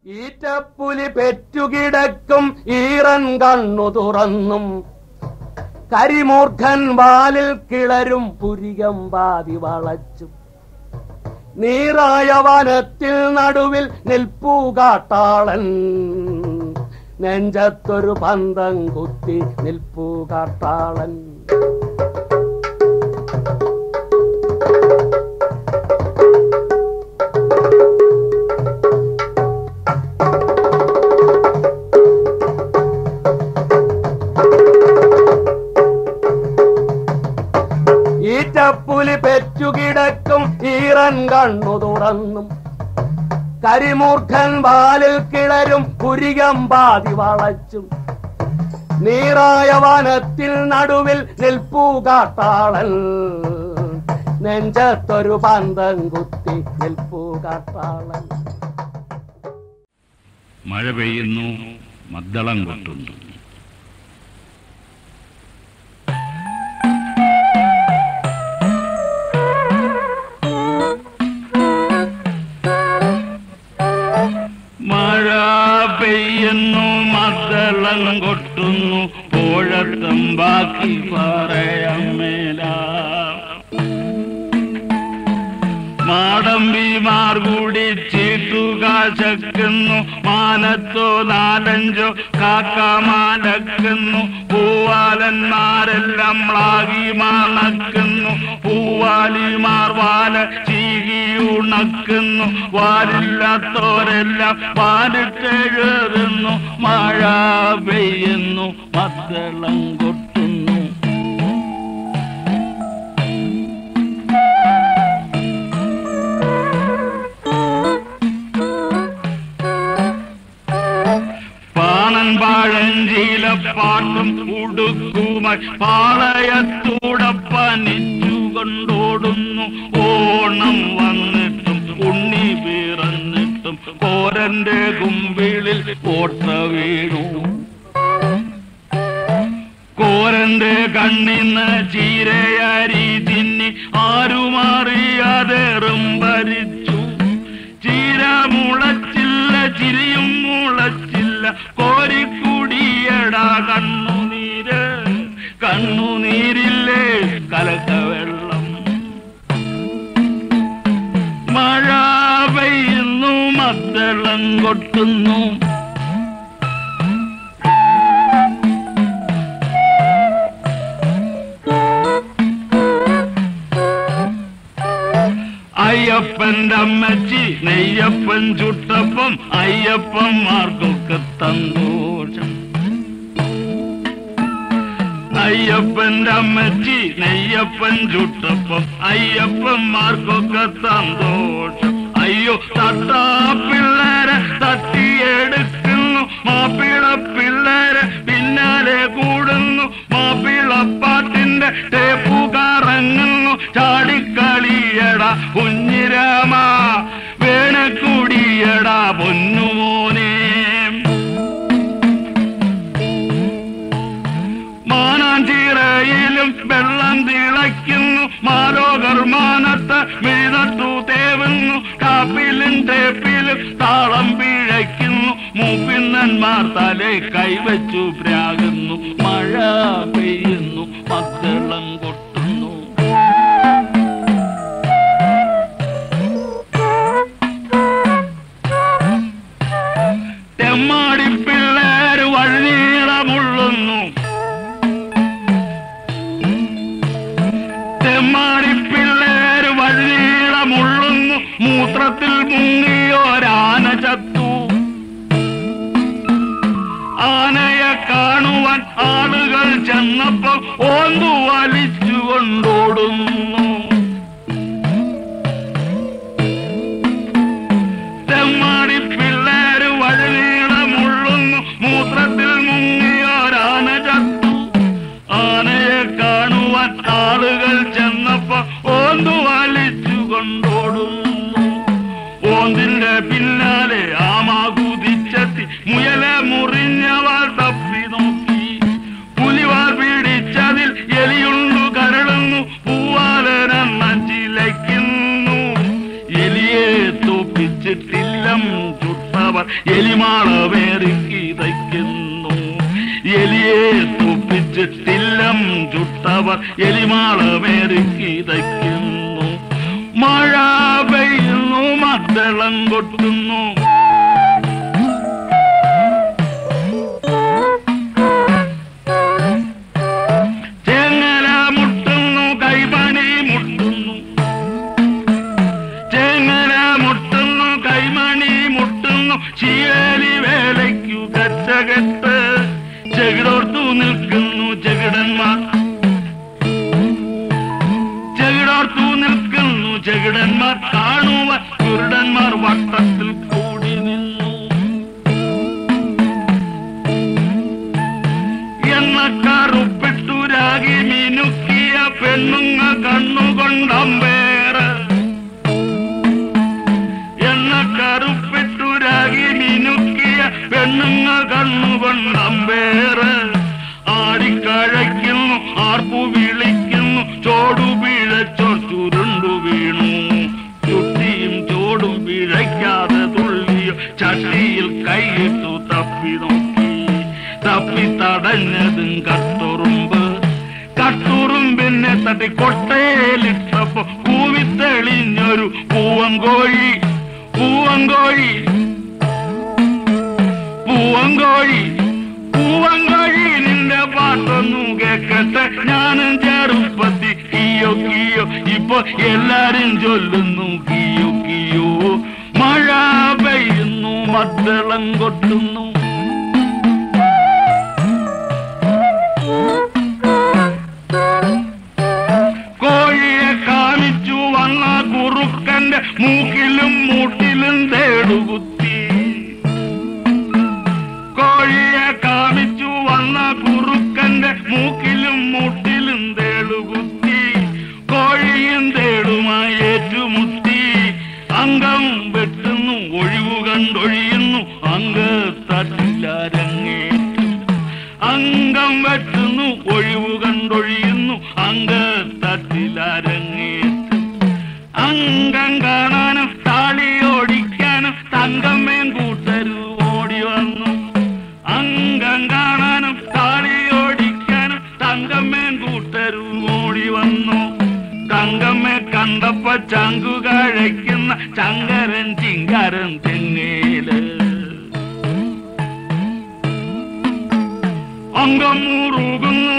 ഈറ്റപ്പുലി പെറ്റുകിടക്കും ഈറൻ കണ്ണു തുറന്നും കരിമൂർഖൻ വാലിൽ കിളരും പുരികം പാതി വളച്ചും നീറായ വനത്തിൽ നടുവിൽ നിൽപ്പൂ കാട്ടാളൻ നെഞ്ചത്തൊരു പന്തം കുത്തി നിൽപ്പൂ കാട്ടാളൻ ഈറ്റപ്പുലി പെറ്റുകിടക്കും ഈറൻ കണ്ണു തുറന്നും കരിമൂർഖൻ വാലിൽ കിളരും പുരികം പാതി വളച്ചും നീറായ വനത്തിൽ നടുവിൽ നിൽപ്പൂ കാട്ടാളൻ നെഞ്ചത്തൊരു പന്തം കുത്തി നിൽപ്പൂ കാട്ടാളൻ മഴ പെയ്യുന്നു മദ്ദളം കൊട്ടുന്നു മഴ പെയ്യുന്നു മദ്ദളം കൊട്ടുന്നു പോഴത്തം ബാക്കി പറയാൻ മേലാ മാടമ്പിമാർ കൂടി ചീട്ടു കാശക്കുന്നു മാനത്തോ നാലഞ്ചോ കാക്കമാലക്കുന്നു പൂവാലന്മാരെല്ലാം മ്ലാകി മണക്കുന്നു പൂവാലിമാർ വാല ചീകി ഉണക്കുന്നു വാലില്ലാത്തോരെല്ലാം വാലിട്ടെഴുതുന്നു മഴ പെയ്യുന്നു മദ്ദളം കൊട്ടുന്നു പാണൻ പാഴഞ്ചീല പാട്ടും ഉടുക്കുമായി പാളയത്തൂടെ പനിച്ചു കൊണ്ടോടുന്നു ഓണം വന്നിട്ടും ഉണ്ണി പിറന്നിട്ടും കോരന്റെ കുമ്പിളിൽ ഓട്ട വീണു കോരന്റെ കണ്ണിന്ന് ചീരയരി തിന്നി ആരുമറിയാതെറും ഭരിച്ചു ചീര മുളച്ചില്ല ചിരിയും മുളച്ചില്ല കോരിക്കുടിയടാ കണ്ണുനീര് കണ്ണുനീരില്ലേ കലക്ക വെള്ളം മഴ പെയ്യുന്നു മദ്ദളം കൊട്ടുന്നു അയ്യപ്പന്റെ അമ്മച്ചി നെയ്യപ്പൻ ചുട്ടപ്പം അയ്യപ്പന്മാർക്കൊക്കെ സന്തോഷം അയ്യപ്പന്റെ അമ്മച്ചി നെയ്യപ്പൻ ചുട്ടപ്പം അയ്യപ്പന്മാർക്കൊക്കെ സന്തോഷം അയ്യോ തട്ടാ പിള്ളേരെ തട്ടിയെടുക്കുന്നു മാപ്പിള പിള്ളേരെ പിന്നാലെ കൂടുന്നു മാപ്പിളപ്പാട്ടിന്റെ ടേപ്പു കറങ്ങുന്നു ചാടിക്കളിയടാ കുഞ്ഞിരാമ വേണക്കുടിയടാ പൊന്നുമോനെ മാനാഞ്ചിറയിലും വെള്ളം തിളയ്ക്കുന്നു മാലോകർ മാനത്ത് വീണത്തു തേവുന്നു കാപ്പിലും തേപ്പിലും താളം പിഴയ്ക്കുന്നു മൂപ്പിന്നന്മാർ തലേ കൈവച്ചു പ്രാകുന്നു മഴ പെയ്യുന്നു മദ്ദളം കൊട്ടുന്നു തെമ്മാടി പിള്ളേര് വഴിനീളമുള്ളുന്നു തെമ്മാടി പിള്ളേര് വഴിനീളമുള്ളുന്നു മൂത്രത്തിൽ മുങ്ങിയോരാന ചത്തു ആനയെ കാണുവാൻ ആളുകൾ ചെന്നപ്പോ ഓന്തു വലിച്ചു കൊണ്ടോടുന്നു തെമ്മാടി പിള്ളേര് വഴിനീളമുള്ളുന്നു മൂത്രത്തിൽ മുങ്ങിയോരാന ചത്തു ആനയെ കാണുവാൻ ആളുകൾ ചെന്നപ്പോ ഓന്തു വലിച്ചു കൊണ്ടോടുന്നു ഓന്തിന്റെ പിന്നാലെ ആമാ കുതിച്ചെത്തി മുയലെ മുറിഞ്ഞവൾ തപ്പി നോക്കി പുലിവാൽ പിടിച്ചതിൽ എലി എലിമാളമേറിക്കി തയ്ക്കുന്നു എലിയെ തുപ്പിച്ച് തില്ലം ചുട്ടവർ എലിമാളമേറിക്കി തയ്ക്കുന്നു മഴ പെയ്യുന്നു മദ്ദളം കൊട്ടുന്നു ചെങ്ങല മുട്ടുന്നു കൈമണി മുട്ടുന്നു ചെങ്ങല മുട്ടുന്നു കൈമണി മുട്ടുന്നു ചീവേലി വേലയ്ക്കു കച്ചകെട്ട് ചെകിടോർത്തു നിൽക്കുന്നു ചെകിടന്മാർ ചെകിടോർത്തു നിൽക്കുന്നു ചെകിടന്മാർ കാണുവാൻ കുരുടന്മാർ വട്ടത്തിൽ കൂടി നിന്നു എന്ന കറുപ്പിട്ടു രാഗി മിനുക്കിയ പെണ്ണുങ്ങ കണ്ണുകൊണ്ടമ്പേറ് എന്ന കറുപ്പിട്ടു രാഗി മിനുക്കിയ പെണ്ണുങ്ങ കണ്ണുകൊണ്ടമ്പേറ് ആടിക്കഴയ്ക്കുന്നു ആർപ്പു വിളിക്കുന്നു ചോടു പിഴച്ചോർ ചുരുണ്ടു വീണു ചുട്ടിയും ചോടും പിഴയ്ക്കാതെ തുള്ളിയോ ചട്ടിയിൽ കൈയിട്ടു തപ്പി നോക്കി തപ്പി തടഞ്ഞതും കട്ടുറുമ്പ് കട്ടുറുമ്പിനെ തട്ടി കൊട്ടയിലിട്ടപ്പോ കൂവിത്തെളിഞ്ഞൊരു പൂവങ്കോഴി പൂവങ്കോഴി പൂവങ്കോഴി പൂവങ്കോഴി നിന്റെ പാട്ടൊന്നും കേക്കട്ടെ ഞാനും ചെറുപ്പത്തി കിയോ കിയോ ഇപ്പൊ എല്ലാരും ചൊല്ലുന്നു കിയോ കിയോ മഴ പെയ്യുന്നു മദ്ദളം കൊട്ടുന്നു കോഴിയെ കാണിച്ചു വന്ന കുറുക്കന്റെ മൂക്കിലും മൂട്ടിലും തേടുകുത്തി കോഴിയെ കാണിച്ചു വന്ന കുറുക്കന്റെ മൂക്കിലും മൂട്ടിലും തേടുകുത്തി കോഴിയും തേടുമായി ഏറ്റുമുട്ടി അംഗം വെട്ടുന്നു ഒഴിവു കണ്ടൊഴിയുന്നു അംഗത്തട്ടില്ലാരങ്ങേറ്റു അംഗം വെട്ടുന്നു ഒഴിവു കണ്ടൊഴിയുന്നു അംഗത്തട്ടിലരങ്ങേറ്റു അംഗം കാണാനും താളി ഓടിക്കാനും തങ്കമ്മയും കൂട്ടരും ഓടി വന്നു അംഗം കാണാനും താളി ഓടിക്കാനും തങ്കമ്മയും കൂട്ടരും ഓടി വന്നു തങ്കമ്മെ കണ്ടപ്പോ ചങ്കു കഴിക്കുന്ന ചങ്കരൻ ചിങ്കാരൻ തെങ്ങേല് അംഗം മുറുകുന്നു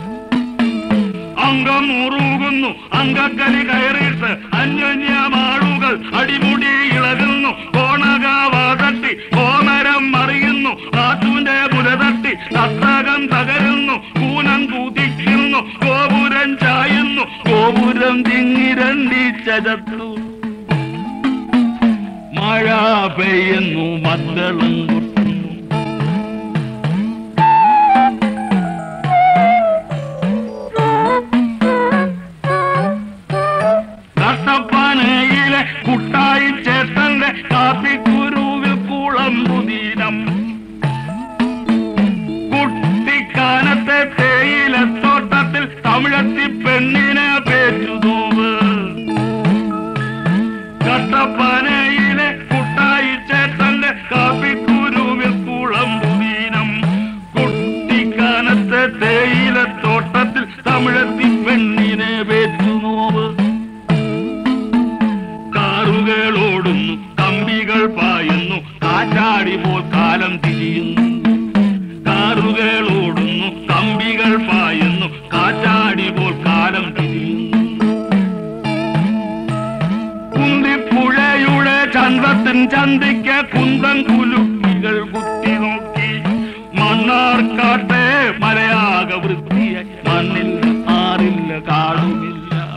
അംഗം മുറുകുന്നു അങ്കക്കലി കയറിയിട്ട് അന്യോന്യമാളുകൾ അടിമുടി ഇളകുന്നു കോണകാവാതട്ടി കോമരം മറിയുന്നു കാറ്റുവിന്റെ പുലതട്ടി തത്തകം തകരുന്നു കൂനം കുതിക്കുന്നു ഗോപുരം ചായുന്നു ഗോപുരം തിങ്ങിരണ്ടി ചതത്തു മഴ പെയ്യുന്നു മദ്ദളം കൊട്ടുന്നു കട്ടപ്പനയിലെ കുട്ടായി ചേട്ടന്റെ കാപ്പിക്കുരുവിൽ കുളമ്പുദീനം കുട്ടിക്കാനത്തെ തേയിലത്തോട്ടത്തിൽ തമിഴത്തി പെണ്ണിനെ പേറ്റുതോവ് കട്ടപ്പനയിലെ കുട്ടായി ചേട്ടന്റെ കാപ്പിക്കുരുവിൽ കുളമ്പുദീനം കുട്ടിക്കാനത്തെ തേയിലത്തോട്ടത്തിൽ തമിഴത്തി പെണ്ണിനെ പേറ്റുനോവ് കാറുകൾ ഓടുന്നു കമ്പികൾ പായുന്നു കാറ്റാടി പോൽ കാലം തിരിയുന്നു കാറുകൾ ഓടുന്നു കമ്പികൾ പായുന്നു കാറ്റാടി പോൽ കാലം തിരിയുന്നു കുന്തിപ്പുഴയുടെ ചന്തത്തിൻ ചന്തിക്ക് കുന്തം കുലുക്കികൾ കുത്തി നോക്കി മണ്ണാർക്കാട്ടെ മലയാക വൃത്തിയായി മണ്ണില്ല ആറില്ല കാടുമില്ല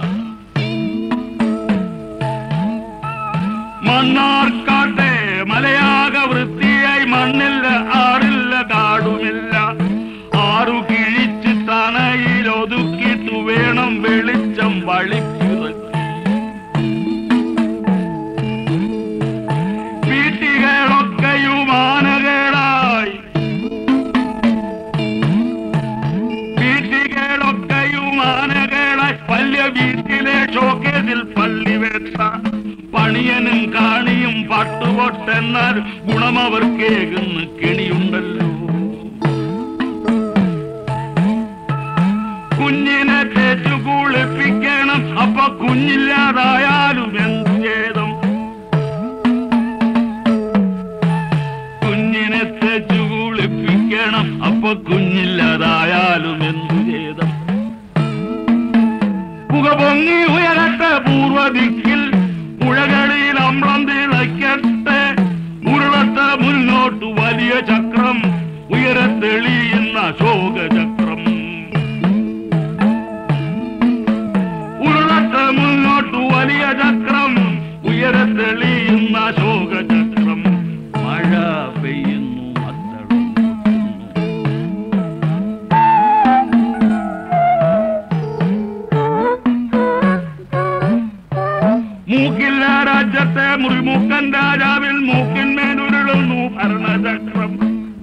മണ്ണാർക്കാട്ടെ മലയാക വൃത്തിയായി മണ്ണില്ല ആറില്ല കാടുമില്ല ആറു കിഴിച്ച് തണയിൽ ഒതുക്കിട്ടു വേണം വെളിച്ചം വളിപ്പിറക്കി വീട്ടികളൊക്കെയും ചെയ്താൽ ഗുണം അവർക്കേകുന്ന കെണിയുണ്ടല്ലോ കുഞ്ഞിനെ തേച്ചു കുളിപ്പിക്കണം അപ്പൊ കുഞ്ഞില്ലാതായാലും എന്ത് ചെയ്തും കുഞ്ഞിനെ തേച്ചു കുളിപ്പിക്കണം അപ്പൊ കുഞ്ഞില്ലാതായാലും എന്തു ചെയ്തും പുക പൊങ്ങി ഉയരട്ടെ പൂർവദിക്കിൽ പുഴകളിൽ അമ്ളം തിളയ്ക്കട്ടെ ഉരുളട്ടെ മുന്നോട്ട് വലിയ ചക്രം ഉയരത്തെളിയുന്ന ശോകചക്രം ഉരുളട്ടെ മുന്നോട്ട് വലിയ ചക്രം ഉയരത്തെളിയുന്ന ശോകചക്രം മഴ പെയ്യുന്നു മത്തളം കൊട്ടുന്നു. മൂക്കില്ല രാജ്യത്തെ മുറിമൂക്കൻ രാജാവിൽ മൂക്കിന്മേലുരുളുന്നു ഭരണചക്രം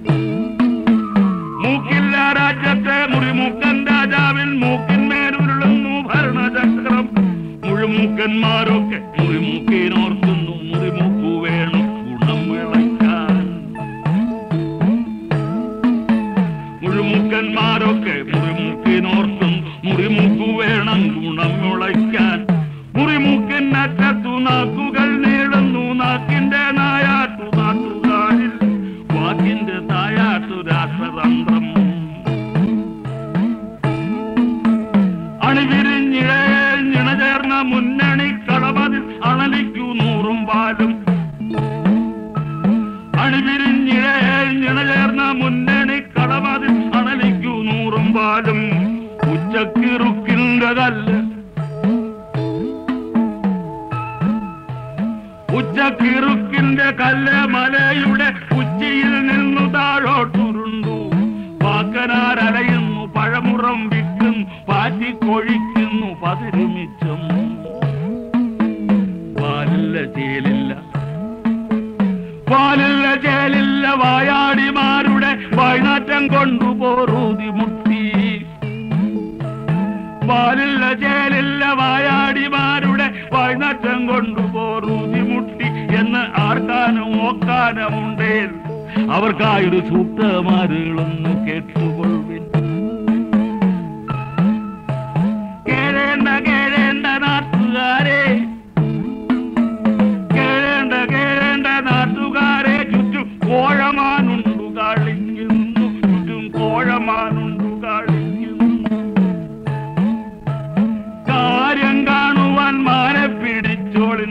മൂക്കില്ല രാജ്യത്തെ മുറിമൂക്കൻ രാജാവിൽ മൂക്കിന്മേലുരുളുന്നു ഭരണചക്രം മുഴുമൂക്കന്മാരൊക്കെ മുറിമൂക്കിനോർക്കുന്നു മുറിമൂക്കു വേണം ഗുണം വിളക്കാൻ മുഴുമുക്കന്മാരൊക്കെ മുറിമുക്കിനോർത്തും മുറിമുക്കു വേണം ഗുണം മുളയ്ക്കാൻ മുറിമുക്കിനറ്റത്തു നാക്കുകൾ നീളുന്നു നാക്കിന്റെ നായാട്ടു നാട്ടുകാരിൽ വാക്കിന്റെ തായാട്ടു രാഷ്ട്രതന്ത്രം അണിവിരിഞ്ഞിഴഞ്ഞിണ ചേർന്ന മുന്നണി കളമതിൽ അണലിക്കു നൂറും പാലും അണിവിരിഞ്ഞിഴഞ്ഞിണ ചേർന്ന മുന്നണി കളമതിൽ അണലിക്കു നൂറും പാലും ഉച്ചക്കിറുക്കിന്റെ കല്ല് ഉച്ചക്കിറുക്കിന്റെ കല്ല് മലയുടെ ഉച്ചിയിൽ നിന്നു താഴോട്ടുരുണ്ടു വാക്കനാരലയുന്നു പഴമുറം വിൽക്കും പാറ്റിക്കൊഴിക്കുന്നു പതിരുമിച്ചം പാലില്ല ചേലില്ല പാലില്ല ചേലില്ല വായാടിമാരുടെ വൈനാറ്റം കൊണ്ടുപോറൂതി മുട്ടി പാലില്ല ചേലില്ല വായാടിമാരുടെ വൈനാറ്റം കൊണ്ടുപോറൂതി മുട്ടി എന്ന് ആർക്കാനും ഓക്കാനമുണ്ടേ അവർക്കായൊരു സൂക്തമാരുകളൊന്ന് കേട്ടുകൊള്ളുവിൻ കേഴേണ്ട കേഴേണ്ട നാട്ടുകാരെ കേഴേണ്ട കേഴേണ്ട നാട്ടുകാരെ ചുറ്റും കോഴമാനുണ്ടു കളിക്കുന്നു ചുറ്റും കോഴമാനുണ്ടു കളിക്കുന്നു കാര്യം കാണുവാൻ മാനെ പിടിച്ചോളിൻ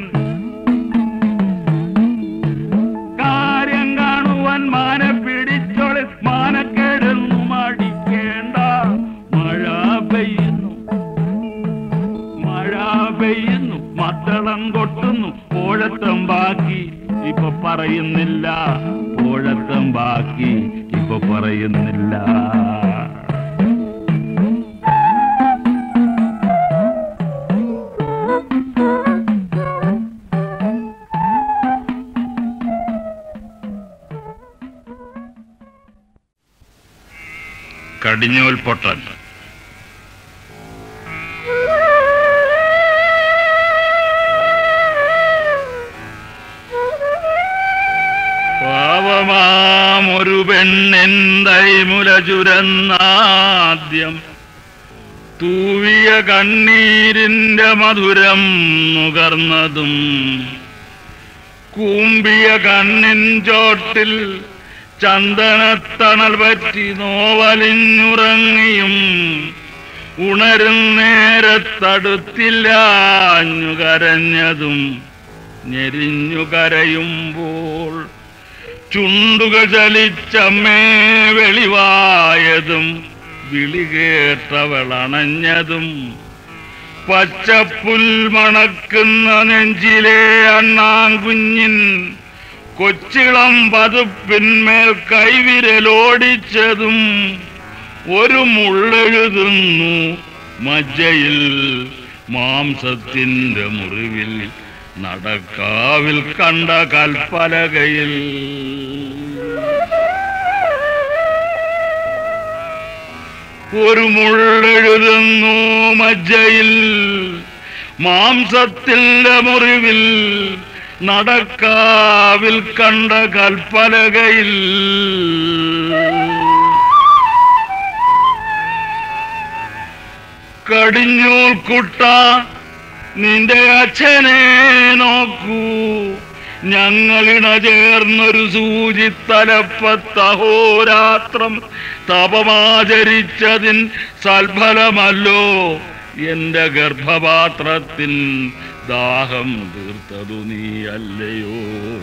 കാര്യം കാണുവാൻ മാനെ പിടിച്ചോളിൻ മാനക്കേടെന്നു മടിക്കേണ്ട മഴ പെയ്യുന്നു മഴ പെയ്യുന്നു മത്തളം കൊട്ടുന്നു പോഴത്തം ബാക്കി ഇപ്പൊ പറയുന്നില്ല പോഴത്തം ബാക്കി ഇപ്പൊ പറയുന്നില്ല കടിഞ്ഞോൽ പൊട്ടൻ പാവമാമൊരു പെണ്ണെന്തൈ മുല ചുരന്നാദ്യം തൂവിയ കണ്ണീരിന്റെ മധുരം നുകർന്നതും കൂമ്പിയ കണ്ണിൻ ചോട്ടിൽ ചന്ദനത്തണൽ പറ്റി നോവലിഞ്ഞുറങ്ങിയും ഉണരും നേരത്തടുത്തില്ലാഞ്ഞു കരഞ്ഞതും ഞെരിഞ്ഞു കരയുമ്പോൾ ചുണ്ടുകൾ ചലിച്ചമ്മേ വെളിവായതും വിളി കേട്ടവളണഞ്ഞതും പച്ചപ്പുൽ മണക്കുന്ന നെഞ്ചിലെ അണ്ണാങ്കുഞ്ഞിൻ കൊച്ചിളം പതുപ്പിന്മേൽ കൈവിരലോടിച്ചതും ഒരു മുള്ളെഴുതുന്നു മജ്ജയിൽ മാംസത്തിന്റെ മുറിവിൽ നടക്കാവിൽ കണ്ട കൽപ്പലകയിൽ ഒരു മുള്ളെഴുതുന്നു മജ്ജയിൽ മാംസത്തിന്റെ മുറിവിൽ നടക്കാവിൽ കണ്ട കൽപ്പലകയിൽ കടിഞ്ഞൂൽ കുട്ട നിന്റെ അച്ഛനെ നോക്കൂ ഞങ്ങളിണ ചേർന്നൊരു സൂചിത്തലപ്പത്തഹോരാത്രം തപമാചരിച്ചതിൻ സൽഫലമല്ലോ എന്റെ ഗർഭപാത്രത്തിൻ ദാഹം തീർത്തതു നീ അല്ലയോ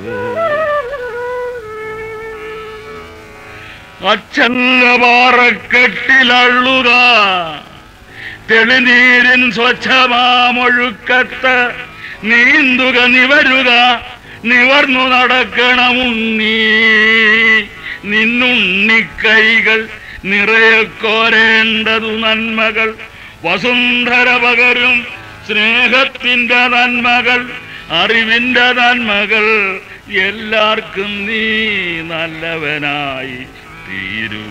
അച്ഛന്റെ പാറക്കെട്ടിലള്ളുക തെളിനീരിൻ സ്വച്ഛമാമൊഴുക്കത്ത് നീന്തുക നിവരുക നിവർന്നു നടക്കണമുണ്ണീ നിന്നുണ്ണിക്കൈകൾ നിറയെ കോരേണ്ടതു നന്മകൾ വസുന്ധര പകരും സ്നേഹത്തിന്റെ നന്മകൾ അറിവിന്റെ നന്മകൾ എല്ലാവർക്കും നീ നല്ലവനായി തീരൂ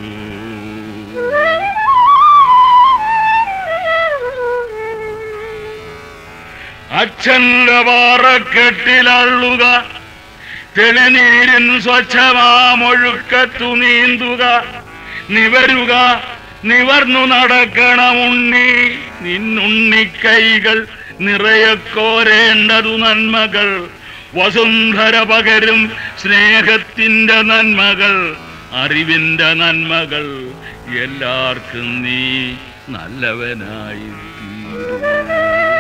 അച്ഛന്റെ പാറക്കെട്ടിലള്ളുക തെളിനീരിൻ സ്വച്ഛമാമൊഴുക്കത്തു നീന്തുക നിവരുക നിവർന്നു നടക്കണമുണ്ണി നിന്നുണ്ണിക്കൈകൾ നിറയെ കോരേണ്ടതു നന്മകൾ വസുന്ധര പകരും സ്നേഹത്തിന്റെ നന്മകൾ അറിവിന്റെ നന്മകൾ എല്ലാവർക്കും നീ നല്ലവനായി തീരൂ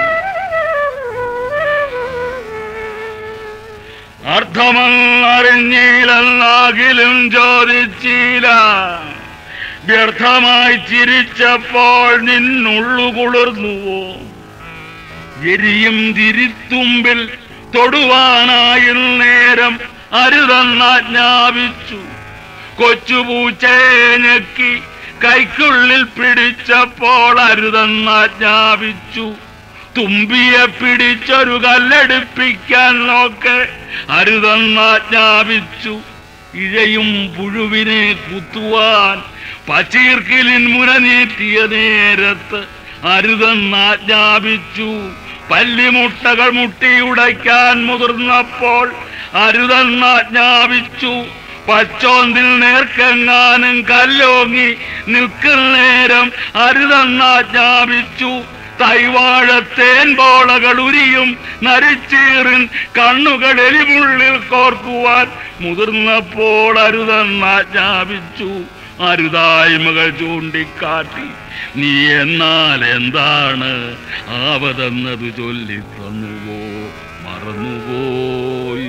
അർത്ഥമറിഞ്ഞില്ലെന്നാകിലും ചോദിച്ചില്ല വ്യർത്ഥമായി ചിരിച്ചപ്പോൾ നിന്നുള്ളു കുളിർന്നുവോ എരിയും തിരിത്തുമ്പിൽ തൊടുവാനായി നേരം അരുതെന്നാജ്ഞാപിച്ചു കൊച്ചുപൂച്ചയെ ഞെക്കി കൈക്കുള്ളിൽ പിടിച്ചപ്പോൾ അരുതെന്നാജ്ഞാപിച്ചു തുമ്പിയെ പിടിച്ചൊരു കല്ലെടുപ്പിക്കാൻ നോക്കെ അരുതെന്നാജ്ഞാപിച്ചു ഇഴയും പുഴുവിനെ കുത്തുവാൻ പച്ചീർക്കിലിൻ മുന നീട്ടിയ നേരത്ത് അരുതെന്നാജ്ഞാപിച്ചു പല്ലിമുട്ടകൾ മുട്ടിയുടയ്ക്കാൻ മുതിർന്നപ്പോൾ അരുതെന്നാജ്ഞാപിച്ചു പച്ചോന്തിൽ നേർക്കെങ്ങാനും കല്ലോങ്ങി നിൽക്കുന്നേരം അരുതെന്നാജ്ഞാപിച്ചു തൈവാഴത്തേൻ പോളകൾ ഉരിയും നരിച്ചീറിൻ കണ്ണുകൾ എലിമുള്ളിൽ കോർക്കുവാൻ മുതിർന്നപ്പോൾ അരുതെന്നാജ്ഞാപിച്ചു അരുതായ്മകൾ ചൂണ്ടിക്കാട്ടി നീ എന്നാൽ എന്താണ് ആവതെന്നത് ചൊല്ലി തന്നുവോ മറന്നുപോയി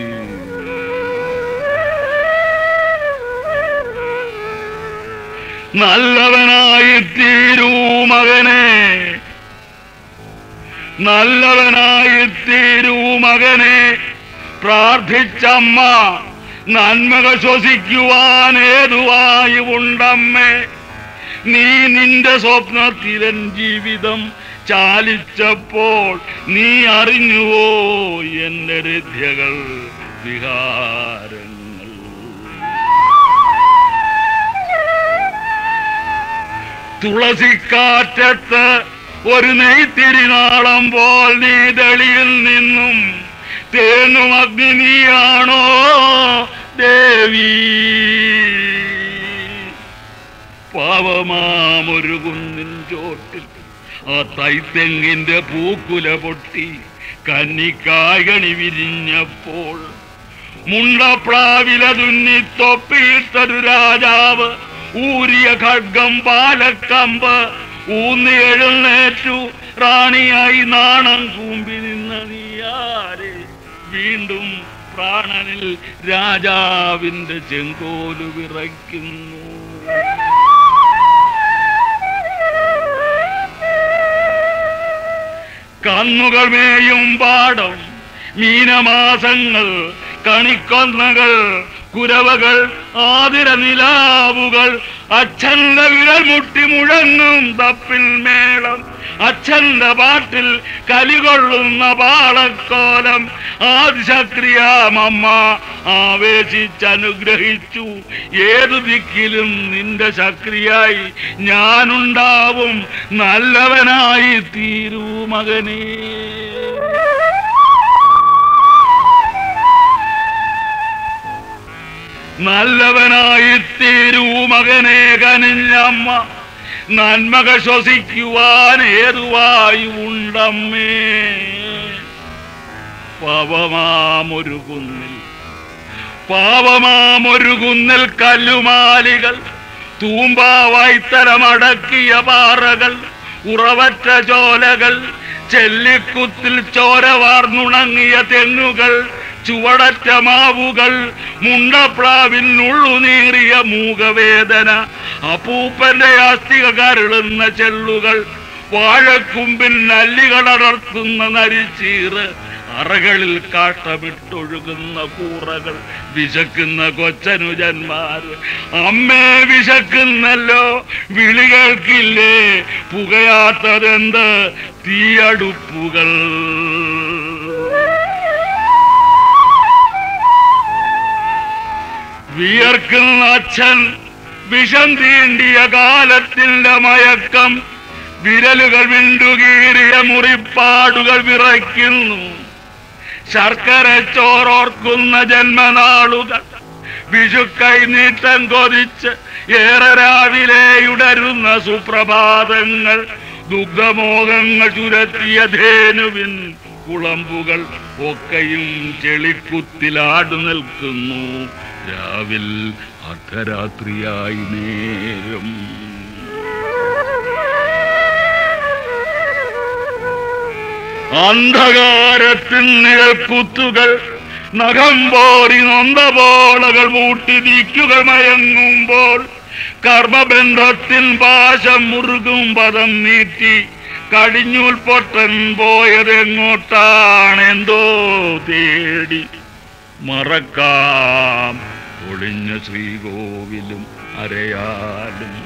നല്ലവനായി തീരൂ മകനെ നല്ലവനായി തീരൂ മകനെ പ്രാർത്ഥിച്ചമ്മ നന്മകൾ ശ്വസിക്കുവാൻ ഏതുവായി ഉണ്ടമ്മേ നീ നിന്റെ സ്വപ്നത്തിലൻ ജീവിതം ചാലിച്ചപ്പോൾ നീ അറിഞ്ഞുവോ എന്റെ രഥ്യകൾ വിഹാരങ്ങൾ തുളസിക്കാറ്റത്ത് ഒരു നെയ്ത്തിരിനാളം പോൽ നീ തെളിയിൽ നിന്നും തേനും അഗ്നി നീയാണോ ദേവി പാവമാമൊരു കുന്നിൻ ചോട്ടിൽ ആ തൈത്തെങ്ങിന്റെ പൂക്കുല പൊട്ടി കന്നിക്കായകണി വിരിഞ്ഞപ്പോൾ മുണ്ടപ്രാവില തുന്നി തൊപ്പിയിട്ടൊരു രാജാവ് ഊരിയ ഖഡ്ഗം പാലക്കമ്പ് ഊന്നി എഴുന്നേറ്റു റാണിയായി നാണം കൂമ്പി നിന്ന നീയാരെ വീണ്ടും പ്രാണനിൽ രാജാവിന്റെ ചെങ്കോല് വിറയ്ക്കുന്നു കന്നുകൾ മേയും പാടം മീനമാസങ്ങൾ കണിക്കൊന്നകൾ കുരവകൾ ആതിര നിലാവുകൾ അച്ഛന്റെ വിരൽ മുട്ടി മുഴങ്ങും തപ്പിൽ മേളം അച്ഛന്റെ പാട്ടിൽ കലികൊള്ളുന്ന പാളക്കോലം ആദിശക്രിയാമമ്മ ആവേശിച്ചനുഗ്രഹിച്ചു ഏതു ദിക്കിലും നിന്റെ ശക്രിയായി ഞാനുണ്ടാവും നല്ലവനായി തീരൂ മകനേ നല്ലവനായി തീരൂ മകനെ കനിഞ്ഞമ്മ നന്മക ശ്വസിക്കുവാൻ ഏതുവായി ഉണ്ടമ്മേ പാവമാമൊരു കുന്നിൽ പാവമാമൊരു കുന്നിൽ കല്ലുമാലികൾ തൂമ്പാവായ്ത്തരമടക്കിയ പാറകൾ ഉറവറ്റ ചോലകൾ ചെല്ലിക്കുത്തിൽ ചോര വാർന്നുണങ്ങിയ തെങ്ങുകൾ ചുവടറ്റ മാവുകൾ മുണ്ടപ്രാവിൽ നുള്ളുനീറിയ മൂകവേദന അപ്പൂപ്പന്റെ ആസ്തിക കരുളുന്ന ചെല്ലുകൾ വാഴക്കുമ്പിൽ നല്ലികളടർത്തുന്ന നരിച്ചീറ് അറകളിൽ കാട്ടമിട്ടൊഴുകുന്ന കൂറകൾ വിശക്കുന്ന കൊച്ചനുജന്മാർ അമ്മേ വിശക്കുന്നല്ലോ വിളി കേൾക്കില്ലേ പുകയാത്തതെന്ത് തീയടുപ്പുകൾ വിയർക്കുന്ന അച്ഛൻ വിഷം തീണ്ടിയ കാലത്തിന്റെ മയക്കം വിരലുകൾ വിണ്ടുകീറിയ മുറിപ്പാടുകൾ വിറയ്ക്കുന്നു ശർക്കര ചോറോർക്കുന്ന ജന്മനാളുകൾ വിഷുക്കൈ നീട്ടം കൊതിച്ച് ഏറെ രാവിലെ ഉടരുന്ന സുപ്രഭാതങ്ങൾ ദുഗ്ധമോഹങ്ങൾ ചുരത്തിയ ധേനുവിൻ കുളമ്പുകൾ ഒക്കെയും ചെളിക്കുത്തിലാടു നിൽക്കുന്നു രാവിൽ അർദ്ധരാത്രിയായി നേരം അന്ധകാരത്തിൽ നിഴൽക്കുത്തുകൾ നഖം പോറി നൊന്തപോളകൾ പൂട്ടി ദിക്കുകൾ മയങ്ങുമ്പോൾ കർമ്മബന്ധത്തിൽ പാശം മുറുകും പദം നീട്ടി കടിഞ്ഞൂൽ പൊട്ടൻ പോയതെങ്ങോട്ടാണെന്തോ തേടി മറക്കാം ഒളിഞ്ഞ ശ്രീകോവിലും അരയാലും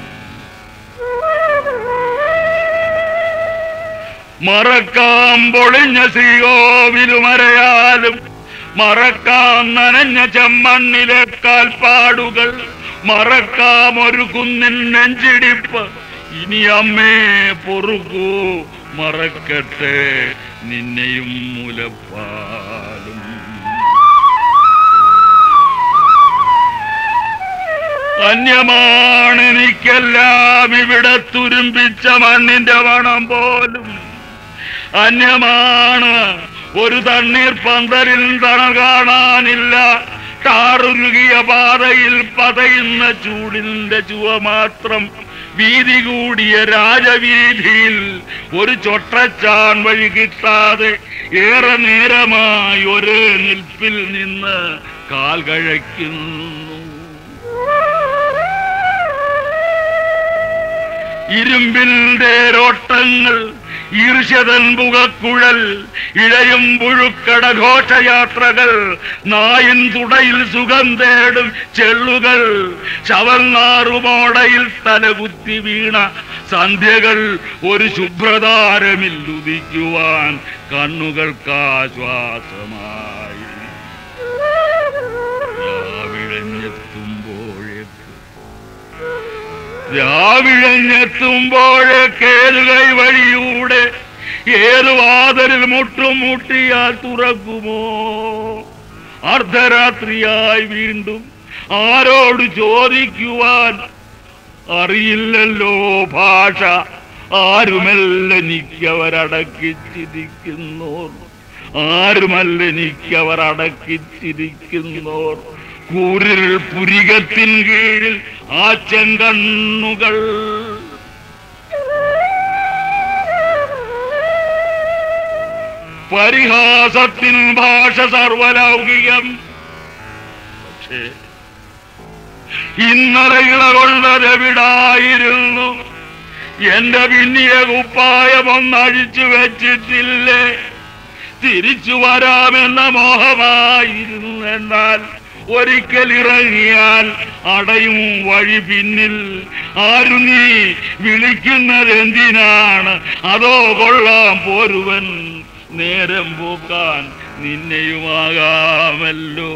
മറക്കാം പൊളിഞ്ഞ ശ്രീകോവിലും അരയാലും മറക്കാം നനഞ്ഞ ചെമ്മണ്ണിലെ കാൽപ്പാടുകൾ മറക്കാം ഒരു കുന്നിൻ നെഞ്ചിടിപ്പ് ഇനി അമ്മേ പൊറുക്കൂ മറക്കട്ടെ നിന്നെയും മുലപ്പാലും അന്യമാണ് എനിക്കെല്ലാം ഇവിടെ തുരുമ്പിച്ച മണ്ണിന്റെ മണം പോലും അന്യമാണ് ഒരു തണ്ണീർ പന്തലിൽ തണൽ കാണാനില്ല ടാറുരുകിയ പാതയിൽ പതയുന്ന ചൂടിന്റെ ചുവ മാത്രം വീതി കൂടിയ രാജവീതിയിൽ ഒരു ചൊട്ടച്ചാൻ വഴി കിട്ടാതെ ഏറെ നേരമായി ഒരേ നിൽപ്പിൽ നിന്ന് കാൽ കഴയ്ക്കുന്നു ഇരുമ്പിന്റെ രോട്ടങ്ങൾ ഈർഷ്യതൻ പുകക്കുഴൽ ഇഴയും പുഴുക്കട ഘോഷയാത്രകൾ നായിൻ തുടയിൽ സുഖം തേടും ചെള്ളുകൾ ശവന്നാറുമോടയിൽ തലകുത്തി വീണ സന്ധ്യകൾ ഒരു ശുഭ്രതാരമിൽ ഉദിക്കുവാൻ കണ്ണുകൾക്കാശ്വാസമായി രാവിഴഞ്ഞെത്തുമ്പോഴേക്ക് രാവിഴഞ്ഞെത്തുമ്പോഴേക്ക് ഏതു കൈ വഴിയൂടെ ഏതു വാതിലിൽ മുട്ടും മുട്ടിയാൽ തുറക്കുമോ അർദ്ധരാത്രിയായി വീണ്ടും ആരോട് ചോദിക്കുവാൻ അറിയില്ലല്ലോ ഭാഷ ആരുമല്ലെനിക്കവരടക്കിച്ചിരിക്കുന്നോർ ആരുമല്ലെനിക്കവർ അടക്കിച്ചിരിക്കുന്നോർ കൂരിൽ പുരികത്തിൻ കീഴിൽ ആ ചെങ്കണ്ണുകൾ പരിഹാസത്തിൻ ഭാഷ സർവലൗകികം പക്ഷേ ഇന്നലെ ഇളകൊണ്ടതെവിടായിരുന്നു എന്റെ പിന്നിയ കുപ്പായം ഒന്നഴിച്ചു വെച്ചിട്ടില്ലേ തിരിച്ചു വരാമെന്ന മോഹമായിരുന്നു എന്നാൽ ഒരിക്കൽ ഇറങ്ങിയാൽ അടയും വഴി പിന്നിൽ ആരു നീ വിളിക്കുന്നത് എന്തിനാണ് അതോ കൊള്ളാം പോരുവൻ നേരം പോക്കാൻ നിന്നെയുമാകാമല്ലോ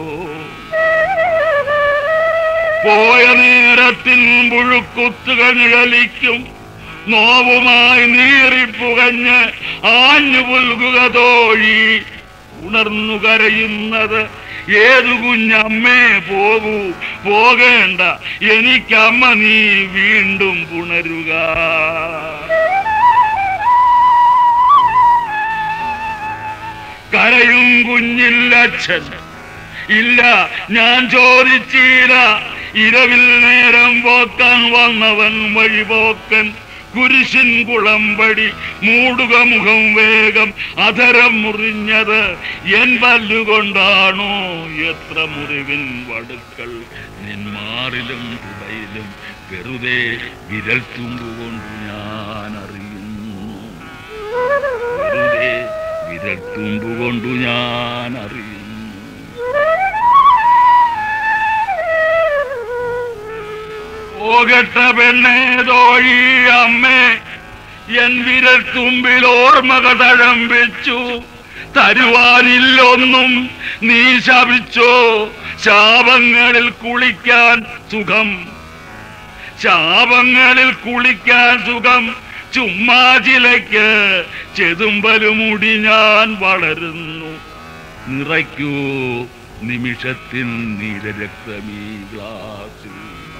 പോയ നേരത്തിൽ പുഴുക്കുത്തുകൾ നിഴലിക്കും നോവുമായി നീറിപ്പുകഞ്ഞ് ആഞ്ഞു പുൽകുക തോഴി ഉണർന്നു കരയുന്നത് ഏതു കുഞ്ഞമ്മേ പോകൂ പോകേണ്ട എനിക്കമ്മ നീ വീണ്ടും പുണരുക കരയും കുഞ്ഞില്ലച്ഛൻ ഇല്ല ഞാൻ ചോദിച്ചില്ല ഇരവിൽ നേരം പോക്കാൻ വന്നവൻ വഴിപോക്കൻ കുരിശിൻ കുളമ്പടി മൂടുക മുഖം വേഗം അധരം മുറിഞ്ഞത് എൻ പല്ലുകൊണ്ടാണോ എത്ര മുറിവിൻ വടുക്കൾ നിന്മാറിലും തുടയിലും വെറുതെ വിരൽ തുമ്പുകൊണ്ട് ഞാൻ അറിയുന്നു വെറുതെ വിരൽ തുമ്പുകൊണ്ടു ഞാൻ അറിയുന്നു പോകട്ടെ പെണ്ണേ തോഴി അമ്മേ എൻ വിരൽ തുമ്പിൽ ഓർമ്മക തഴമ്പിച്ചു തരുവാനില്ലൊന്നും നീ ശപിച്ചോ ശാപങ്ങളിൽ കുളിക്കാൻ സുഖം ശാപങ്ങളിൽ കുളിക്കാൻ സുഖം ചുമ്മാ ചിലയ്ക്ക് ചെതുമ്പലുമുടി ഞാൻ വളരുന്നു നിറയ്ക്കൂ നിമിഷത്തിൽ നീലരക്തമീ ഗ്ലാസിൽ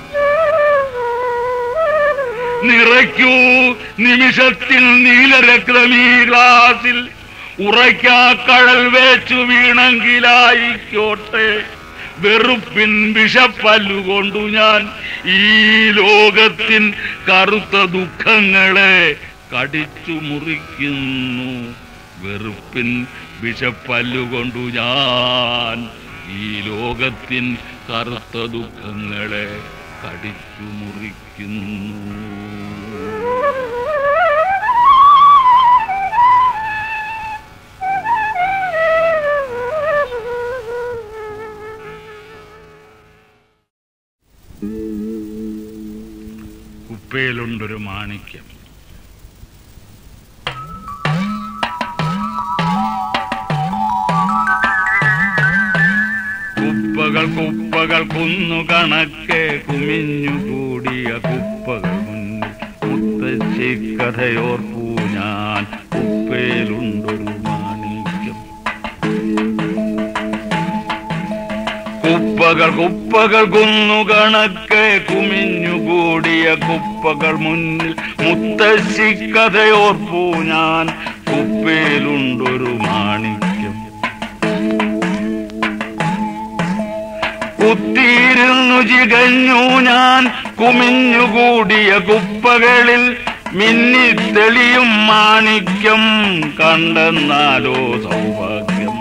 നിറയ്ക്കൂ നിമിഷത്തിൽ നീലരക്തമീ ഗ്ലാസിൽ ഉറയ്ക്കാ കടൽ വേച്ചു വീണെങ്കിലായിക്കോട്ടെ വെറുപ്പിൻ വിഷപ്പല്ലുകൊണ്ടു ഞാൻ ഈ ലോകത്തിൻ കറുത്ത ദുഃഖങ്ങളെ കടിച്ചു മുറിക്കുന്നു വെറുപ്പിൻ വിഷപ്പല്ലുകൊണ്ടു ഞാൻ ഈ ലോകത്തിൻ കറുത്ത ദുഃഖങ്ങളെ കടിച്ചു മുറിക്കുന്നു കുപ്പയിലുണ്ടൊരു മാണിക്യം കുപ്പകൾ കുപ്പകൾ കുന്നു കണക്കെ കുമിഞ്ഞു കൂടിയ കുപ്പകൾ മുന്നിൽ മുത്തശ്ശി കഥയോർപ്പൂ ഞാൻ കുപ്പയിലുണ്ടൊരു മാണിക്യം കുപ്പകൾ കുപ്പകൾ കുന്നു കണക്കെ കുമിഞ്ഞു കൂടിയ കുപ്പകൾ മുന്നിൽ മുത്തശ്ശി കഥയോർപ്പൂ ഞാൻ കുപ്പയിലുണ്ടൊരു മാണിക്യം കുത്തിയിരുന്നു ചികഞ്ഞു ഞാൻ കുമിഞ്ഞുകൂടിയ കുപ്പകളിൽ മിന്നിത്തെളിയും മാണിക്യം കണ്ടെന്നാലോ സൗഭാഗ്യം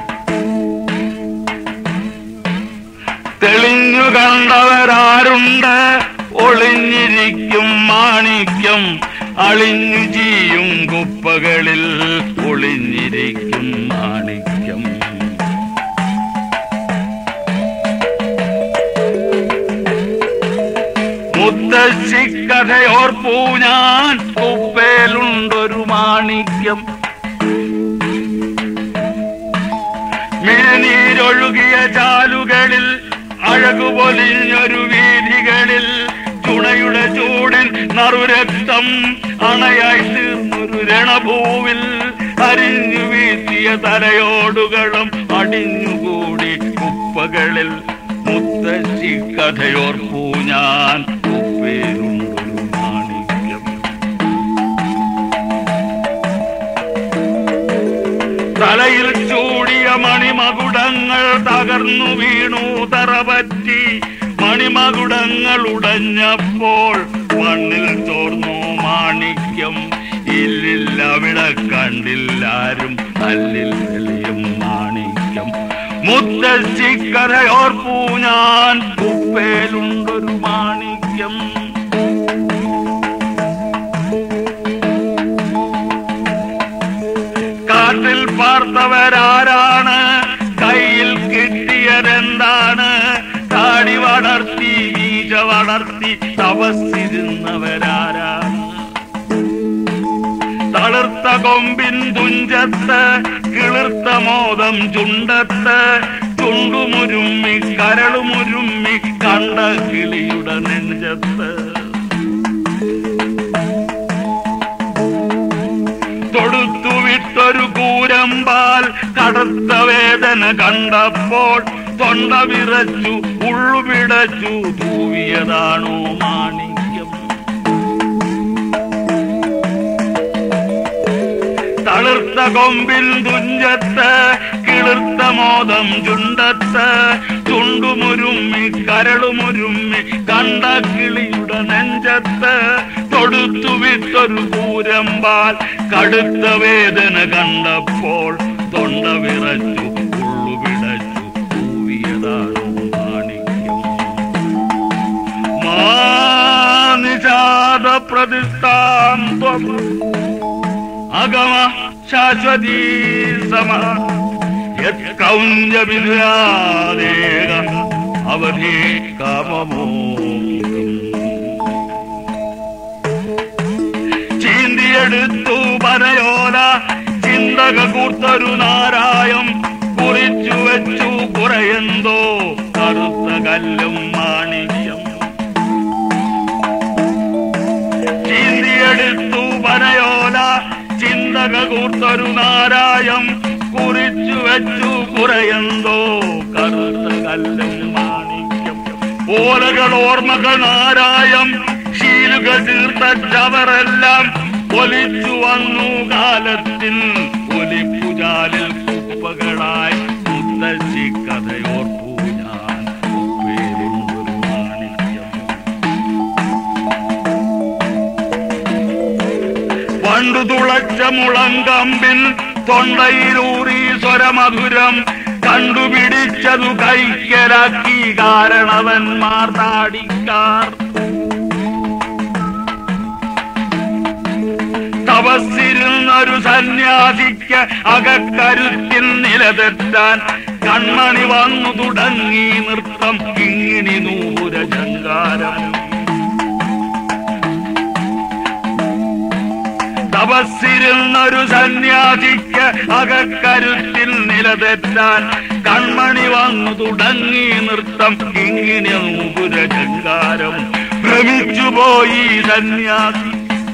തെളിഞ്ഞു കണ്ടവരാരുണ്ട് ഒളിഞ്ഞിരിക്കും മാണിക്യം അളിഞ്ഞു ചെയ്യും കുപ്പകളിൽ ഒളിഞ്ഞിരിക്കും മാണിക്യം മുത്തശ്ശി കഥയോർപ്പൂ ഞാൻ കുപ്പേലുണ്ടൊരു മാണിക്യം മിഴനീരൊഴുകിയ ചാലുകളിൽ അഴകുപൊലിഞ്ഞൊരു വീതികളിൽ ചുണയുടെ ചൂടിൽ നറുരക്തം അണയായി തീർന്നൊരു രണഭൂവിൽ അരിഞ്ഞു വീഴ്ത്തിയ തലയോടുകളും അടിഞ്ഞുകൂടി കുപ്പകളിൽ മുത്തശ്ശി കഥയോർപ്പൂ ഞാൻ കുപ്പേരുണ്ടൊരു മാണിക്യം തലയിൽ ചൂടിയ മണിമകുടങ്ങൾ തകർന്നു വീണു തറപറ്റി മണിമകുടങ്ങൾ ഉടഞ്ഞപ്പോൾ മണ്ണിൽ ചോർന്നു മാണിക്യം ഇല്ലില്ല അവിടെ കണ്ടില്ലാരും അല്ലിൽ തെളിയും മാണിക്യം മുത്തശ്ശി കരയോർപ്പൂ ഞാൻ കുപ്പേലുണ്ടൊരു മാണിക്യം കാട്ടിൽ പാർത്തവരാരാണ് കയ്യിൽ കിട്ടിയതെന്താണ് താടി വളർത്തി ഈജ വളർത്തി തപസ്സിരുന്നവരാരാണ് തളിർത്ത കൊമ്പിൻ തുഞ്ചത്ത് കിളിർത്ത മോദം ചുണ്ടത്ത് ചുണ്ടുമുരുമ്മി കരളുമുരുമ്മി കണ്ട കിളിയുടെ നെഞ്ചത്ത് തൊടുത്തു വിട്ടൊരു കൂരമ്പാൽ കടുത്ത വേദന കണ്ടപ്പോൾ തൊണ്ട വിറച്ചു ഉള്ളുപിടച്ചു തൂവിയതാണോ മാണിക്യം തളിർത്ത കൊമ്പിൽ തുഞ്ചത്ത് കിളിർത്ത മോദം ചുണ്ടത്ത് ചുണ്ടുമുരുമ്മി കരളുമുരുമ്മി കണ്ട കിളിയുടെ നെഞ്ചത്ത് തൊടുത്തു വിട്ടൊരു കൂരമ്പാൽ കടുത്ത വേദന കണ്ടപ്പോൾ തൊണ്ട വിറച്ചു ഉള്ളുപിടച്ചു തൂവിയതാണോ മാണിക്യം മാനിഷാദ പ്രതിഷ്ഠാന്തം അഗമ ശാശ്വതീ സമ യൗഞ്ചമില്ലാദേക അവധി കാമമോ ചീന്തിയെടുത്തു പനയോല ചിന്തക കൂർത്തൊരു നാരായം കുറിച്ചു വെച്ചു കുറയെന്തോ കറുത്ത കല്ലും മാണിക്യം ചീന്തിയെടുത്തു പനയോല ചിന്തക കൂർത്തൊരു നാരായം കുറിച്ചു വെച്ചു കുറയെന്തോ കറുത്ത കല്ലും മാണിക്യം ഓലകൾ ഓർമ്മകൾ നാരായം ശീലുകൾ തീർത്ത ചവറെല്ലാം ഒലിച്ചു വന്നു കാലത്തിൽ ഒലിപ്പുജാലിൽ കുപ്പകളായി മുത്തശ്ശി കഥയോർപ്പു ഞാൻ ഉപ്പേരുണ്ടൊരു മാണിക്യം പണ്ടു തുളച്ച മുളങ്കമ്പിൽ തൊണ്ടയിലൂറി സ്വരമധുരം കണ്ടുപിടിച്ചതു കൈക്കലാക്കി കാരണവന്മാർ താടിക്കാർ തപസ്സിരുന്നൊരു സന്യാസിക്ക് അകക്കരുത്തിൽ നിലതെറ്റാൻ കൺമണി വന്നു തുടങ്ങി നൃത്തം കിങ്ങിണി നൂര ചങ്കാരം തപസ്സിരുന്നൊരു സന്യാസിക്ക് അകക്കരുത്തിൽ നിലതെറ്റാൻ കൺമണി വന്നു തുടങ്ങി നൃത്തം ഇങ്ങനെ നൂപുരചങ്കാരം ഭ്രമിച്ചുപോയി സന്യാസി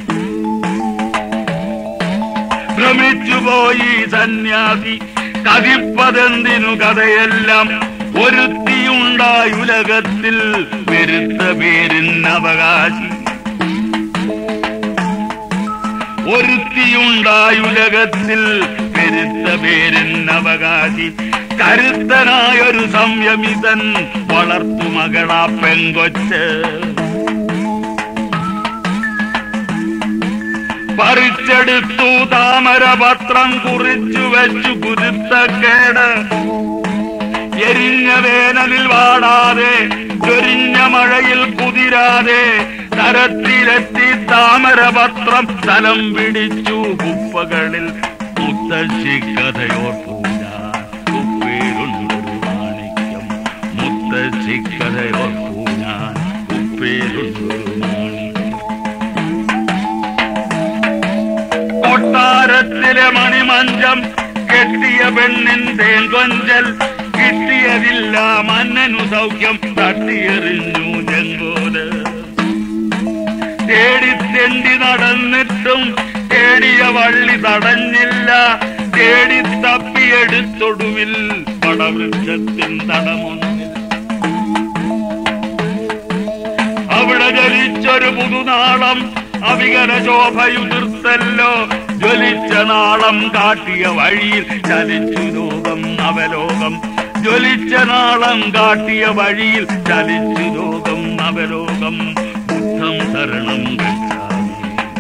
ഭ്രമിച്ചുപോയി സന്യാസി കതിപ്പതെന്തിനു കഥയെല്ലാം ഒരുത്തിയുണ്ടായി ഉലകത്തിൽ പെരുത്ത പേരിനവകാശി ഒരുത്തിയുണ്ടായി ഉലകത്തിൽ പെരുത്ത പേരിനവകാശി കരുത്തനായൊരു സംയമിതൻ വളർത്തു മകളാ പെങ്കൊച്ച് പറിച്ചെടുത്തു താമരപത്രം കുറിച്ചു വെച്ചു കുരുത്തക്കേട് എരിഞ്ഞ വേനലിൽ വാടാതെ ചൊരിഞ്ഞ മഴയിൽ കുതിരാതെ തരത്തിലെത്തി താമരപത്രം സ്ഥലം പിടിച്ചു കുപ്പകളിൽ മുത്തശ്ശി കഥയോർപ്പൂ ഞാൻ ഉപ്പേരുണ്ടൊരു മാണിക്യം മുത്തശ്ശി കഥയോർപ്പൂ ഞാൻ ഉപ്പേരുണ്ടൊരു മാണിക്യം കൊട്ടാരത്തിലെ മണിമഞ്ചം കെട്ടിയ പെണ്ണിൻ തേങ്കൊഞ്ചൽ കിട്ടിയതില്ല മന്നനു സൗഖ്യം തട്ടിയെറിഞ്ഞു ചെങ്കോല് തേടിത്തെണ്ടി നടന്നിട്ടും തേടിയ വള്ളി തടഞ്ഞില്ല തേടി തപ്പിയെടുത്തൊടുവിൽ പടവൃക്ഷത്തിൻ തടമൊന്നിൽ അവിടെ ജലിച്ചൊരു പുതുനാളം അവികല ശോഭയുതിർത്തല്ലോ ജ്വലിച്ച നാളം കാട്ടിയ വഴിയിൽ ചലിച്ചു ലോകം നവലോകം ജ്വലിച്ച നാളം കാട്ടിയ വഴിയിൽ ചലിച്ചു ലോകം നവലോകം ബുദ്ധം ശരണം ഗച്ഛാമി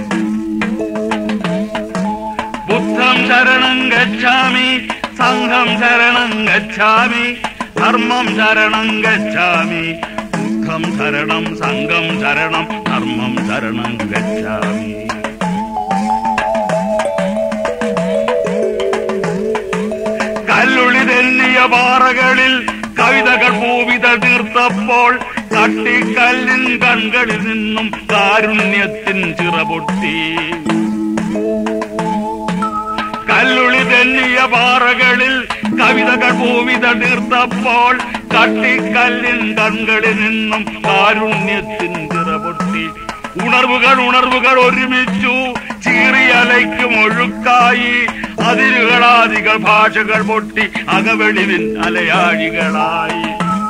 ബുദ്ധം ശരണം ഗച്ഛാമി സംഘം ശരണം ഗച്ഛാമി ധർമ്മം ശരണം ഗച്ഛാമി ബുദ്ധം ശരണം സംഘം ശരണം ധർമ്മം ശരണം ഗച്ഛാമി കല്ലുളി തെന്നിയ പാറകളിൽ കവിതകൾ പൂവിത തീർത്തപ്പോൾ കട്ടിക്കല്ലിൻ കൺകളിൽ നിന്നും കാരുണ്യത്തിൻ ചിറപൊട്ടി കല്ലുളി തെന്നിയ പാറകളിൽ കവിതകൾ പൂവിത തീർത്തപ്പോൾ കട്ടിക്കല്ലിൻ കൺകളിൽ നിന്നും കാരുണ്യത്തിൻ ചിറപൊട്ടി ഉണർവുകൾ ഉണർവുകൾ ഒരുമിച്ചു ചീറിയലയ്ക്കും ഒഴുക്കായി അതിരുകളാദികൾ ഭാഷകൾ പൊട്ടി അകവെളിവിൻ അലയാഴികളായി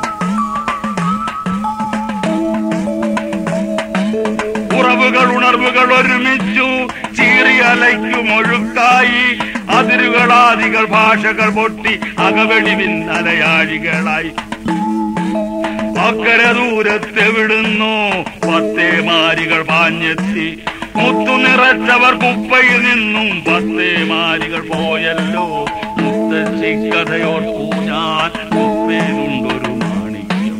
ഉറവുകൾ ഉണർവുകൾ ഒരുമിച്ചു ചീറിയലയ്ക്കും ഒഴുക്കായി അതിരുകളാദികൾ ഭാഷകൾ പൊട്ടി അകവെളിവിൻ അലയാഴികളായി അക്കരെ ദൂരത്തെവിടുന്നോ പത്തേ മാരികൾ പാഞ്ഞെത്തി മുത്തു നിറച്ചവർ കുപ്പയിൽ നിന്നും പത്തേ മാരികൾ പോയല്ലോ മുത്തശ്ശി കഥയോർക്കൂ ഞാൻ കുപ്പയിലുണ്ടൊരു മാണിക്യം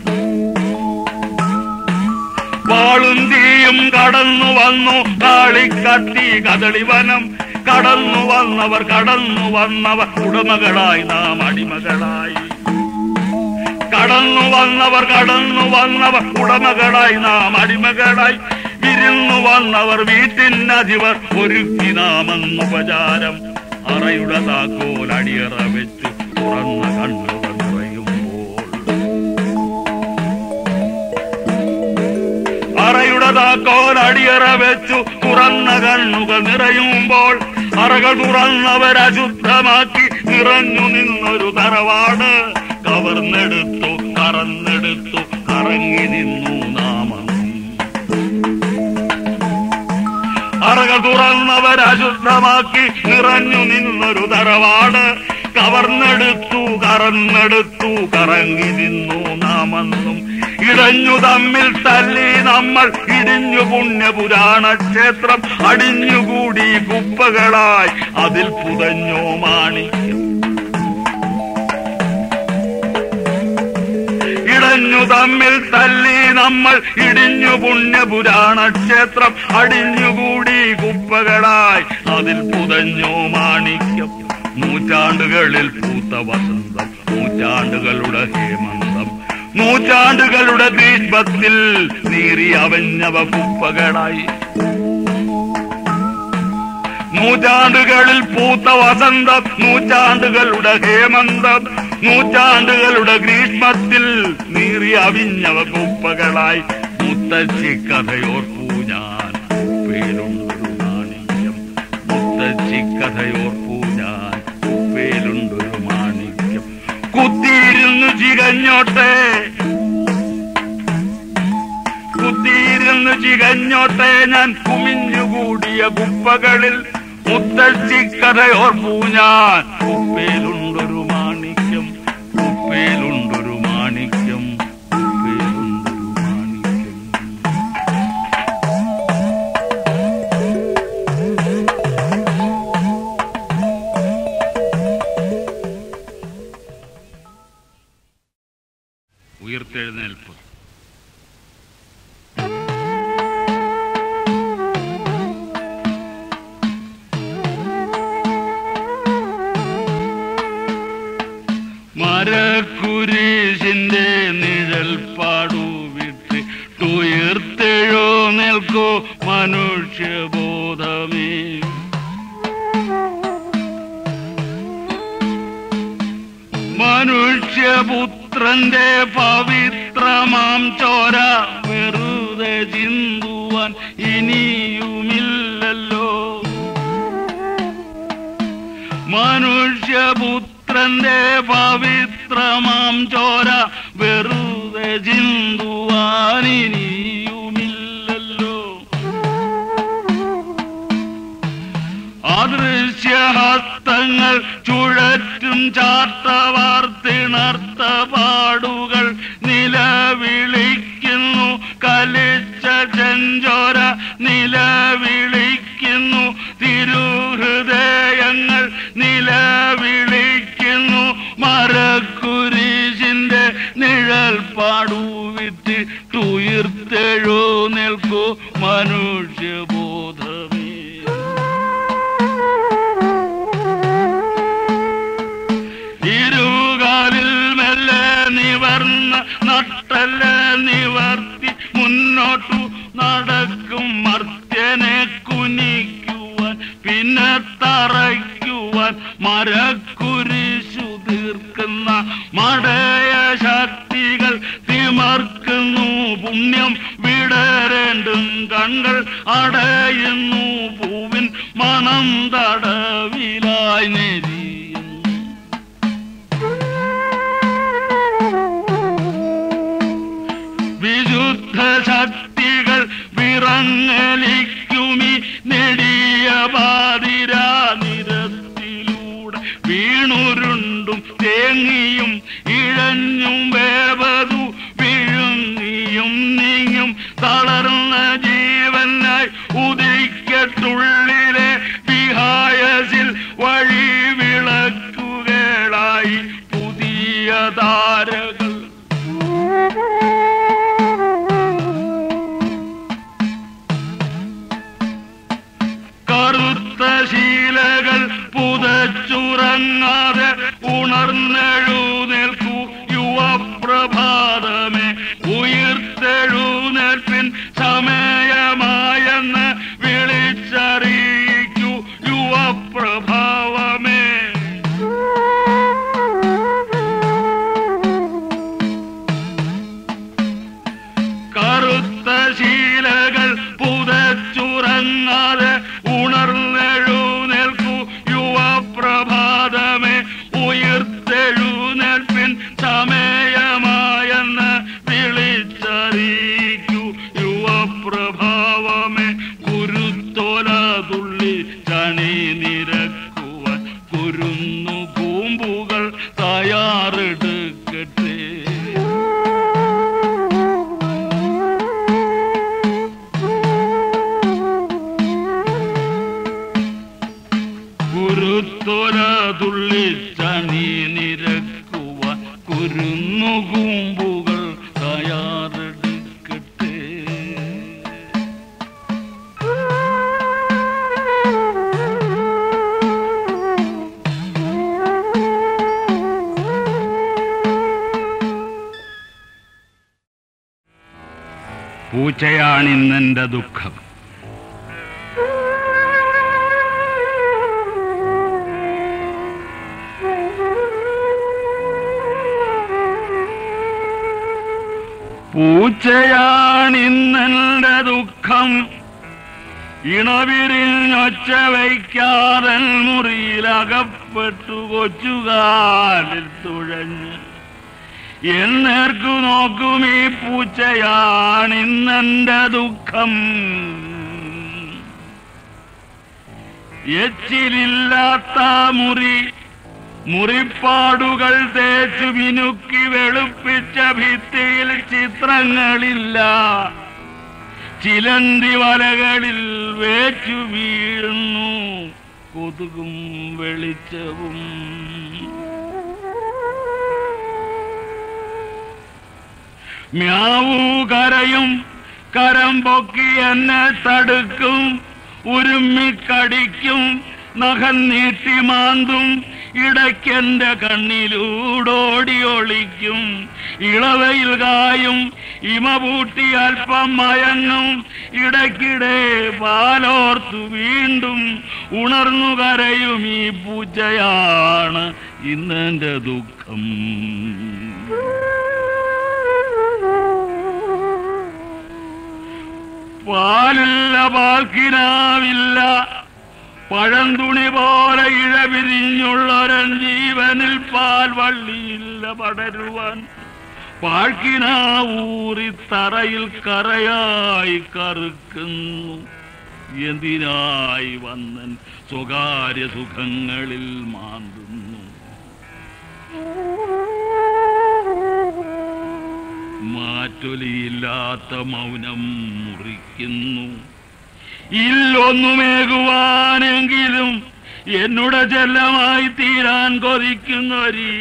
വാളും തീയും കടന്നു വന്നു കാളിക്കത്തി കദളിവനം കടന്നു വന്നവർ കടന്നു വന്നവർ ഉടമകളായി നാം അടിമകളായി കടന്നു വന്നവർ കടന്നു വന്നവർ ഉടമകളായി നാം അടിമകളായി വിരുന്നു വന്നവർ വീട്ടിനധിവർ ഒരുക്കി നാമെന്നുപചാരം അറയുടെ താക്കോൽ അടിയറ വെച്ചു തുറന്ന കണ്ണുകൾ നിറയുമ്പോൾ അറയുടെ താക്കോൽ അടിയറ വെച്ചു തുറന്ന കണ്ണുകൾ നിറയുമ്പോൾ അറകൾ തുറന്നവർ അശുദ്ധമാക്കി നിറഞ്ഞു നിന്നൊരു തറവാട് കവർന്നെടുത്തു കറന്നെടുത്തു കറങ്ങി നിന്നു നാമം അറകൾ തുറന്നവർ അശുദ്ധമാക്കി നിറഞ്ഞു നിന്നൊരു തറവാട് കവർന്നെടുത്തു കറന്നെടുത്തു കറങ്ങി നിന്നു നാമെന്നും ഇടഞ്ഞു തമ്മിൽ തല്ലി നമ്മൾ ഇടിഞ്ഞു പുണ്യപുരാണ ക്ഷേത്രം അടിഞ്ഞുകൂടി കുപ്പകളായി അതിൽ പുതഞ്ഞോ മാണിക്യം ഇടഞ്ഞു തമ്മിൽ തല്ലി നമ്മൾ ഇടിഞ്ഞു പുണ്യപുരാണ ക്ഷേത്രം അടിഞ്ഞുകൂടി കുപ്പകളായി അതിൽ പുതഞ്ഞോ മാണിക്യം നൂറ്റാണ്ടുകളിൽ പൂത്ത വസന്തം നൂറ്റാണ്ടുകളുടെ ഹേമന്തം നൂറ്റാണ്ടുകളുടെ ദീപത്തിൽ നീറി അവഞ്ഞവ കുപ്പകളായി നൂറ്റാണ്ടുകളിൽ പൂത്ത വസന്തം നൂറ്റാണ്ടുകളുടെ ഹേമന്തം നൂറ്റാണ്ടുകളുടെ ഗ്രീഷ്മത്തിൽ നീറി അവിഞ്ഞവ കുപ്പകളായി മുത്തശ്ശി കഥയോർപ്പൂ ഞാൻ പേരുണ്ടൊരു മാണിക്യം മുത്തശ്ശി കഥയോർപ്പൂ ഞാൻ പേരുണ്ടൊരു മാണിക്യം കുത്തിയിരുന്നു ചികഞ്ഞോട്ടെ കുത്തിയിരുന്നു ചികഞ്ഞോട്ടെ ഞാൻ കുമിഞ്ഞുകൂടിയ കുപ്പകളിൽ മുത്തശ്ശി കഥയോർപ്പൂ ഞാൻ കുപ്പയിലുണ്ടൊരു മാണിക്യം കുപ്പയിലുണ്ടൊരു മാണിക്യം കുപ്പയിലുണ്ടൊരു മാണിക്യം ഉയർത്തെഴുന്നേൽപ്പ് മരക്കുരിശിന്റെ നിഴൽ പാടുവിട്ട് ഉയർത്തെഴോ നിൽക്കോ മനുഷ്യബോധമേ മനുഷ്യപുത്രന്റെ പവിത്രമാം ചോര വെറുതെ ചിന്തുവാൻ ഇനിയുമില്ലല്ലോ മനുഷ്യപുത്രന്റെ പവിത്രമാം ചോര വെറുതെ ചിന്തുവാൻ ഇനിയുമില്ലല്ലോ അദൃശ്യഹസ്തങ്ങൾ ചുഴറ്റും ചാട്ടവാർത്തിണർത്ത പാടുകൾ നിലവിളിക്കുന്നു കലിച്ച ചെഞ്ചോര നിലവിളിക്കുന്നു തിരുഹൃദയങ്ങൾ നിലവിളിക്കുന്നു മരക്കുരിശിന്റെ നിഴൽ പാടുവിട്ട് തുയർത്തെഴോ നിൽക്കൂ മനുഷ്യബോധമേ ഇരുകാലിൽ മെല്ലെ നിവർന്ന നട്ടല്ല നിവർത്തി മുന്നോട്ടു നടക്കും മർത്യനെ കുനിക്കുവാൻ പിന്നെ തറയ്ക്കുവാൻ മരക്കുരിശു തീർക്കുന്ന മടയ ശക്തികൾ തിമർക്കുന്നു പുണ്യം വിടരേണ്ടും കണ്ണുകൾ അടയുന്നു പൂവി മണം തടവിലായി നെരിയുന്നു വിശുദ്ധ ശക്തികൾ വിറങ്ങലിക്കുമി നെടിയ പാതിരാ നിരത്തിലൂടെ വീണുരുണ്ടും തേങ്ങിയും ഇഴഞ്ഞും വേവതു വിഴുങ്ങിയും നീങ്ങും തളർന്ന ജീവനായി ഉദിക്കട്ടുള്ളിലെ വിഹായസിൽ വഴി വിളക്കുകളായി പുതിയ താരകൾ കറുത്ത ശീലകൾ പുതച്ചുറങ്ങാതെ ഉണർന്നെഴുന്നേൽക്കൂ യുവപ്രഭാതമേ ഉയർത്തെഴുന്നേൽപ്പിൻ സമയമായെന്ന് വിളിച്ചറിയിക്കൂ യുവപ്രഭാവമേ കറുത്ത ശീലകൾ പുതച്ചുറങ്ങാതെ ഉണർന്നെഴുന്നേൽക്കൂ യുവപ്രഭാതമേ ഉയർത്തെഴുന്നേൽപ്പിൻ സമയമായെന്ന് വിളിച്ചറിയിക്കൂ യുവപ്രഭാവമേ കുരുത്തോല തുള്ളി ചണി നിരക്കുവാൻ കുരുന്നു കൂമ്പുകൾ തയ്യാറെടുക്കട്ടെ കുരുത്തൊര തുള്ളി ചണി നിരക്കുവാൻ കുരുന്നു കൂമ്പുകൾ തയ്യാറെടുക്കട്ടെ പൂച്ചയാണിന്നെന്റെ ദുഃഖം പൂച്ചയാണിന്നെന്റെ ദുഃഖം ഇണവിരിഞ്ഞൊച്ച വയ്ക്കാതൻ മുറിയിലകപ്പെട്ടു കൊച്ചുകാലിൽ തുഴഞ്ഞ് എന്നേർക്കു നോക്കും ഈ പൂച്ചയാണിന്നെന്റെ ദുഃഖം എച്ചിലില്ലാത്ത മുറി മുറിപ്പാടുകൾ തേച്ചു മിനുക്കി വെളുപ്പിച്ച ഭിത്തിയിൽ ചിത്രങ്ങളില്ല ചിലന്തി വലകളിൽ വേച്ചു വീഴുന്നു കൊതുകും വെളിച്ചവും മ്യാവൂ കരയും കരം പൊക്കി എന്നെ തടുക്കും ഉരുമ്മിക്കടിക്കും നഖം നീട്ടി മാന്തും ഇടയ്ക്കെന്റെ കണ്ണിലൂടോടി ഒളിക്കും ഇളവയിൽ കായും ഇമ പൂട്ടി അല്പം മയങ്ങും ഇടയ്ക്കിടെ പാലോർത്തു വീണ്ടും ഉണർന്നു കരയും ഈ പൂച്ചയാണ് ഇന്നെന്റെ ദുഃഖം പാലില്ല പാൽക്കിനാവില്ല പഴന്തുണി പോലെ ഇഴപിരിഞ്ഞുള്ളൊരൻ ജീവനിൽ പാൽ വള്ളിയില്ല പടരുവാൻ പാഴ്ക്കിനാവൂറി തറയിൽ കറയായി കറുക്കുന്നു എന്തിനായി വന്നൻ സ്വകാര്യ സുഖങ്ങളിൽ മാന്തുന്നു മാറ്റൊലിയില്ലാത്ത മൗനം മുറിക്കുന്നു ഇല്ലൊന്നുമേകുവാനെങ്കിലും എന്നുടെ ചെല്ലമായി തീരാൻ കൊതിക്കുന്നൊരീ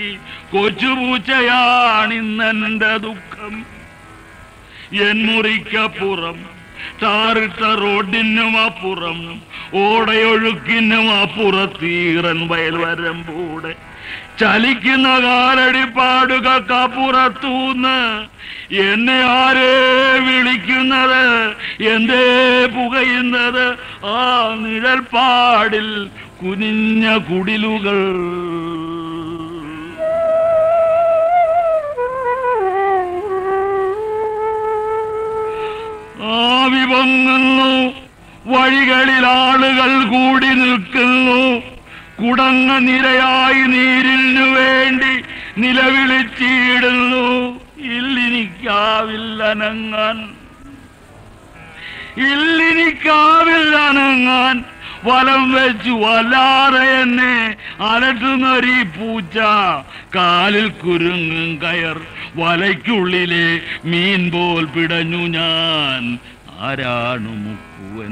കൊച്ചുപൂച്ചയാണിന്നെന്റെ ദുഃഖം എൻ മുറിക്കപ്പുറം ടാറിട്ട റോഡിനും അപ്പുറം ഓടയൊഴുക്കിനും അപ്പുറത്തീറൻ വയൽവരമ്പൂടെ ചലിക്കുന്ന കാലടിപ്പാടുകൾക്കപ്പുറത്തൂന്ന് എന്നെ ആരേ വിളിക്കുന്നത് എന്തേ പുകയുന്നത് ആ നിഴൽപ്പാടിൽ കുനിഞ്ഞ കുടിലുകൾ ആവി പൊങ്ങുന്നു വഴികളിൽ ആളുകൾ കൂടി നിൽക്കുന്നു കുടങ്ങ നിരയായി നീരിനു വേണ്ടി നിലവിളിച്ചിടുന്നു ഇല്ലിനിക്കാവില്ലനങ്ങാൻ ഇല്ലിനിക്കാവില്ലനങ്ങാൻ വലം വെച്ചു വല്ലാതെ എന്നെ അലട്ടുന്നൊരീ പൂച്ച കാലിൽ കുരുങ്ങും കയർ വലയ്ക്കുള്ളിലെ മീൻ പോൽ പിടഞ്ഞു ഞാൻ ആരാണു മുക്കുവൻ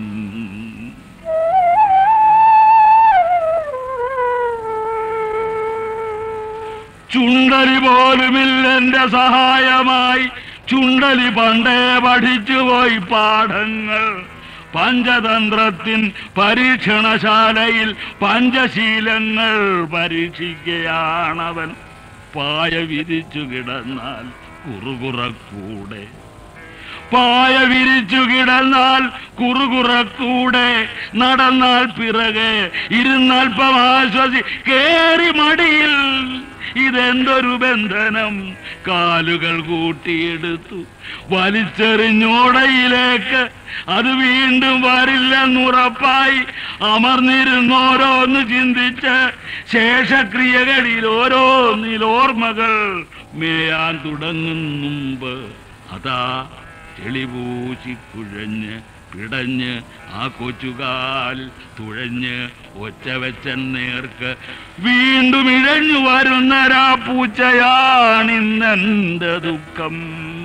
ചുണ്ടലി പോലുമില്ലെന്റെ സഹായമായി ചുണ്ടലി പണ്ടേ പഠിച്ചുപോയി പാഠങ്ങൾ പഞ്ചതന്ത്രത്തിൻ പരീക്ഷണശാലയിൽ പഞ്ചശീലങ്ങൾ പരീക്ഷിക്കുകയാണവൻ പായ വിരിച്ചു കിടന്നാൽ കുറുകുറക്കൂടെ പായ വിരിച്ചു കിടന്നാൽ കുറുകുറക്കൂടെ നടന്നാൽ പിറകെ ഇരുന്നൽപ്പം ആശ്വസി കേറി മടിയിൽ ഇതെന്തൊരു ബന്ധനം കാലുകൾ കൂട്ടിയെടുത്തു വലിച്ചെറിഞ്ഞോടയിലേക്ക് അത് വീണ്ടും വരില്ലെന്നുറപ്പായി അമർന്നിരുന്നോരോന്ന് ചിന്തിച്ച് ശേഷക്രിയകളിൽ ഓരോന്നിൽ ഓർമ്മകൾ മേയാൻ തുടങ്ങും മുമ്പ് അതാ ചെളിപൂശി കുഴഞ്ഞ് പിടഞ്ഞ് ആ കൊച്ചുകാൽ തുഴഞ്ഞ് ഒച്ച വെച്ച നേർക്ക് വീണ്ടും ഇഴഞ്ഞു വരുന്നരാ പൂച്ചയാണിന്നെന്റെ ദുഃഖം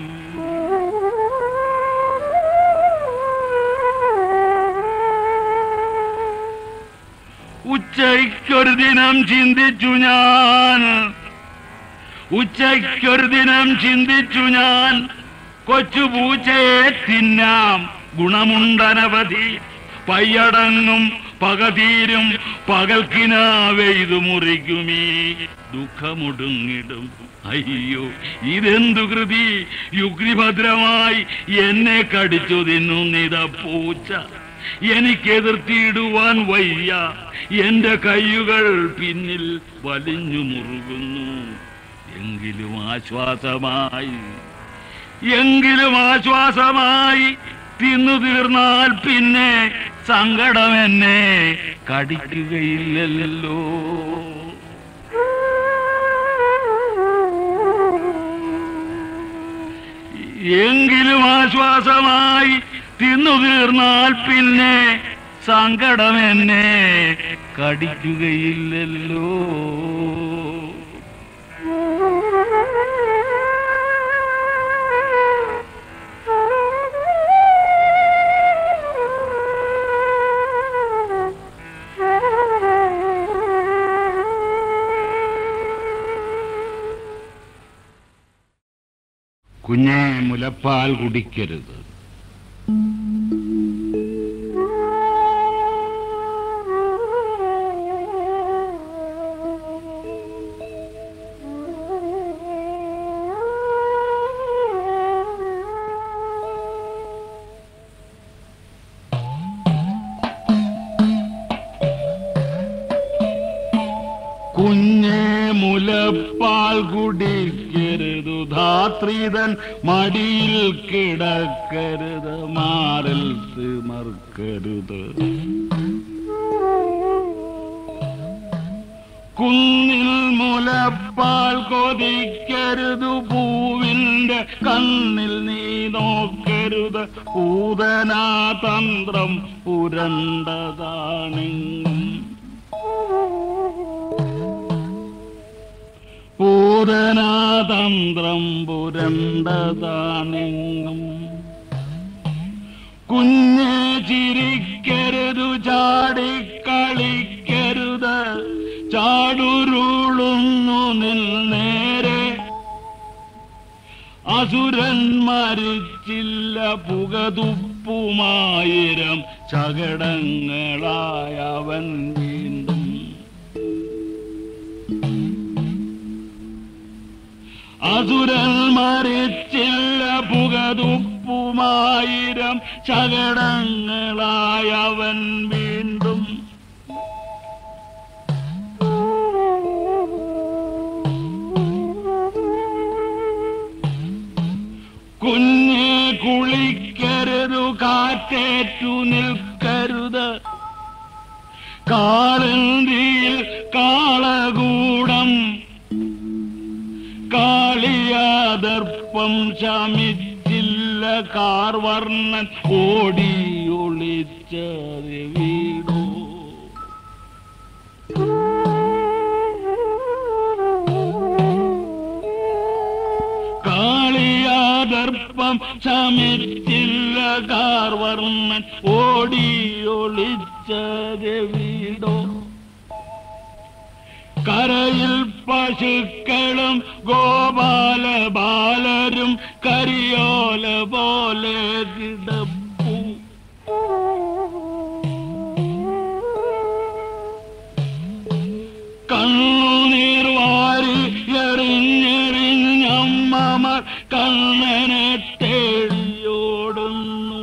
ഉച്ചയ്ക്കൊരു ദിനം ചിന്തിച്ചു ഞാൻ ഉച്ചയ്ക്കൊരു ദിനം ചിന്തിച്ചു ഞാൻ കൊച്ചു പൂച്ചയെ തിന്നാം ഗുണമുണ്ടനവധി പയ്യടങ്ങും പകതീരും പകൽക്കിനാവെയ്തു മുറിക്കുമീ ദുഃഖമൊടുങ്ങിടും അയ്യോ ഇതെന്തു കൃതി യുഗ്നിഭദ്രമായി എന്നെ കടിച്ചു തിന്നുന്നിത പൂച്ച എനിക്കെതിർത്തിയിടുവാൻ വയ്യ എന്റെ കൈകൾ പിന്നിൽ വലിഞ്ഞു മുറുകുന്നു എങ്കിലും ആശ്വാസമായി എങ്കിലും ആശ്വാസമായി തിന്നു തീർന്നാൽ പിന്നെ സങ്കടം എന്നെ കടിക്കുകയില്ലല്ലോ എങ്കിലും ആശ്വാസമായി തിന്നു തീർന്നാൽ പിന്നെ സങ്കടം എന്നെ കടിക്കുകയില്ലല്ലോ കുഞ്ഞെ മുലപ്പാൽ കുടിക്കരുത് കുഞ്ഞെ മുലപ്പാൽ കുടിക്കരുതു ധാത്രിതൻ മടിയിൽ കിടക്കരുത് മാറിൽ തിമർക്കരുത് കുന്നിൽ മുലപ്പാൽ കൊതിക്കരുതു പൂവിന്റെ കണ്ണിൽ നീ നോക്കരുത് പൂതനാതന്ത്രം പുരണ്ടതാണെങ്കും പൂതനാതന്ത്രം പുരണ്ടതാണെങ്കും കുഞ്ഞെ ചിരിക്കരുതു ചാടിക്കളിക്കരുത് ചാടുരുളുന്നു നിൽ നേരെ അസുരൻ മരിച്ചില്ല പുകതുപ്പുമായിരം ചകടങ്ങളായവൻ വീണ്ടും അസുരൻ മരിച്ചില്ല പുകതുപ്പുമായിരം ചകടങ്ങളായവൻ വീണ്ടും കുഞ്ഞെ കുളിക്കരുതു കാറ്റേറ്റു നിൽക്കരുത് കാളന്തിയിൽ കാളകൂടം കാളിയാദർപ്പം ശമിച്ചില്ല കാർവർണ്ണൻ ഓടിയൊളിച്ചത് വീടോ കാളിയാദർപ്പം ശമിച്ചില്ല കാർവർണ്ണൻ ഓടിയൊളിച്ചത് വീടോ കരയിൽ പശുക്കളും ഗോപാല ബാലരും കരിയോല പോലെ കിടപ്പു കണ്ണുനീർ വാരി എറിഞ്ഞെറിഞ്ഞമ്മമാർ കണ്ണനെ തേടിയോടുന്നു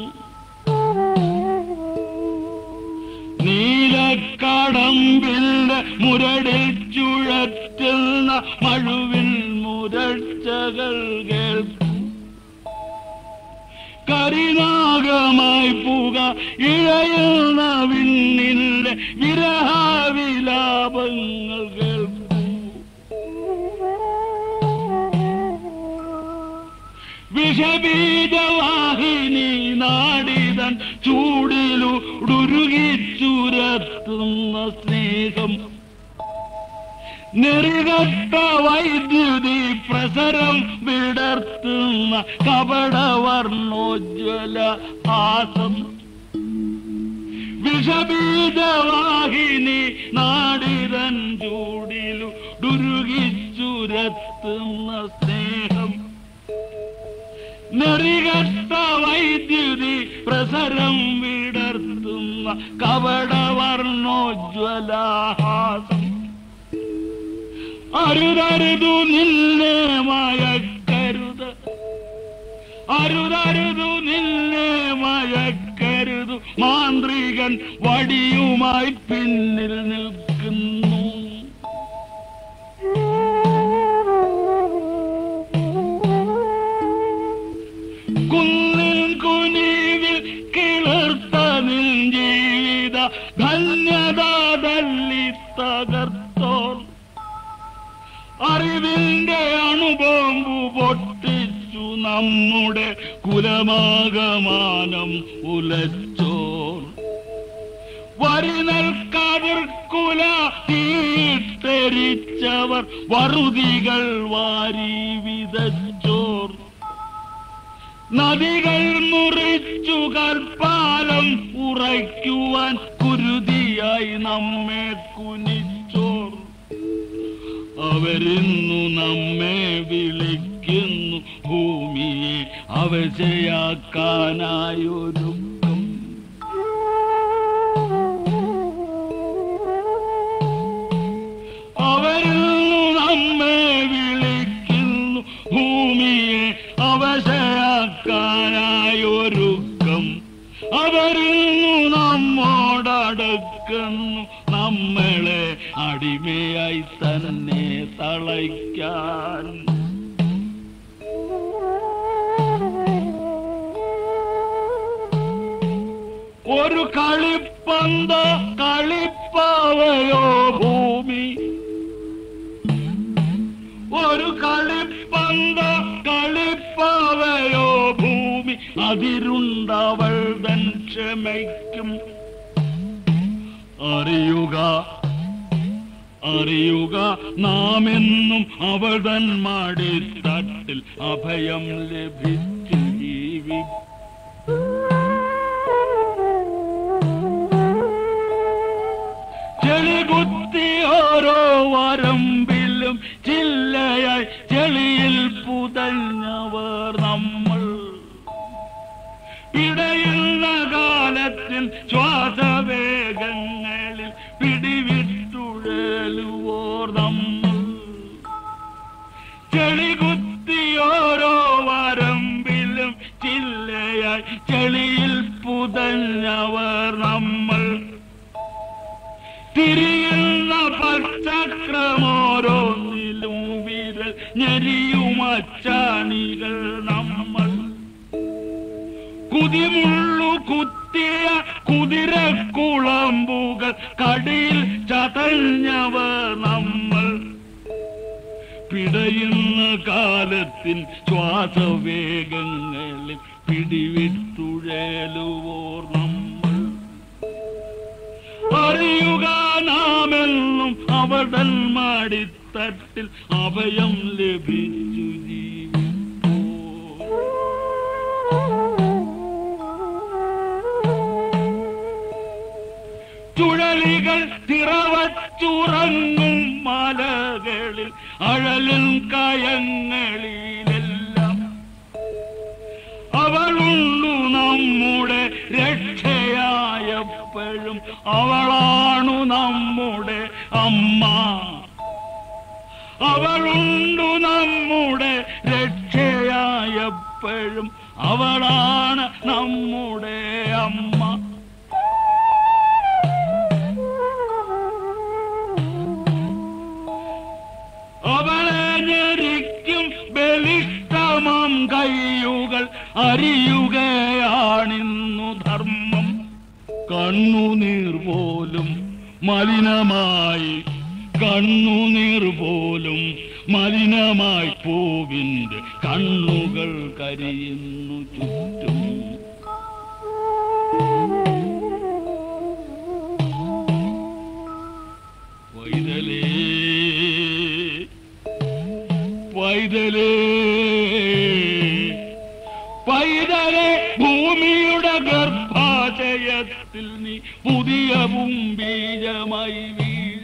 നീലക്കടമ്പിന്റെ മുരടിൽ ചുഴറ്റുന്ന മഴുവിൻ മുരൾച്ചകൾ കേൾക്കും കരിനാഗമായി പുക ഇഴയുന്ന വിണ്ണിന്റെ വിരഹാവിലാപങ്ങൾ കേൾക്കൂ വിഷബീജവാഹിനി നാടിതൻ ചൂടിലുടുരുകി ചുരത്തുന്ന സ്നേഹം നെറികട്ട വൈദ്യുതി പ്രസരം വിടർത്തുന്ന കപടവർണ്ണോജ്വല ഹാസം വിഷബീജവാഹിനി നാടിതൻ ചൂടിലു ഡുരുകിച്ചുരത്തുന്ന സ്നേഹം നെറികട്ട വൈദ്യുതി പ്രസരം വിടർത്തുന്ന കപടവർണ്ണോജ്വലഹാസം അരുതരുതു നിന്നെ മയക്കരുത് അരുതരുതു നിന്നെ മയക്കരുതു മാന്ത്രികൻ വടിയുമായി പിന്നിൽ നിൽക്കുന്നു കുന്നിൻ കുനിവിൽ കിളിർത്ത നിൻ ജീവിത ധന്യത തല്ലി തകർത്തോൾ അറിവിന്റെ അണുബോംബു പൊട്ടിച്ചു നമ്മുടെ കുലമാകമാനം ഉലച്ചോർ വരി നൽകാതിർക്കുല തീട്ടരിച്ചവർ വറുതികൾ വാരി വിതച്ചോർ നദികൾ മുറിച്ചു കൽപ്പാലം ഉറയ്ക്കുവാൻ കുരുതിയായി നമ്മെ കുനിച്ചോർ അവരിന്നു നമ്മെ വിളിക്കുന്നു ഭൂമിയെ അവശയാക്കാനായൊരുക്കം അവരിന്നു നമ്മെ വിളിക്കുന്നു ഭൂമിയെ അവശയാക്കാനായൊരുക്കം അവരിന്നു നമ്മോടടുക്കുന്നു നമ്മളെ അടിമയായി തന്നെ തളയ്ക്കാൻ ഒരു കളിപ്പന്ത കളിപ്പാവയോ ഭൂമി ഒരു കളിപ്പന്ത കളിപ്പാവയോ ഭൂമി അതിരുണ്ടവൾ തൻ ക്ഷമയ്ക്കും അറിയുക അറിയുക നാം എന്നും അവൾ തൻ മാടിത്തട്ടിൽ അഭയം ലഭിച്ചു ജീവി ചെളികുത്തി ഓരോ വരമ്പിലും ചില്ലയായി ചെളിയിൽ പുതഞ്ഞവർ നമ്മൾ പിടയുന്ന കാലത്തിൽ ശ്വാസവേഗങ്ങളിൽ പിടിവിട്ടുഴലുവോർ നമ്മൾ ചെളികുത്തി ഓരോ വരമ്പിലും ചില്ലയായി ചെളിയിൽ പുതഞ്ഞവർ നമ്മൾ തിരിയുന്ന പച്ചക്രമോരോന്നിലും വിരൽ ഞെരിയുമച്ചാണികൾ നമ്മൾ കുതിമുള്ളു കുത്തിയ കുതിരക്കുളമ്പുകൾ കടിയിൽ ചതഞ്ഞവർ നമ്മൾ പിടയുന്ന കാലത്തിൻ ശ്വാസവേഗങ്ങളിൽ പിടിവിട്ടുഴലുവോർ നമ്മൾ അറിയുക നാമെന്നും അവടൽ മാടിത്തട്ടിൽ അഭയം ലഭിച്ചു ജീവിപ്പോ ചുഴലികൾ തിറവച്ചുറങ്ങും മലകളിൽ അഴലും കയങ്ങളിലെല്ലാം അവളുണ്ടു നമ്മുടെ രക്ഷയായപ്പോഴും അവളാണു നമ്മുടെ അമ്മ അവളുണ്ടു നമ്മുടെ രക്ഷയായപ്പോഴും അവളാണ് നമ്മുടെ അമ്മ അവളെ ഞെരിക്കും ബലിഷ്ടമം കയ്യുകൾ അറിയുകയാണിന്നു ധർമ്മം കണ്ണുനീർ പോലും മലിനമായി കണ്ണുനീർ പോലും മലിനമായി പൂവിന്റെ കണ്ണുകൾ കരിയുന്നു ചുറ്റും പൈതലേ പൈതലേ പൈതലെ ഭൂമിയുടെ ഗർഭാശയത്തിൽ നീ പുതിയ ബീജമായി വീഴ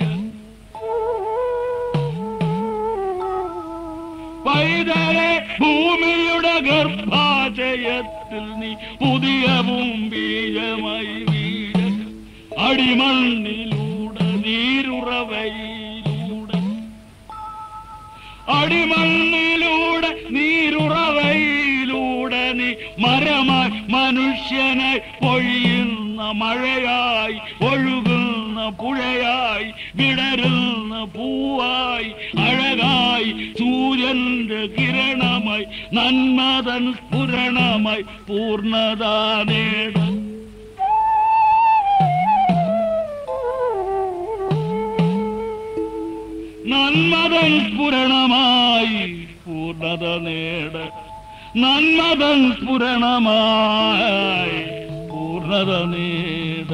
പൈതലെ ഭൂമിയുടെ ഗർഭാശയത്തിൽ നീ പുതിയ ബീജമായി വീഴ അടിമണ്ണിലൂടെ നീരുറവയിലൂടെ അടിമണ്ണിലൂടെ നീരുറവയിലൂടെ നീ മരമായി മനുഷ്യനായി പൊഴിയുന്ന മഴയായി ഒഴുകുന്ന പുഴയായി വിടരുന്ന പൂവായി അഴകായി സൂര്യന്റെ കിരണമായി നന്മതൻ സ്ഫുരണമായി പൂർണ്ണത നേട നന്മതൻ സ്ഫുരണമായി പൂർണ്ണത നേട നന്മതൻ സ്ഫുരണമായി പൂർണ്ണത നേട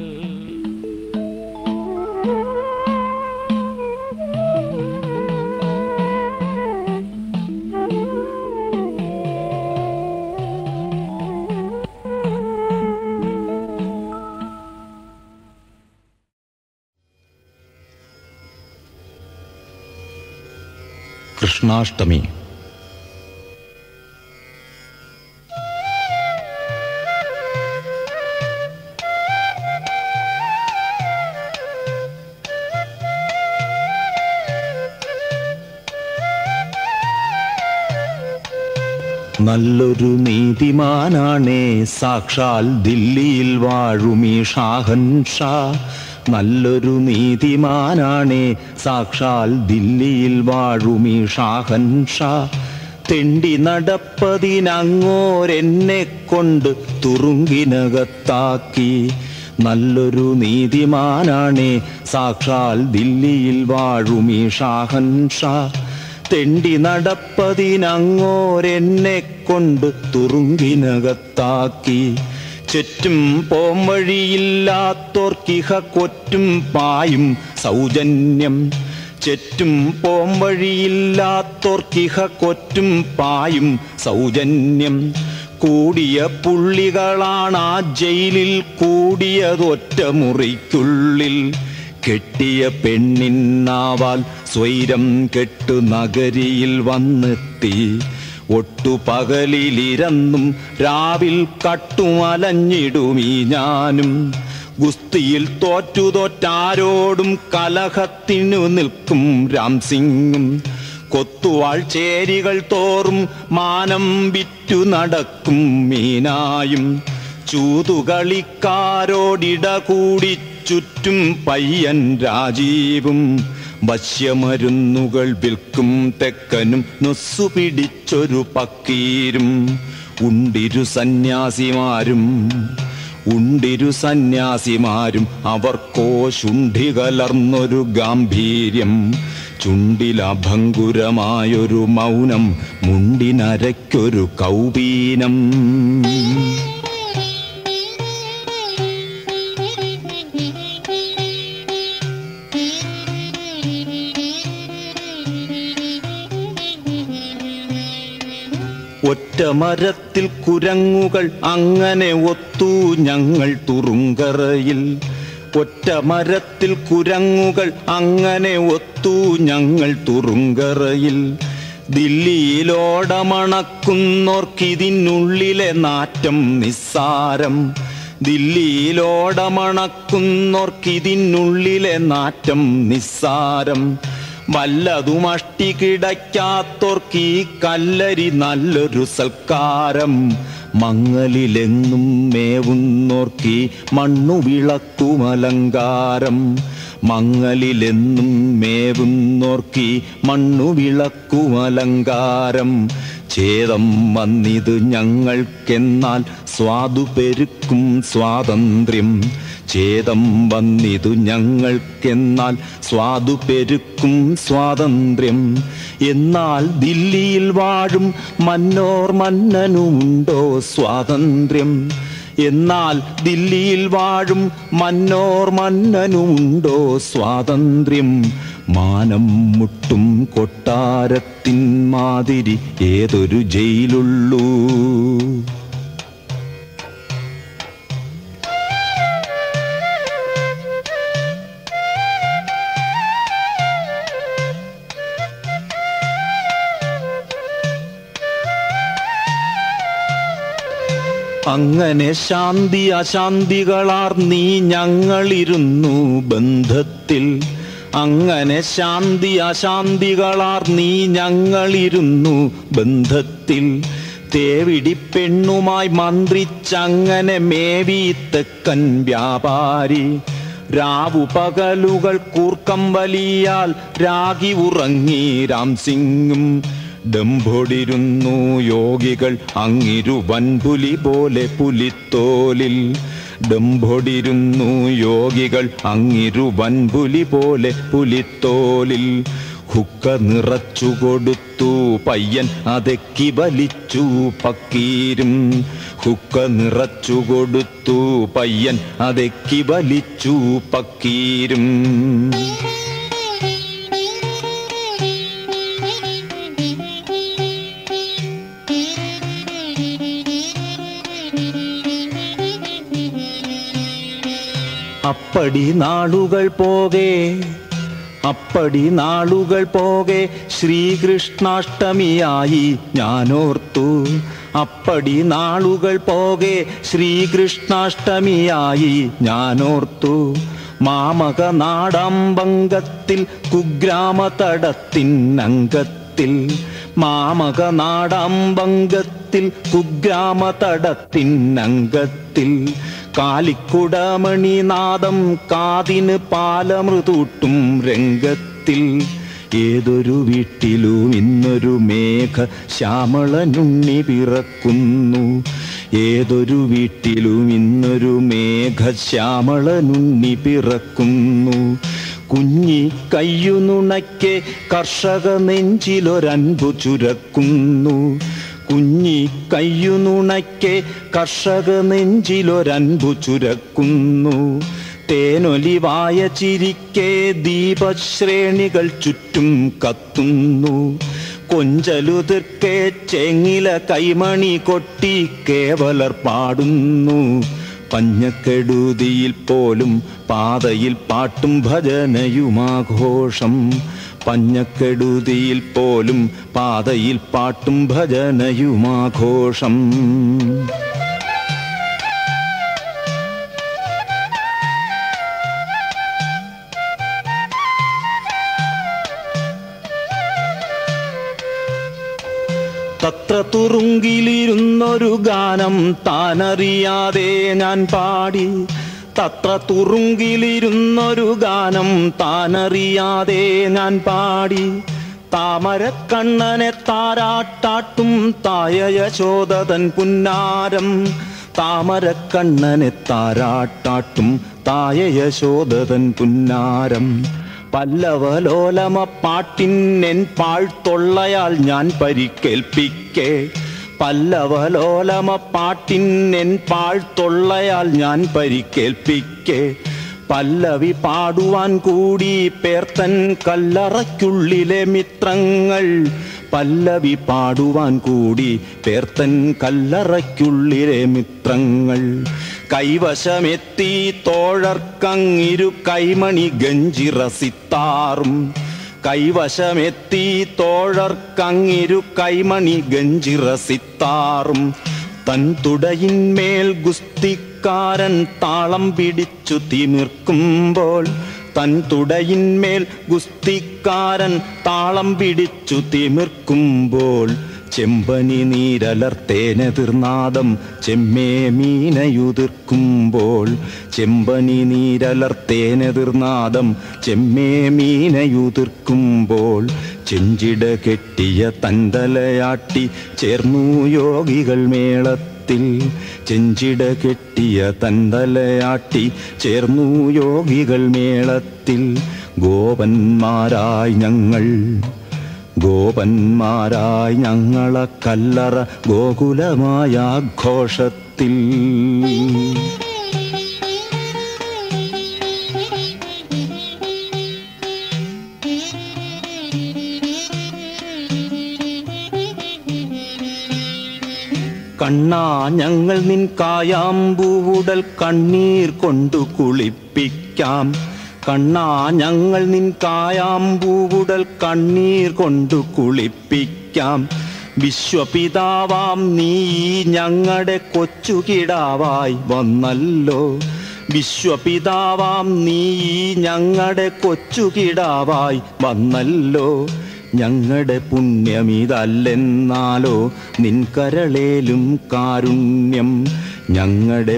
കൃഷ്ണാഷ്ടമി നല്ലൊരു നീതിമാനാണേ സാക്ഷാൽ ദില്ലിയിൽ വാഴുമീ ഷാഹൻ ഷാ നല്ലൊരു നീതിമാനാണേ സാക്ഷാൽ ദില്ലിയിൽ വാഴുമീ ഷാഹൻ ഷാ തെണ്ടി നടപ്പതിനങ്ങോരെന്നെ കൊണ്ട് തുറുങ്കിനകത്താക്കി നല്ലൊരു നീതിമാനാണേ സാക്ഷാൽ ദില്ലിയിൽ വാഴുമീ ഷാഹൻ ഷാ തെണ്ടി നടപ്പതിനങ്ങോരെന്നെ കൊണ്ട് തുറുങ്കിനകത്താക്കി ചുറ്റും പോം വഴിയില്ലാത്തോർക്കിഹ കൊറ്റും പായും സൗജന്യം ചെറ്റും പോം വഴിയില്ലാത്തോർക്കിഹ കൊറ്റും പായും സൗജന്യം കൂടിയ പുള്ളികളാണ് ആ ജയിലിൽ കൂടിയതൊറ്റ മുറിക്കുള്ളിൽ കെട്ടിയ പെണ്ണിന്നാവാൽ സ്വൈരം കെട്ടു നഗരിയിൽ വന്നെത്തി ഒട്ടുപകലിലിരന്നും രാവിൽ കട്ടുമലഞ്ഞിടുമീ ഞാനും ഗുസ്തിയിൽ തോറ്റു തോറ്റാരോടും കലഹത്തിനു നിൽക്കും രാംസിംഗും കൊത്തുവാൾ ചേരികൾ തോറും മാനം വിറ്റു നടക്കും മീനായും ചൂതുകളിക്കാരോടിട കൂടി ചുറ്റും പയ്യൻ രാജീവും വശ്യമരുന്നുകൾ വിൽക്കും തെക്കനും നൊസ്സു പിടിച്ചൊരു പക്കീരും ഉണ്ടിരു സന്യാസിമാരും ഉണ്ടിരു സന്യാസിമാരും അവർക്കോ ശുണ്ഠി കലർന്നൊരു ഗാംഭീര്യം ചുണ്ടിലഭങ്കുരമായൊരു മൗനം മുണ്ടിനരയ്ക്കൊരു കൗപീനം ഒറ്റ മരത്തിൽ കുരങ്ങുകൾ അങ്ങനെ ഒത്തു ഞങ്ങൾ തുറുങ്കറയിൽ ഒറ്റ മരത്തിൽ കുരങ്ങുകൾ അങ്ങനെ ഒത്തു ഞങ്ങൾ തുറുങ്കറയിൽ ദില്ലിയിലോടമണക്കുന്നോർക്കിതിനുള്ളിലെ നാറ്റം നിസ്സാരം ദില്ലിയിലോടമണക്കുന്നോർക്കിതിനുള്ളിലെ നാറ്റം നിസ്സാരം വല്ലതും അഷ്ടി കിടക്കാത്തോർക്കീ കല്ലരി നല്ലൊരു സൽക്കാരം മങ്ങലിലെങ്ങും മേവുന്നോർക്കീ മണ്ണു വിളക്കുമലങ്കാരം മങ്ങലിലെന്നും മേവുന്നോർക്കീ മണ്ണു വിളക്കുമലങ്കാരം ഛേദം വന്നിത് ഞങ്ങൾക്കെന്നാൽ സ്വാദു പെരുക്കും സ്വാതന്ത്ര്യം ഛേദം വന്നിതു ഞങ്ങൾക്കെന്നാൽ സ്വാദു പെരുക്കും സ്വാതന്ത്ര്യം എന്നാൽ ദില്ലിയിൽ വാഴും മന്നോർ മന്നനുമുണ്ടോ സ്വാതന്ത്ര്യം എന്നാൽ ദില്ലിയിൽ വാഴും മന്നോർ മന്നനുമുണ്ടോ സ്വാതന്ത്ര്യം മാനം മുട്ടും കൊട്ടാരത്തിൻ മാതിരി ഏതൊരു ജയിലുള്ളൂ അങ്ങനെ ശാന്തി അശാന്തികളാർ നീ ഞങ്ങളിരുന്നു ബന്ധത്തിൽ അങ്ങനെ ശാന്തി അശാന്തികളാർ നീ ഞങ്ങളിരുന്നു ബന്ധത്തിൽ തേവിടി പെണ്ണുമായി മന്ത്രിച്ചങ്ങനെ മേവി തെക്കൻ വ്യാപാരി രാവു പകലുകൾ കൂർക്കം വലിയാൽ രാഗി ഉറങ്ങി രാം സിംഗും ഡംഭൊടിരുന്നു യോഗികൾ അങ്ങിരു വൻപുലി പോലെ പുലിത്തോലിൽ ഡംഭൊടിരുന്നു യോഗികൾ അങ്ങിരു വൻപുലി പോലെ പുലിത്തോലിൽ ഹുക്ക നിറച്ചു കൊടുത്തു പയ്യൻ അതെക്കി വലിച്ചു പക്കീരും ഹുക്ക നിറച്ചു കൊടുത്തു പയ്യൻ അതെക്കി വലിച്ചു പക്കീരും അപ്പടി നാളുകൾ പോകെ അപ്പടി നാളുകൾ പോകെ ശ്രീകൃഷ്ണാഷ്ടമിയായി ഞാനോർത്തു അപ്പടി നാളുകൾ പോകെ ശ്രീകൃഷ്ണാഷ്ടമിയായി ഞാനോർത്തു മാമക നാടമ്പങ്കത്തിൽ കുഗ്രാമതടത്തിൻ അംഗത്തിൽ മാമക നാടമ്പങ്കത്തിൽ കുഗ്രാമതടത്തിൻ അംഗത്തിൽ കാലിക്കുടമണിനാദം കാതിന് പാലമൃതൂട്ടും രംഗത്തിൽ ഏതൊരു വീട്ടിലും ഇന്നൊരു മേഘ ശ്യാമളനുണ്ണി പിറക്കുന്നു ഏതൊരു വീട്ടിലും ഇന്നൊരു മേഘ ശ്യാമളനുണ്ണി പിറക്കുന്നു കുഞ്ഞി കയ്യുനുണയ്ക്കെ കർഷക നെഞ്ചിലൊരൻപു ചുരക്കുന്നു കുഞ്ഞി കയ്യുനുണയ്ക്കെ കർഷക നെഞ്ചിലൊരൻപു ചുരക്കുന്നു തേനൊലിവായ ചിരിക്കെ ദീപശ്രേണികൾ ചുറ്റും കത്തുന്നു കൊഞ്ചലുതിർക്കെ ചെങ്ങില കൈമണി കൊട്ടി കേവലർ പാടുന്നു പഞ്ഞക്കെടുതിയിൽ പോലും പാതയിൽ പാട്ടും ഭജനയുമാഘോഷം പഞ്ഞക്കെടുതിയിൽ പോലും പാതയിൽ പാട്ടും ഭജനയുമാഘോഷം തത്ര തുറുങ്കിലിരുന്നൊരു ഗാനം താനറിയാതെ ഞാൻ പാടി തത്ര തുറുങ്കിലിരുന്നൊരു ഗാനം താനറിയാതെ ഞാൻ പാടി താമരക്കണ്ണനെ താരാട്ടാട്ടും തായ യശോദതൻ പുന്നാരം താമരക്കണ്ണനെ താരാട്ടാട്ടും തായ യശോദതൻ പുന്നാരം പല്ലവലോലമ പാട്ടിന്നെൻ പാഴ്ത്തൊള്ളയാൽ ഞാൻ പരിക്കേൽപ്പിക്കേ പല്ലവലോലമ പാട്ടിന്നെൻ പാഴ്ത്തൊള്ളയാൽ ഞാൻ പരിക്കേൽപ്പിക്കേ പല്ലവി പാടുവാൻ കൂടി പേർത്തൻ കല്ലറയ്ക്കുള്ളിലെ മിത്രങ്ങൾ പല്ലവി പാടുവാൻ കൂടി പേർത്തൻ കല്ലറയ്ക്കുള്ളിലെ മിത്രങ്ങൾ കൈവശമെത്തി തോഴർക്കങ്ങിരു കൈമണി ഗഞ്ചിറസിത്താറും കൈവശമെത്തി തോഴർക്കങ്ങിരു കൈമണി ഗഞ്ചിറസിത്താറും തൻ തുടയിന്മേൽ ഗുസ്തിക്കാരൻ താളം പിടിച്ചു തിമിർക്കുമ്പോൾ തൻ തുടയിന്മേൽ ഗുസ്തിക്കാരൻ താളം പിടിച്ചു തിമിർക്കുമ്പോൾ ചെമ്പനി നീരലർത്തേനെതിർനാദം ചെമ്മേ മീനയുതിർക്കുമ്പോൾ ചെമ്പനി നീരലർത്തേനെതിർനാദം ചെമ്മേ മീനയുതിർക്കുമ്പോൾ ചെഞ്ചിട കെട്ടിയ തന്തലയാട്ടി ചേർന്നു യോഗികൾ മേളത്തിൽ ചെഞ്ചിട കെട്ടിയ തന്തലയാട്ടി ചേർന്നു യോഗികൾ മേളത്തിൽ ഗോപന്മാരായി ഞങ്ങൾ ഗോപന്മാരായി ഞങ്ങളെ കല്ലറ ഗോകുലമായ ആഘോഷത്തിൽ കണ്ണാ ഞങ്ങൾ നിൻ കായാമ്പൂവുടൽ കണ്ണീർ കൊണ്ടു കുളിപ്പിക്കാം കണ്ണാ ഞങ്ങൾ നിൻ കായാമ്പൂവുടൽ കണ്ണീർ കൊണ്ടു കുളിപ്പിക്കാം വിശ്വപിതാവാം നീ ഞങ്ങളുടെ കൊച്ചുകിടാവായി വന്നല്ലോ വിശ്വപിതാവാം നീ ഞങ്ങളുടെ കൊച്ചുകിടാവായി വന്നല്ലോ ഞങ്ങളുടെ പുണ്യമിതല്ലെന്നാലോ നിൻ കരളേലും കാരുണ്യം ഞങ്ങളുടെ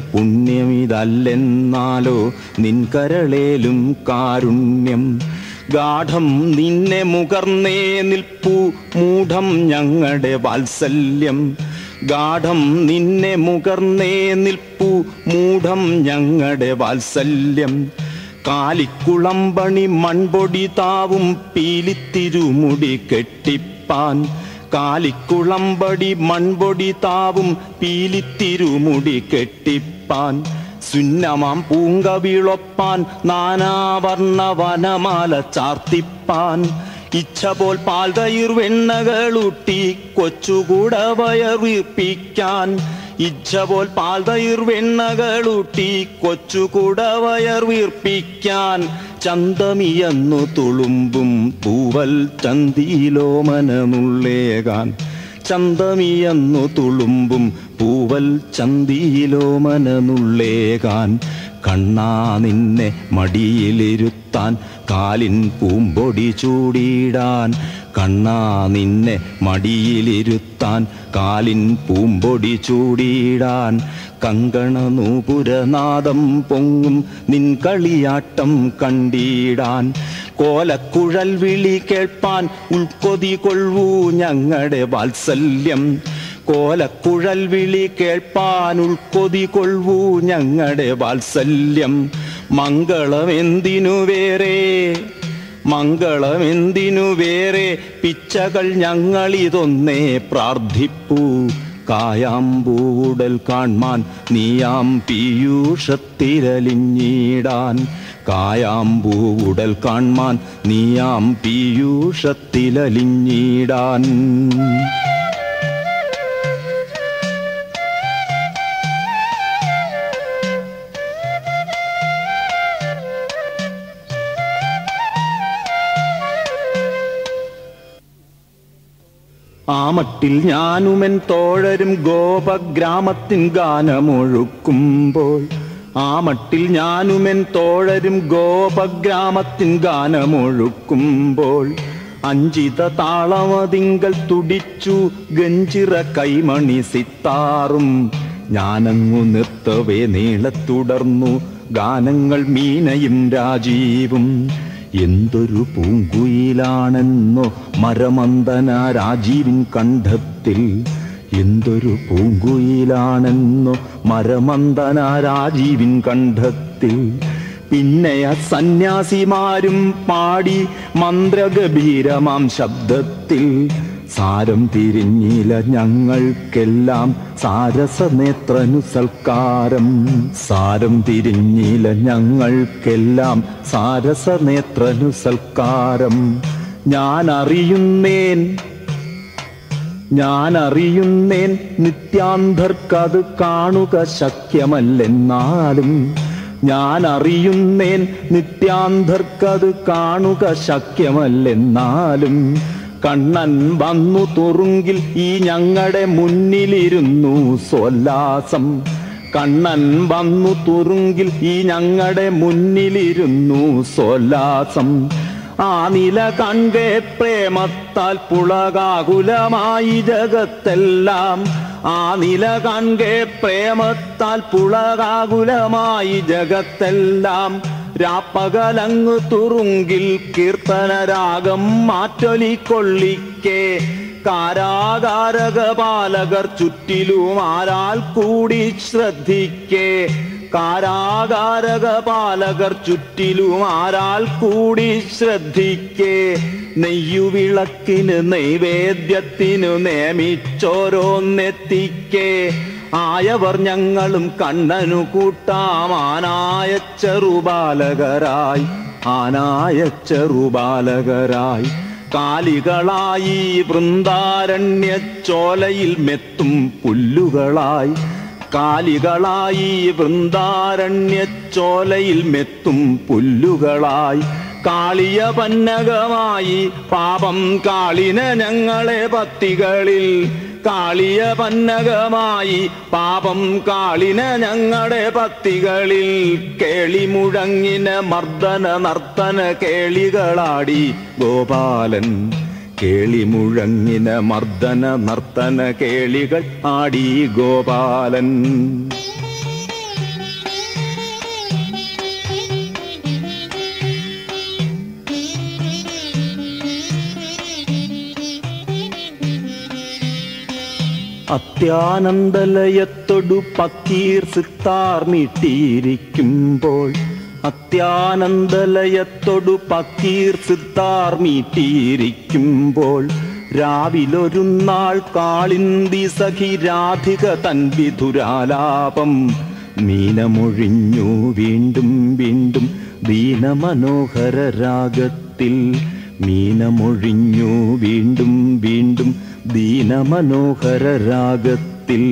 പുണ്യമിതല്ലെന്നാലോ നിൻ കരളേലും കാരുണ്യം ഗാഠം നിന്നെ മുകർന്നേ നിൽപ്പു മൂഢം ഞങ്ങളുടെ വാത്സല്യം ഗാഠം നിന്നെ മുകർന്നേ നിൽപ്പു മൂഢം ഞങ്ങളുടെ വാത്സല്യം കാലിക്കുളമ്പണി മൺപൊടി താവും പീലിത്തിരുമുടി കെട്ടിപ്പാൻ കാലിക്കുളമ്പടി മൺപൊടി താവും പീലിത്തിരുമുടി കെട്ടിപ്പാൻ സുന്നമാം പൂങ്കവിളൊപ്പാൻ നാനാവർണ്ണ വനമാല ചാർത്തിപ്പാൻ ഇച്ഛ പോൽ പാൽ തയിർ വെണ്ണകളൂട്ടി കൊച്ചുകൂട വയർ വീർപ്പിക്കാൻ ഇച്ഛ പോൽ പാൽ തയിർ വെണ്ണകളൂട്ടി കൊച്ചുകൂട വയർ വീർപ്പിക്കാൻ ചന്തമിയെന്നു തുളുമ്പും തൂവൽ ചന്തിയിലോ മനമുള്ളേകാൻ ചന്തമിയെന്നു തുളുമ്പും പൂവൽ ചന്തിയിലോ മനനുള്ളേകാൻ കണ്ണാ നിന്നെ മടിയിലിരുത്താൻ കാലിൻ പൂമ്പൊടി ചൂടിയിടാൻ കണ്ണാ നിന്നെ മടിയിലിരുത്താൻ കാലിൻ പൂമ്പൊടി ചൂടിയിടാൻ കങ്കണ നൂപുരനാദം പൊങ്ങും നിൻ കളിയാട്ടം കണ്ടിടാൻ കോലക്കുഴൽ വിളി കേൾപ്പാൻ ഉൾക്കൊതി കൊള്ളൂ ഞങ്ങളുടെ വാത്സല്യം കോലക്കുഴൽ വിളി കേൾപ്പാൻ ഉൾക്കൊതി കൊള്ളൂ ഞങ്ങളുടെ വാത്സല്യം മംഗളമെന്തിനു വേറെ മംഗളമെന്തിനു വേറെ പിച്ചകൾ ഞങ്ങളിതൊന്നേ പ്രാർത്ഥിപ്പൂ കായാമ്പൂടൽ കാൺമാൻ നീയാം പീയൂഷത്തിരലിഞ്ഞിടാൻ കായാമ്പൂടൽ കാൺമാൻ നീയാം പീയൂഷത്തിലലിഞ്ഞിടാൻ ആ മട്ടിൽ ഞാനുമെൻ തോഴരും ഗോപഗ്രാമത്തിൻ ഗാനമൊഴുക്കുമ്പോൾ ആ മട്ടിൽ ഞാനുമെൻ തോഴരും ഗോപഗ്രാമത്തിൻ ഗാനമൊഴുക്കുമ്പോൾ അഞ്ചിത താളമതിങ്കൽ തുടിച്ചു ഗഞ്ചിറ കൈമണി സിത്താറും ഞാനങ്ങു നിർത്തവേ നീളത്തുടർന്നു ഗാനങ്ങൾ മീനയും രാജീവും എന്തൊരു പൂങ്കുയിലാണെന്നോ മരമന്തന രാജീവിൻ കണ്ഠത്തിൽ എന്തൊരു പൂങ്കുയിലാണെന്നോ മരമന്തന രാജീവിൻ കണ്ഠത്തിൽ പിന്നെയ സന്യാസിമാരും പാടി മന്ത്രഗഭീരമാം ശബ്ദത്തിൽ സാരം തിരിഞ്ഞില ഞങ്ങൾക്കെല്ലാം സാരസനേത്രനു സൽക്കാരം സാരം തിരിഞ്ഞില ഞങ്ങൾക്കെല്ലാം സാരസനേത്രനു സൽക്കാരം ഞാൻ അറിയുന്നേൻ ഞാൻ അറിയുന്നേൻ നിത്യാന്തർക്കത് കാണുക ശക്യമല്ലെന്നാലും ഞാൻ അറിയുന്നേൻ നിത്യാന്തർക്കത് കാണുക ശക്യമല്ലെന്നാലും കണ്ണൻ വന്നു തുറുങ്കിൽ ഈ ഞങ്ങളുടെ മുന്നിലിരുന്നു സോല്ലാസം കണ്ണൻ വന്നു തുറുങ്കിൽ ഈ ഞങ്ങളുടെ മുന്നിലിരുന്നു സോല്ലാസം ആ നില കണ്ടേ പ്രേമത്താൽ പുളകാകുലമായി ജഗത്തെല്ലാം ആ നില കണ്ടേ പ്രേമത്താൽ പുളകാകുലമായി ജഗത്തെല്ലാം രാപ്പകലങ്ങു തുറുങ്കിൽ കീർത്തനരാഗം മാറ്റൊലിക്കൊള്ളിക്കേ കാരാകാരക പാലകർ ചുറ്റിലും ആരാൽ കൂടി ശ്രദ്ധിക്കേ കാരാകാരക പാലകർ ചുറ്റിലും ആരാൽ കൂടി ശ്രദ്ധിക്കേ നെയ്യുവിളക്കിന് നൈവേദ്യത്തിനു നിയമിച്ചോരോന്നെത്തിക്കേ ആയവർ ഞങ്ങളും കണ്ണനു കൂട്ടാം ആനായ ചെറുബാലകരായി ആനായ ചെറുബാലകരായി കാലികളായി വൃന്ദാരണ്യ ചോലയിൽ മെത്തും പുല്ലുകളായി കാലികളായി വൃന്ദാരണ്യ ചോലയിൽ മെത്തും പുല്ലുകളായി കാളിയ പന്നകമായി പാപം കാളിന ഞങ്ങളെ പത്തികളിൽ കാളിയ പന്നകമായി പാപം കാളിന ഞങ്ങളുടെ പത്തികളിൽ കേളി മുഴങ്ങിന മർദ്ദന നർത്തന കേളികളാടി ഗോപാലൻ കേളി മുഴങ്ങിന മർദ്ദന നർത്തന കേളികൾ ആടി ഗോപാലൻ അത്യാനന്ദലയത്തൊടു പക്കീർ സിത്താർ മീട്ടിയിരിക്കുമ്പോൾ അത്യാനന്ദലയത്തൊടു പക്കീർ സിത്താർ മീട്ടിയിരിക്കുമ്പോൾ രാവിലൊരു നാൾ കാളിന്തി സഖി രാധിക തൻ വിധുരാലാപം മീനമൊഴിഞ്ഞു വീണ്ടും വീണ്ടും ദീനമനോഹര രാഗത്തിൽ മീനമൊഴിഞ്ഞു വീണ്ടും വീണ്ടും ദീനമനോഹര രാഗത്തിൽ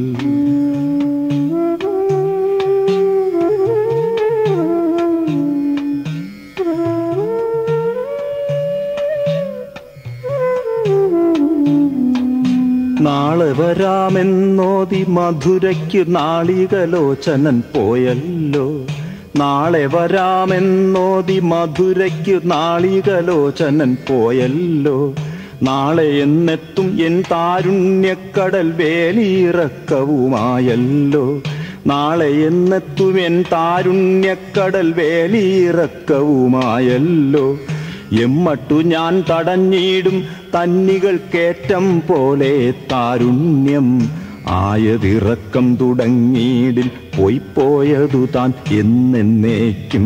നാളെ വരാമെന്നോതി മധുരയ്ക്ക് നാളികലോചനൻ പോയല്ലോ നാളെ വരാമെന്നോതി മധുരയ്ക്ക് നാളികലോചനൻ പോയല്ലോ നാളെ എന്നെത്തും എൻ താരുണ്യക്കടൽ വേലിയിറക്കവുമായല്ലോ നാളെ എന്നെത്തും എൻ താരുണ്യക്കടൽ വേലിയിറക്കവുമായല്ലോ എമ്മട്ടു ഞാൻ തടഞ്ഞിടും തന്നികൾ കേറ്റം പോലെ താരുണ്യം ആയതിറക്കം തുടങ്ങിയിടിൽ പോയിപ്പോയതു താൻ എന്നേക്കും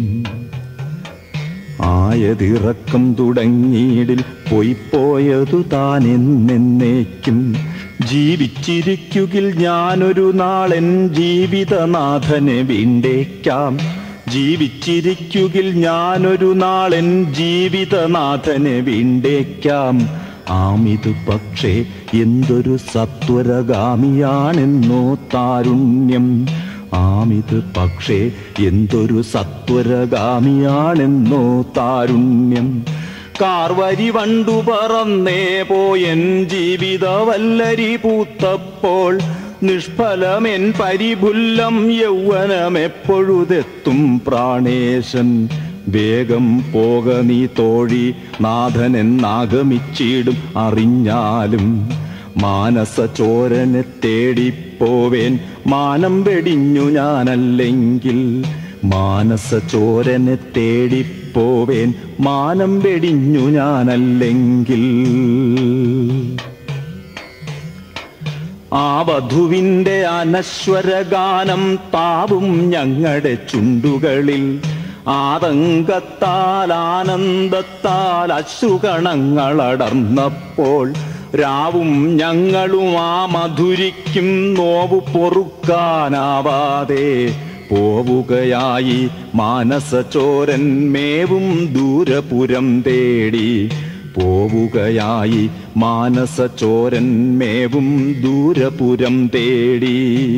ആയതിറക്കം തുടങ്ങിയിടിൽ പോയിപ്പോയതു താൻ എന്നേക്കും ജീവിച്ചിരിക്കുകിൽ ഞാനൊരു നാളെൻ ജീവിതനാഥനെ വീണ്ടേക്കാം ജീവിച്ചിരിക്കുകിൽ ഞാനൊരു നാളെൻ ജീവിതനാഥനെ വീണ്ടേക്കാം ആമിതു പക്ഷേ എന്തൊരു സത്വരഗാമിയാണെന്നോ താരുണ്യം ആമിത് പക്ഷേ എന്തൊരു സത്വരഗാമിയാണെന്നോ താരുണ്യം കാർവരി വണ്ടു പറന്നേ പോയൻ ജീവിത വല്ലരി പൂത്തപ്പോൾ നിഷ്ഫലമെൻ പരിഭുല്ലം യൗവനമെപ്പൊഴുതെത്തും പ്രാണേശൻ വേഗം പോക നീ തോഴി നാഥനെന്നാഗമിച്ചിടും അറിഞ്ഞാലും മാനസ ചോരനെ തേടിപ്പോവേൻ മാനം വെടിഞ്ഞു ഞാനല്ലെങ്കിൽ മാനസ ചോരനെ തേടി തേടിപ്പോവേൻ മാനം വെടിഞ്ഞു ഞാനല്ലെങ്കിൽ ആ വധുവിന്റെ അനശ്വരഗാനം താവും ഞങ്ങളുടെ ചുണ്ടുകളിൽ ആതങ്കത്താൽ ആനന്ദത്താൽ അശ്രുകണങ്ങളടർന്നപ്പോൾ രാവും ഞങ്ങളും ആ മധുരിക്കും നോവു പൊറുക്കാനാവാതെ പോവുകയായി മാനസചോരൻ മേവും ദൂരപുരം തേടി പോവുകയായി മാനസചോരൻ മേവും ദൂരപുരം തേടി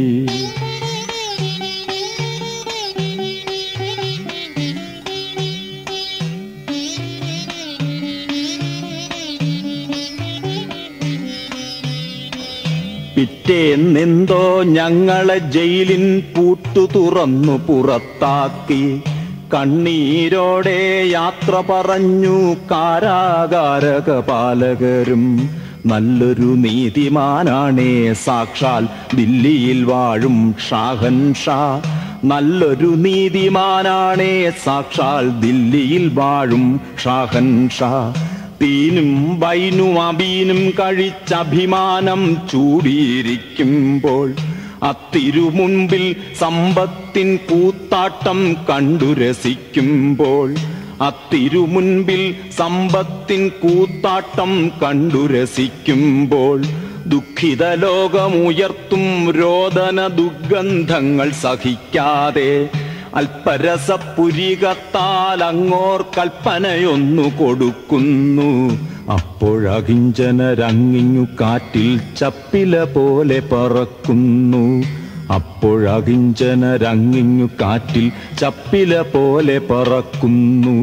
പിറ്റേന്നെന്തോ ഞങ്ങളെ ജയിലിൻ പൂട്ടു തുറന്നു പുറത്താക്കി കണ്ണീരോടെ യാത്ര പറഞ്ഞു കാരാകാരക പാലകരും നല്ലൊരു നീതിമാനാണേ സാക്ഷാൽ ദില്ലിയിൽ വാഴും ഷാഹൻ ഷാ നല്ലൊരു നീതിമാനാണേ സാക്ഷാൽ ദില്ലിയിൽ വാഴും ഷാഹൻ ഷാ തീനും വൈനും അബീനും കഴിച്ചഭിമാനം ചൂടിയിരിക്കുമ്പോൾ അത്തിരുമുൻപിൽ സമ്പത്തിൻ കൂത്താട്ടം കണ്ടു രസിക്കുമ്പോൾ അത്തിരുമുൻപിൽ സമ്പത്തിൻ കൂത്താട്ടം കണ്ടു രസിക്കുമ്പോൾ ദുഃഖിത ലോകമുയർത്തും രോദന ദുർഗന്ധങ്ങൾ സഹിക്കാതെ അല്പരസപുരികത്താൽ അങ്ങോർ കൽപ്പനയൊന്നു കൊടുക്കുന്നു അപ്പോഴകിഞ്ചനരങ്ങിങ്ങു കാറ്റിൽ ചപ്പില പോലെ പറക്കുന്നു അപ്പോഴകിഞ്ചനരങ്ങിങ്ങു കാറ്റിൽ ചപ്പില പോലെ പറക്കുന്നു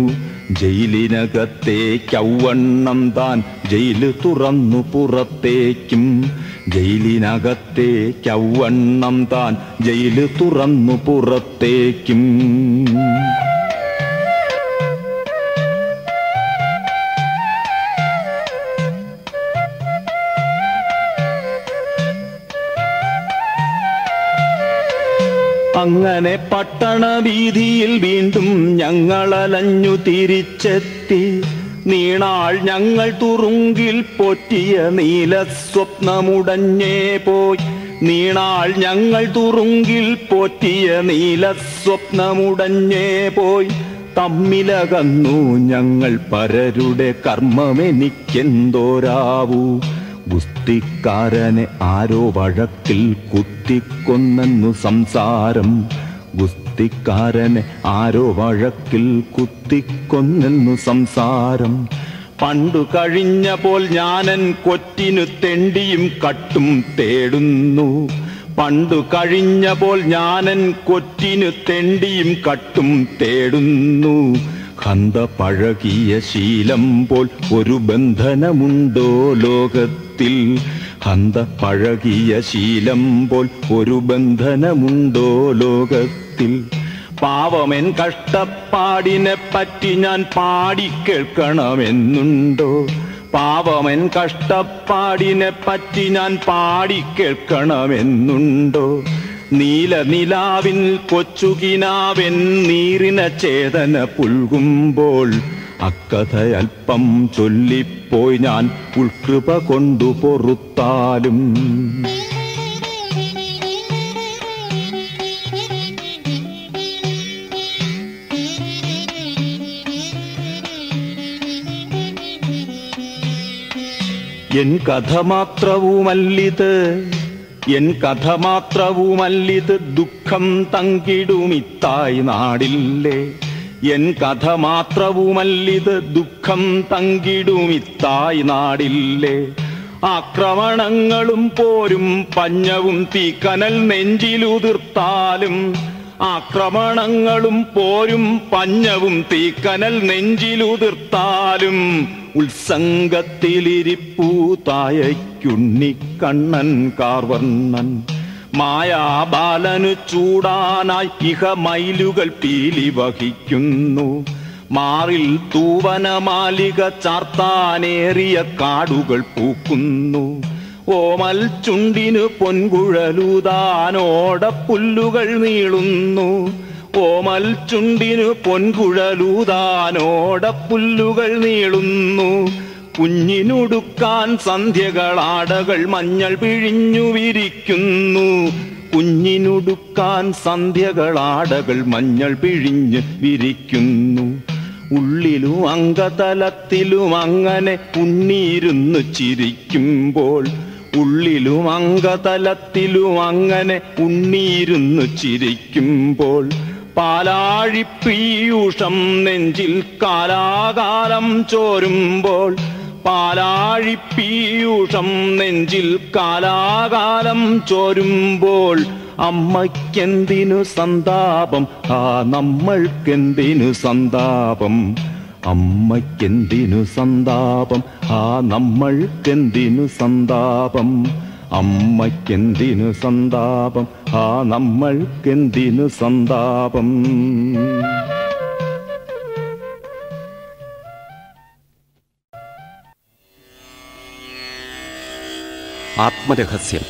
ജയിലിനകത്തേക്കൗവണ്ണം താൻ ജയില് തുറന്നു പുറത്തേക്കും ജയിലിനകത്തേക്കൗവണ്ണം താൻ ജയില് തുറന്നു പുറത്തേക്കും അങ്ങനെ പട്ടണ വീതിയിൽ വീണ്ടും ഞങ്ങളലഞ്ഞു തിരിച്ചെത്തി നീണാൾ ഞങ്ങൾ തുറുങ്കിൽ പൊറ്റിയ നീല സ്വപ്നമുടഞ്ഞേ പോയി നീണാൾ ഞങ്ങൾ തുറുങ്കിൽ പോറ്റിയ നീല സ്വപ്നമുടഞ്ഞേ പോയി തമ്മിലകന്നു ഞങ്ങൾ പരരുടെ കർമ്മമെനിക്കെന്തോരാവൂ ഗുസ്തിക്കാരനെ ആരോ വഴക്കിൽ കുത്തിക്കൊന്നെന്നു സംസാരം ഗുസ്തിക്കാരനെ ആരോ വഴക്കിൽ കുത്തിക്കൊന്നെന്നു സംസാരം പണ്ടു കഴിഞ്ഞപ്പോൾ ഞാനൻ കൊറ്റിനു തെണ്ടിയും കട്ടും തേടുന്നു പണ്ടു കഴിഞ്ഞപ്പോൾ ഞാനൻ കൊറ്റിനു തെണ്ടിയും കട്ടും തേടുന്നു ഹന്ത പഴകിയ ശീലം പോൽ ഒരു ബന്ധനമുണ്ടോ ലോകത്തിൽ ഹന്ത പഴകിയ ശീലം പോൽ ഒരു ബന്ധനമുണ്ടോ ലോകത്തിൽ പാവമെൻ കഷ്ടപ്പാടിനെ പറ്റി ഞാൻ പാടിക്കേൾക്കണമെന്നുണ്ടോ പാവമെൻ കഷ്ടപ്പാടിനെ പറ്റി ഞാൻ പാടിക്കേൾക്കണമെന്നുണ്ടോ നീല നിലാവിൻ കൊച്ചുകിനാവൻ നീറിന ചേതന പുൽകുമ്പോൾ അക്കഥ അല്പം ചൊല്ലിപ്പോയി ഞാൻ ഉൾകൃപ കൊണ്ടു പൊറുത്താലും എൻ കഥ മാത്രവുമല്ലിത് എൻ കഥ മാത്രവുമല്ലിത് ദുഃഖം തങ്കിടുമിത്തായി നാടില്ലേ എൻ കഥ മാത്രവുമല്ലിത് ദുഃഖം തങ്കിടുമിത്തായി നാടില്ലേ ആക്രമണങ്ങളും പോരും പഞ്ഞവും തീക്കനൽ നെഞ്ചിലുതിർത്താലും ആക്രമണങ്ങളും പോരും പഞ്ഞവും തീക്കനൽ നെഞ്ചിലുതിർത്താലും ഉത്സംഗത്തിലിരിപ്പൂ തായയ്ക്കുണ്ണിക്കണ്ണൻ കാർവർണ്ണൻ മായാബാലനു ചൂടാനായി ഇഹ മൈലുകൾ പീലി വഹിക്കുന്നു മാറിൽ തൂവനമാലിക ചാർത്താനേറിയ കാടുകൾ പൂക്കുന്നു ഓമൽ ചുണ്ടിനു പൊൻകുഴലൂതാനോടപ്പുല്ലുകൾ നീളുന്നു ഓമൽ ചുണ്ടിനു പൊൻകുഴലൂതാനോടപ്പുല്ലുകൾ നീളുന്നു കുഞ്ഞിനുടുക്കാൻ സന്ധ്യകളാടകൾ മഞ്ഞൾ പിഴിഞ്ഞു വിരിക്കുന്നു കുഞ്ഞിനുടുക്കാൻ സന്ധ്യകളാടകൾ മഞ്ഞൾ പിഴിഞ്ഞ് വിരിക്കുന്നു ഉള്ളിലും അംഗതലത്തിലും അങ്ങനെ ഉണ്ണീരുന്നു ചിരിക്കുമ്പോൾ ഉള്ളിലും അംഗതലത്തിലും അങ്ങനെ ഉണ്ണീരുന്നു ചിരിക്കുമ്പോൾ പാലാഴിപ്പീയൂഷം നെഞ്ചിൽ കാലാകാലം ചോരുമ്പോൾ പാലാഴിപ്പീയൂഷം നെഞ്ചിൽ കാലാകാലം ചോരുമ്പോൾ അമ്മയ്ക്കെന്തിനു സന്താപം ആ നമ്മൾക്കെന്തിനു സന്താപം അമ്മയ്ക്കെന്തിനു സന്താപം ആ നമ്മൾക്കെന്തിനു സന്താപം അമ്മയ്ക്കെന്തിനു സന്താപം ആ നമ്മൾക്കെന്തിനു സന്താപം ആത്മരഹസ്യം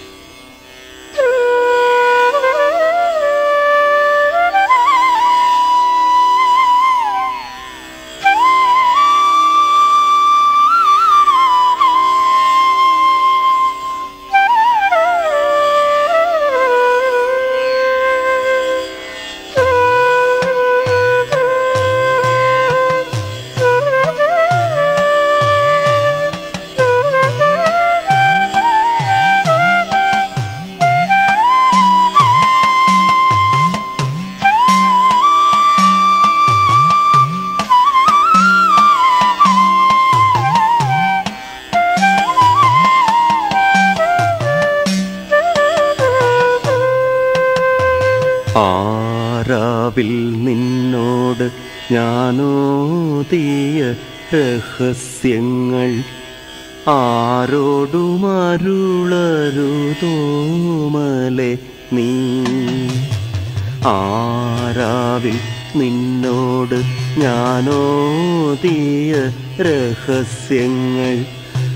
ആരാവിൽ നിന്നോട് ഞാനോതിയ രഹസ്യങ്ങൾ ആരോടുമരുളരുതോമലെ നീ ആരാവിൽ നിന്നോട് ഞാനോതിയ രഹസ്യങ്ങൾ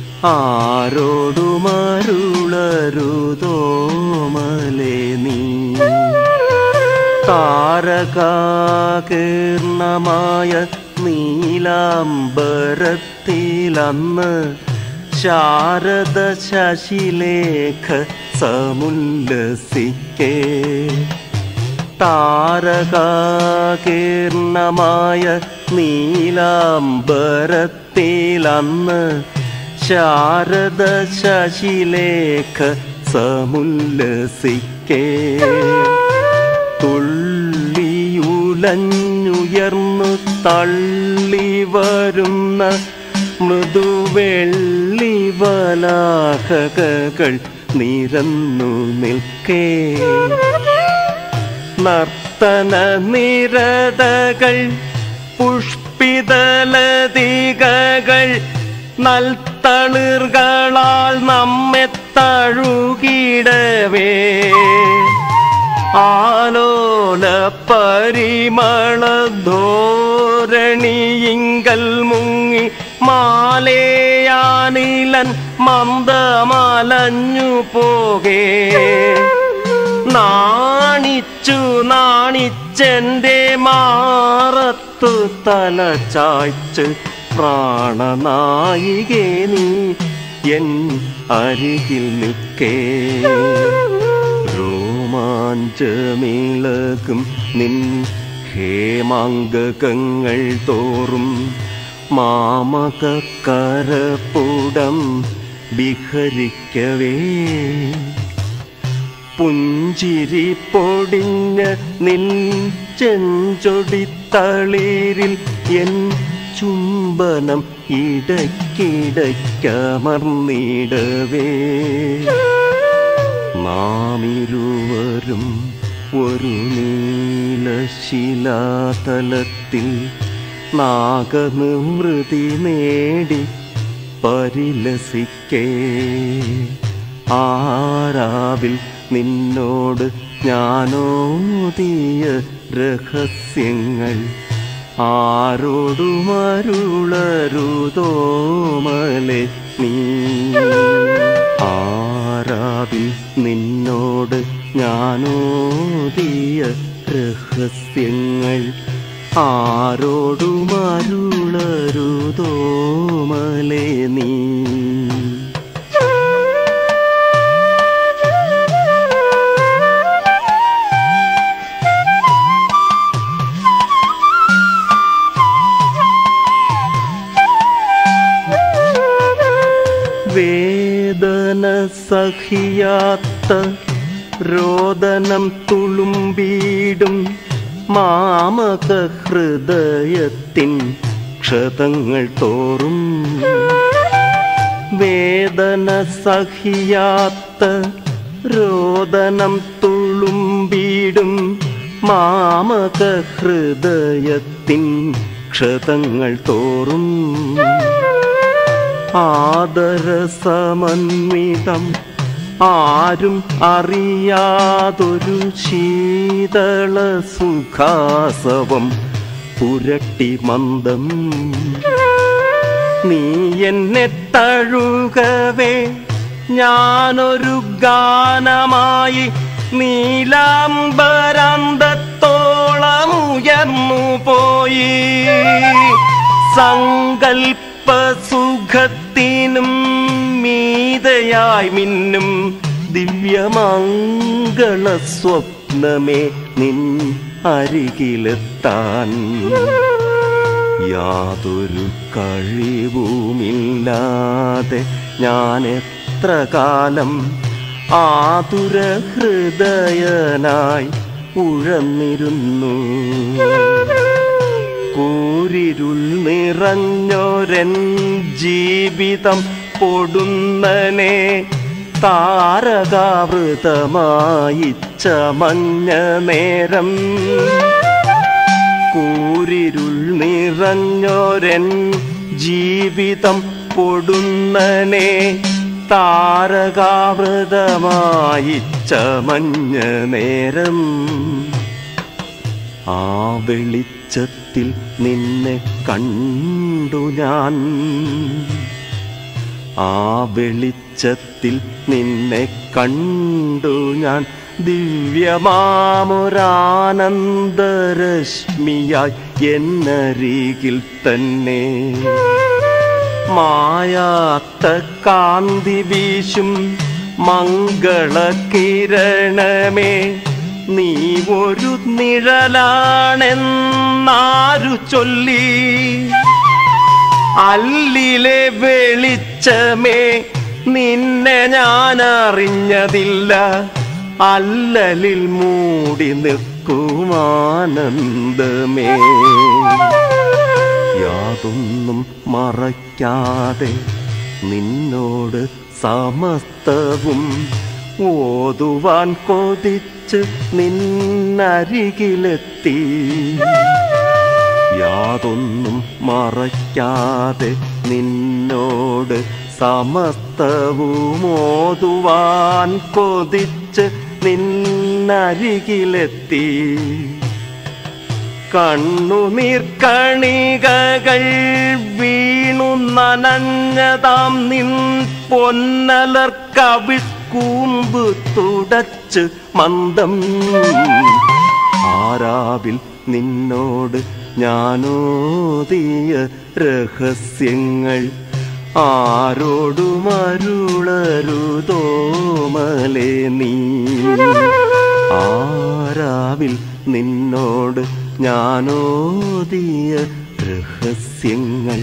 ആരോടുമരുളരുതോമലെ നീ താരകാകീർണമായ നീലാംബരത്തിലന്ന് ശാരദ ശശിലേഖ സമുല്ലസിക്കേ താരകാകീർണമായ നീലാംബരത്തിലന്ന് ശാരദ ശശിലേഖ സമുല്ലസിക്കേ തുള്ളിയുലഞ്ഞുയർന്നു തള്ളി വരുന്ന മൃദുവെള്ളി വലാഹകൾ നിരന്നു നിൽക്കേ നർത്തന നിരതകൾ പുഷ്പിതലതികകൾ നൽത്തളിർകളാൽ നമ്മെ തഴുകിടവേ ആലോല പരിമള ധോരണിയിങ്കൽ മുങ്ങി മാലയാനിലൻ മന്ദമലഞ്ഞു പോകേ നാണിച്ചു നാണിച്ചെന്റെ മാറത്തു തല ചായ്ച്ച് പ്രാണനായികേ നീ എൻ അരികിൽ നിൽക്കേ രോമാഞ്ചമിളകും നിൻ ഹേമാങ്കകങ്ങൾ തോറും മാമകക്കരപ്പുടം വിഹരിക്കവേ പുഞ്ചിരി പൊടിഞ്ഞ നിൻ ചെഞ്ചൊടിത്തളിരിൽ എൻ ചുംബനം ഇടയ്ക്കിടയ്ക്കമർന്നിടവേ നാമിരുവരും ഒരു നീലശിലാതലത്തിൽ നാഗനിവൃതി നേടി പരിലസിക്കേ ആരാവിൽ നിന്നോട് ഞാനോതിയ രഹസ്യങ്ങൾ ആരോടുമരുളരുതോമലെ നീ ആരാവിൽ നിന്നോട് ഞാനോദിയ രഹസ്യങ്ങൾ ആരോടുമരുളരുതോമലെ നീ വേദന സഹിയാത്ത രോദനം തുളുമ്പീടും മാമക ഹൃദയത്തിൻ ക്ഷതങ്ങൾ തോറും വേദന സഹിയാത്ത രോദനം തുളുമ്പീടും മാമക ഹൃദയത്തിൻ ക്ഷതങ്ങൾ തോറും ആദരസമന്വിതം ആരും അറിയാതൊരു ശീതള സുഖാസവം പുരട്ടി മന്ദം നീ എന്നെ തഴുകവേ ഞാനൊരു ഗാനമായി നീലാംബരാന്തത്തോളം ഉയർന്നു പോയി സങ്കൽപ്പ സുഖത്തിനും മീതയായി മിന്നും ദിവ്യമംഗള സ്വപ്നമേ നിൻ അരികിലെത്താൻ യാതൊരു കഴിവുമില്ലാതെ ഞാൻ എത്ര കാലം ആതുര ഹൃദയനായി ഉഴന്നിരുന്നു കൂരിരുൾ നിറഞ്ഞൊരൻ ജീവിതം പൊടുന്നനെ താരകാവൃതമായി ചമഞ്ഞ നേരം കൂരിരുൾ നിറഞ്ഞൊരൻ ജീവിതം പൊടുന്നനെ താരകാവൃതമായി ചമഞ്ഞ നേരം ആ വെളിച്ചത്തിൽ നിന്നെ കണ്ടു ഞാൻ ആ വെളിച്ചത്തിൽ നിന്നെ കണ്ടു ഞാൻ ദിവ്യമാമൊരാനന്ദരശ്മിയായി എന്നരികിൽ തന്നെ മായാത്ത കാന്തി വീശും മംഗളകിരണമേ നീ ഒരു നിഴലാണെന്നാരു ചൊല്ലി അല്ലിലെ വെളിച്ചമേ നിന്നെ ഞാൻ അറിഞ്ഞതില്ല അല്ലലിൽ മൂടി നിൽക്കുമാനന്ദമേ യാതൊന്നും മറയ്ക്കാതെ നിന്നോട് സമസ്തവും ഓതുവാൻ കൊതിച്ച് നിന്നരികിലെത്തി യാതൊന്നും മറയ്ക്കാതെ നിന്നോട് സമസ്തവും ഓതുവാൻ കൊതിച്ച് നിന്നരികിലെത്തി കണ്ണുനീർക്കണികകൾ വീണു നനഞ്ഞതാം നിൻ പൊന്നലർക്കവിൾക്കൂമ്പ് തുടച്ച് മന്ദം ആരാവിൽ നിന്നോട് ഞാനോദിയ രഹസ്യങ്ങൾ ആരോടുമരുളരുതോമലെ നീ ആരാവിൽ നിന്നോട് ഞാനോദിയ രഹസ്യങ്ങൾ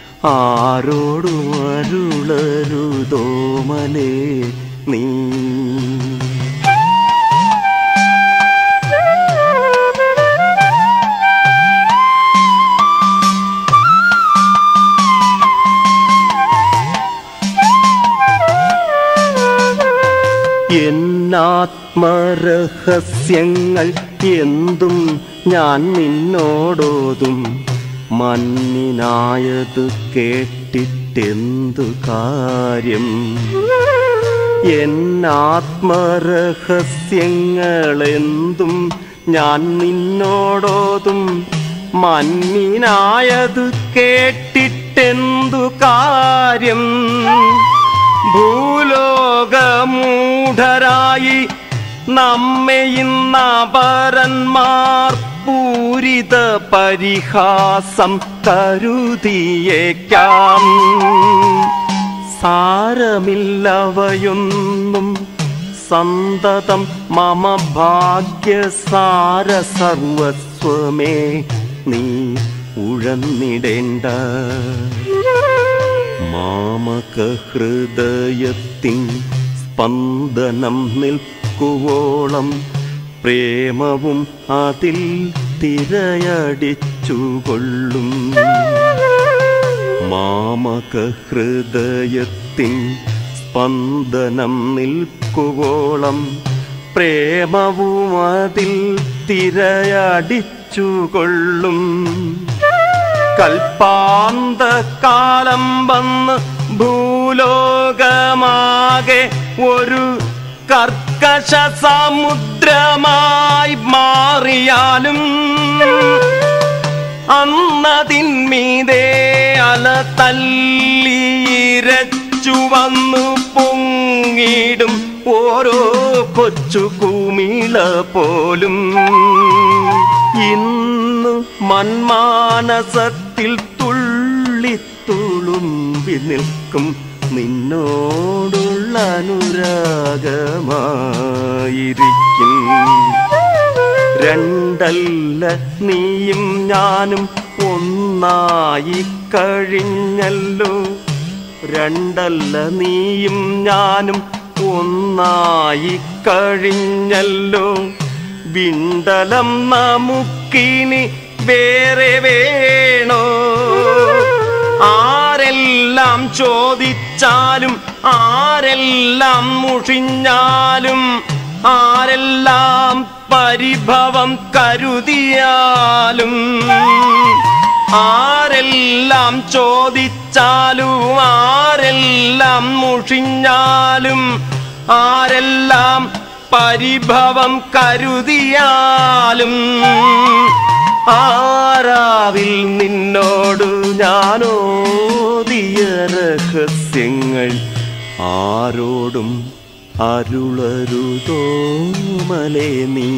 ആരോടുമരുളരുതോമലെ നീ എന്നാത്മരഹസ്യങ്ങൾ എന്തും ഞാൻ നിന്നോടോതും മന്നിനായത് കേട്ടിട്ടെന്തു കാര്യം എന്നാത്മരഹസ്യങ്ങൾ എന്തും ഞാൻ നിന്നോടോതും മഞ്ഞിനായത് കേട്ടിട്ടെന്തു കാര്യം ഭൂലോകമൂഢരായി നമ്മെ ഇന്നപരന്മാർ പൂരിത പരിഹാസം കരുതിയേക്കാം സാരമില്ലവയൊന്നും സന്തതം മമ ഭാഗ്യസാര സർവസ്വമേ നീ ഉഴന്നിടേണ്ട മാമക ഹൃദയത്തിൻ സ്പന്ദനം നിൽക്കുവോളം പ്രേമവും അതിൽ തിരയടിച്ചുകൊള്ളും മാമക ഹൃദയത്തിൻ സ്പന്ദനം നിൽക്കുവോളം പ്രേമവും അതിൽ തിരയടിച്ചുകൊള്ളും കൽപ്പാന്തകാലം വന്ന് ഭൂലോകമാകെ ഒരു കർക്കശ സമുദ്രമായി മാറിയാലും അന്നതിന്മീതേ അല തല്ലിയിരച്ചു വന്നു പൊങ്ങിടും ഓരോ കൊച്ചു കുമിള പോലും ഇന്ന് മന്മാനസത്തിൽ തുള്ളിത്തുളുമ്പി നിൽക്കും നിന്നോടുള്ള അനുരാഗമായിരിക്കും രണ്ടല്ല നീയും ഞാനും ഒന്നായി കഴിഞ്ഞല്ലോ രണ്ടല്ല നീയും ഞാനും ഒന്നായി കഴിഞ്ഞല്ലോ വിണ്ടലം നമുക്കിനി വേറെ വേണോ ആരെല്ലാം ചോദിച്ചാലും ആരെല്ലാം മുഷിഞ്ഞാലും ആരെല്ലാം പരിഭവം കരുതിയാലും ആരെല്ലാം ചോദിച്ചാലും ആരെല്ലാം മുഷിഞ്ഞാലും ആരെല്ലാം പരിഭവം കരുതിയാലും ആരാവിൽ നിന്നോട് ഞാനോദിയ രഹസ്യങ്ങൾ ആരോടും അരുളരുതോ മലേ നീ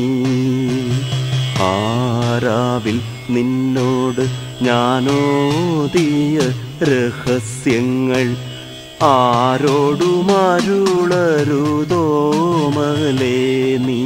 ആരാവിൽ നിന്നോട് ഞാനോദിയ രഹസ്യങ്ങൾ ആരോടും അരുളരുതോ മലേ നീ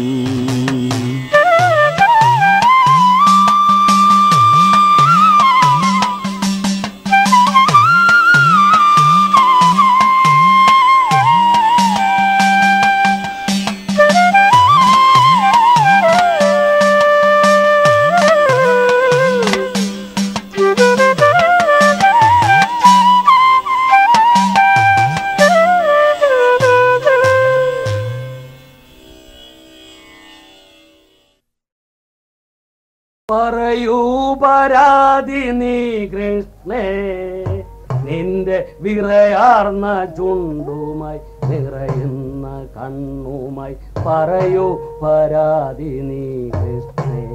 പറയൂ പരാതി നീ കൃഷ്ണേ നിന്റെ വിറയാർന്ന ചുണ്ടുമായി നിറയുന്ന കണ്ണുമായി പറയൂ പരാതി നീ കൃഷ്ണേ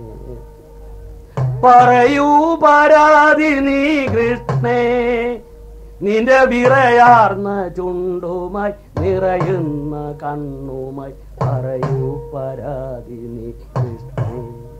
പറയൂ പരാതി നീ കൃഷ്ണേ നിന്റെ വിറയാർന്ന ചുണ്ടുമായി നിറയുന്ന കണ്ണുമായി പറയൂ പരാതി നീ കൃഷ്ണേ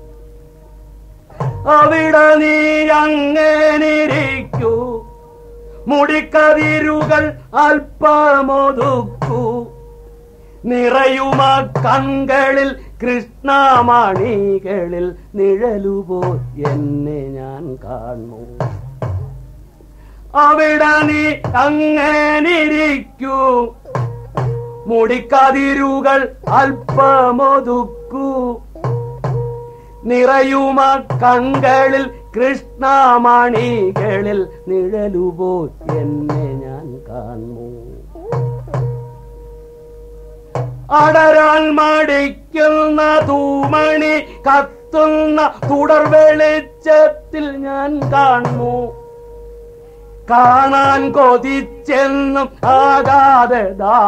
അവിടെ നീ അങ്ങനിരിക്കൂ മുടിക്കതിരുകൾ അല്പമൊതുക്കൂ നിറയുമ കൺകളിൽ കൃഷ്ണമണികളിൽ നിഴലുപോ എന്നെ ഞാൻ കാണൂ അവിടെ നീ അങ്ങനിരിക്കൂ മുടിക്കതിരുകൾ അല്പമൊതുക്കൂ നിറയുമ കൺകളിൽ കൃഷ്ണമണികളിൽ നിഴലുപോ എന്നെ ഞാൻ കാണൂ അടരാൻ മടിക്കുന്ന തൂമണി കത്തുന്ന തുടർ വെളിച്ചത്തിൽ ഞാൻ കാണുന്നു കാണാൻ കൊതിച്ചെന്നും ആകാതെ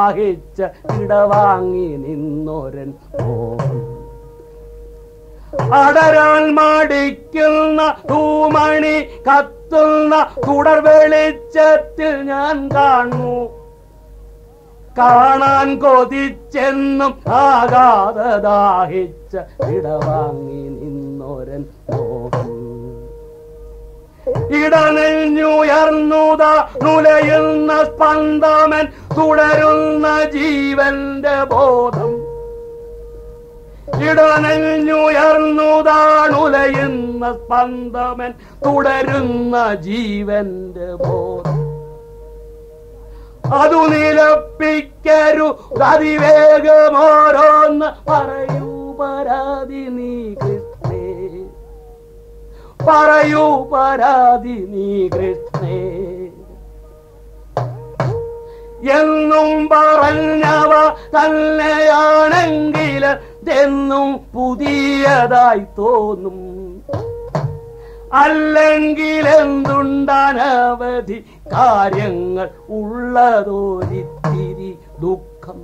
ദാഹിച്ച ഇടവാങ്ങി നിന്നൊരൻ മോഹൻ അടരാൻ മടിക്കുന്ന തൂമണി കത്തുന്ന തുടർ വെളിച്ചത്തിൽ ഞാൻ കാണുന്നു കാണാൻ കൊതിച്ചെന്നും ആകാതെ ദാഹിച്ച ഇടവാങ്ങി നിന്നോരൻ മോഹം ഇടനെഞ്ഞുയർന്നുത നുലയുന്ന സ്പന്ദമൻ തുടരുന്ന ജീവന്റെ ബോധം ഇടനെഞ്ഞുയർന്നുതാണുലയുന്ന സ്പന്ദമൻ തുടരുന്ന ജീവന്റെ ബോധം അതു നിലപ്പിക്കരു അതിവേഗമോരോന്ന് പറയൂ പരാതി നീ കൃഷ്ണേ പറയൂ പരാതി നീ കൃഷ്ണേ എന്നും പറഞ്ഞവ തന്നെയാണെങ്കിൽ എന്നും പുതിയതായി തോന്നും അല്ലെങ്കിൽ എന്തുണ്ടനവധി കാര്യങ്ങൾ ഉള്ളതോരിത്തിരി ദുഃഖം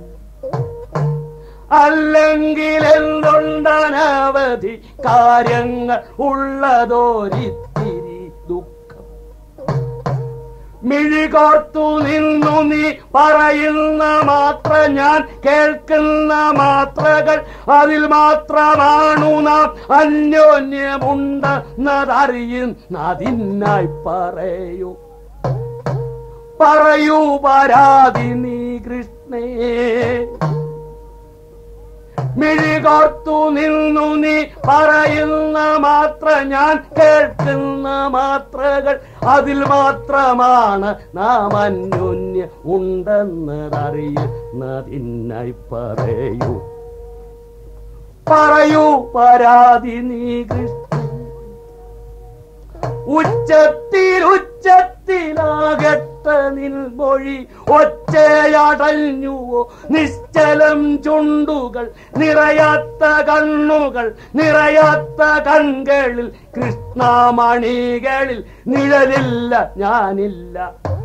അല്ലെങ്കിൽ എന്തുണ്ടനവധി കാര്യങ്ങൾ ഉള്ളതോരിത്തിരി ദുഃഖം മിഴികോർത്തു നിന്നു നീ പറയുന്ന മാത്ര ഞാൻ കേൾക്കുന്ന മാത്രകൾ അതിൽ മാത്രമാണു നാം അന്യോന്യമുണ്ടെന്നതറിയുന്നതിനായി പറയൂ പറയൂ പരാതി നീ കൃഷ്ണേ മിഴികോർത്തു നിന്നു നീ പറയുന്ന മാത്ര ഞാൻ കേൾക്കുന്ന മാത്രകൾ അതിൽ മാത്രമാണ് നാം അന്യോന്യ ഉണ്ടെന്നതറിയുന്നതിനായി പറയൂ പറയൂ പരാതി നീ കൃഷ്ണ ഉച്ചത്തിൽ ഉച്ചത്തിലാകട്ട നിൽമൊഴി ഒച്ചയടഞ്ഞുവോ നിശ്ചലം ചുണ്ടുകൾ നിറയാത്ത കണ്ണുകൾ നിറയാത്ത കൺകളിൽ കൃഷ്ണമണികളിൽ നിഴലില്ല ഞാനില്ല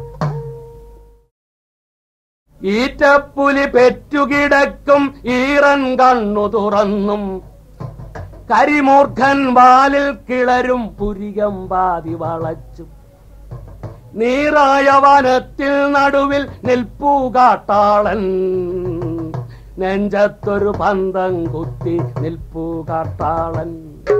ഈറ്റപ്പുലി പെറ്റുകിടക്കും ഈറൻ കണ്ണു തുറന്നും കരിമൂർഖൻ വാലിൽ കിളരും പുരികം പാതി വളച്ചു നീറായ വനത്തിൽ നടുവിൽ നിൽപ്പൂ കാട്ടാളൻ നെഞ്ചത്തൊരു പന്തം കുത്തി നിൽപ്പൂ കാട്ടാളൻ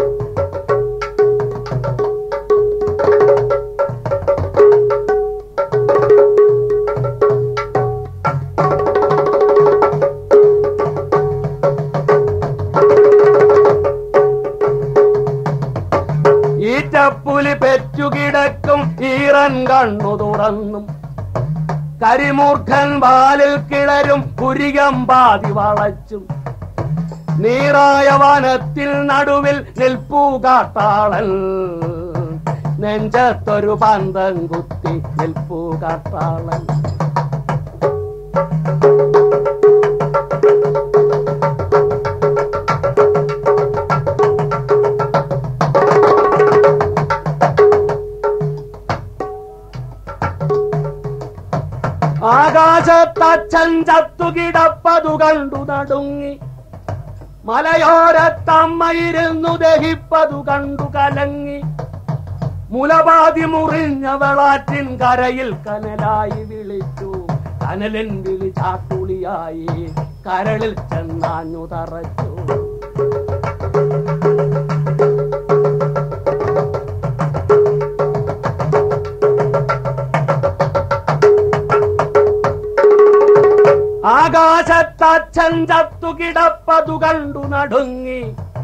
ഈറ്റപ്പുലി പെറ്റുകിടക്കും ഈറൻ കണ്ണു തുറന്നും കരിമൂർഖൻ വാലിൽ കിളരും പുരികം പാതി വളച്ചും നീറായ വനത്തിൽ നടുവിൽ നിൽപ്പൂ കാട്ടാളൻ നെഞ്ചത്തൊരു പന്തം കുത്തി നിൽപ്പൂ കാട്ടാളൻ ആകാശത്തച്ഛൻ ചത്തുകിടപ്പതു കണ്ടു നടുങ്ങി മലയോരത്തമ്മയിരുന്നു ദഹിപ്പതു കണ്ടു കലങ്ങി മുലപാതി മുറിഞ്ഞ വെളാറ്റിൻ കരയിൽ കനലായി വിളിച്ചു കനലിൻ വിളി ചാട്ടുളിയായി കരളിൽ ചെന്നാഞ്ഞു തറച്ചു ആകാശത്തച്ഛൻ ചത്തുകിടപ്പതു കണ്ടു നടുങ്ങി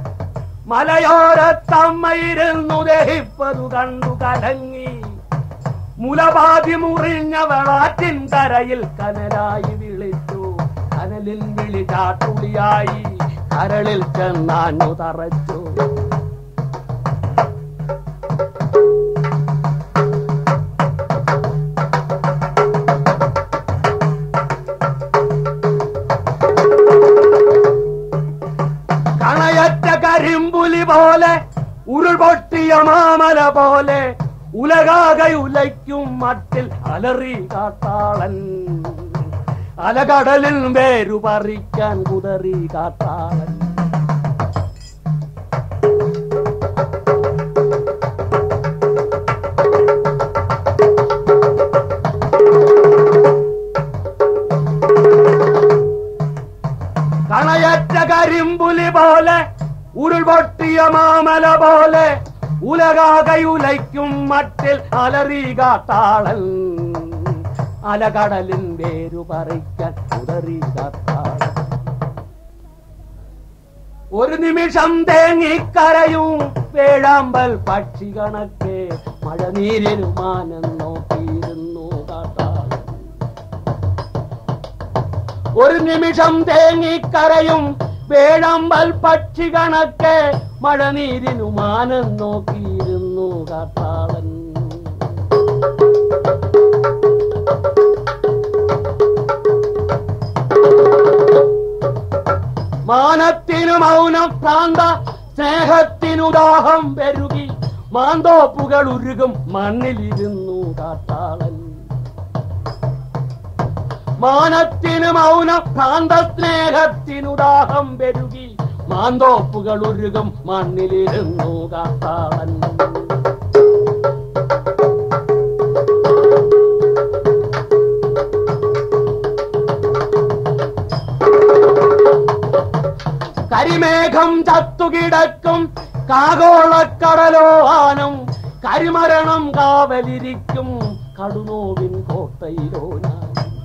മലയോരത്തമ്മയിരുന്നു ദഹിപ്പതു കണ്ടു കലങ്ങി മുലപാതി മുറിഞ്ഞ വെളാറ്റിൻ കരയിൽ കനലായി വിളിച്ചു കനലിൽ വിളി ചാട്ടുളിയായി കരളിൽ ചെന്നാഞ്ഞു തറച്ചു കണയറ്റ കരിമ്പുലി പോലെ ഉരുൾപൊട്ടിയ മാമല പോലെ ഉലകാകെ ഉലയ്ക്കും മട്ടിൽ അലറി കാട്ടാളൻ അലകടലിൽ വേരു പറിക്കാൻ കുതറി കാട്ടാളൻ ഉരുൾപൊട്ടിയ മാമല പോലെ ഉലകാകയുലയ്ക്കും മട്ടിൽ അലറികാത്താളൻ അലകടലിൻ വേരു പറിക്കാൻ ഉതറികാത്താളൻ ഒരു നിമിഷം തേങ്ങിക്കരയും വേഴാമ്പൽ പക്ഷി കണക്കെ മഴനീരിനു മാനം നോക്കിയിരുന്നു കാട്ടാളൻ ഒരു നിമിഷം തേങ്ങിക്കരയും വേഴാമ്പൽ പക്ഷി കണക്കെ മഴനീരിനു മാനം നോക്കിയിരുന്നു കാട്ടാളൻ മാനത്തിനു മൗനം പ്രാന്ത സ്നേഹത്തിനു ദാഹം പെരുകി മാന്തോപ്പുകൾ ഉരുകും മണ്ണിലിരുന്നു കാട്ടാളൻ മാനത്തിനു മൗനം ഭ്രാന്ത സ്നേഹത്തിനു ദാഹം പെരുകി മാന്തോപ്പുകൾ ഉരുകും മണ്ണിലിരുന്നു കാട്ടാളൻ കരിമേഘം ചത്തുകിടക്കും കാഗോളക്കടലോ ആനം കരിമരണം കാവലിരിക്കും കടുനോവിൻ കോട്ടയിലോ ഞാൻ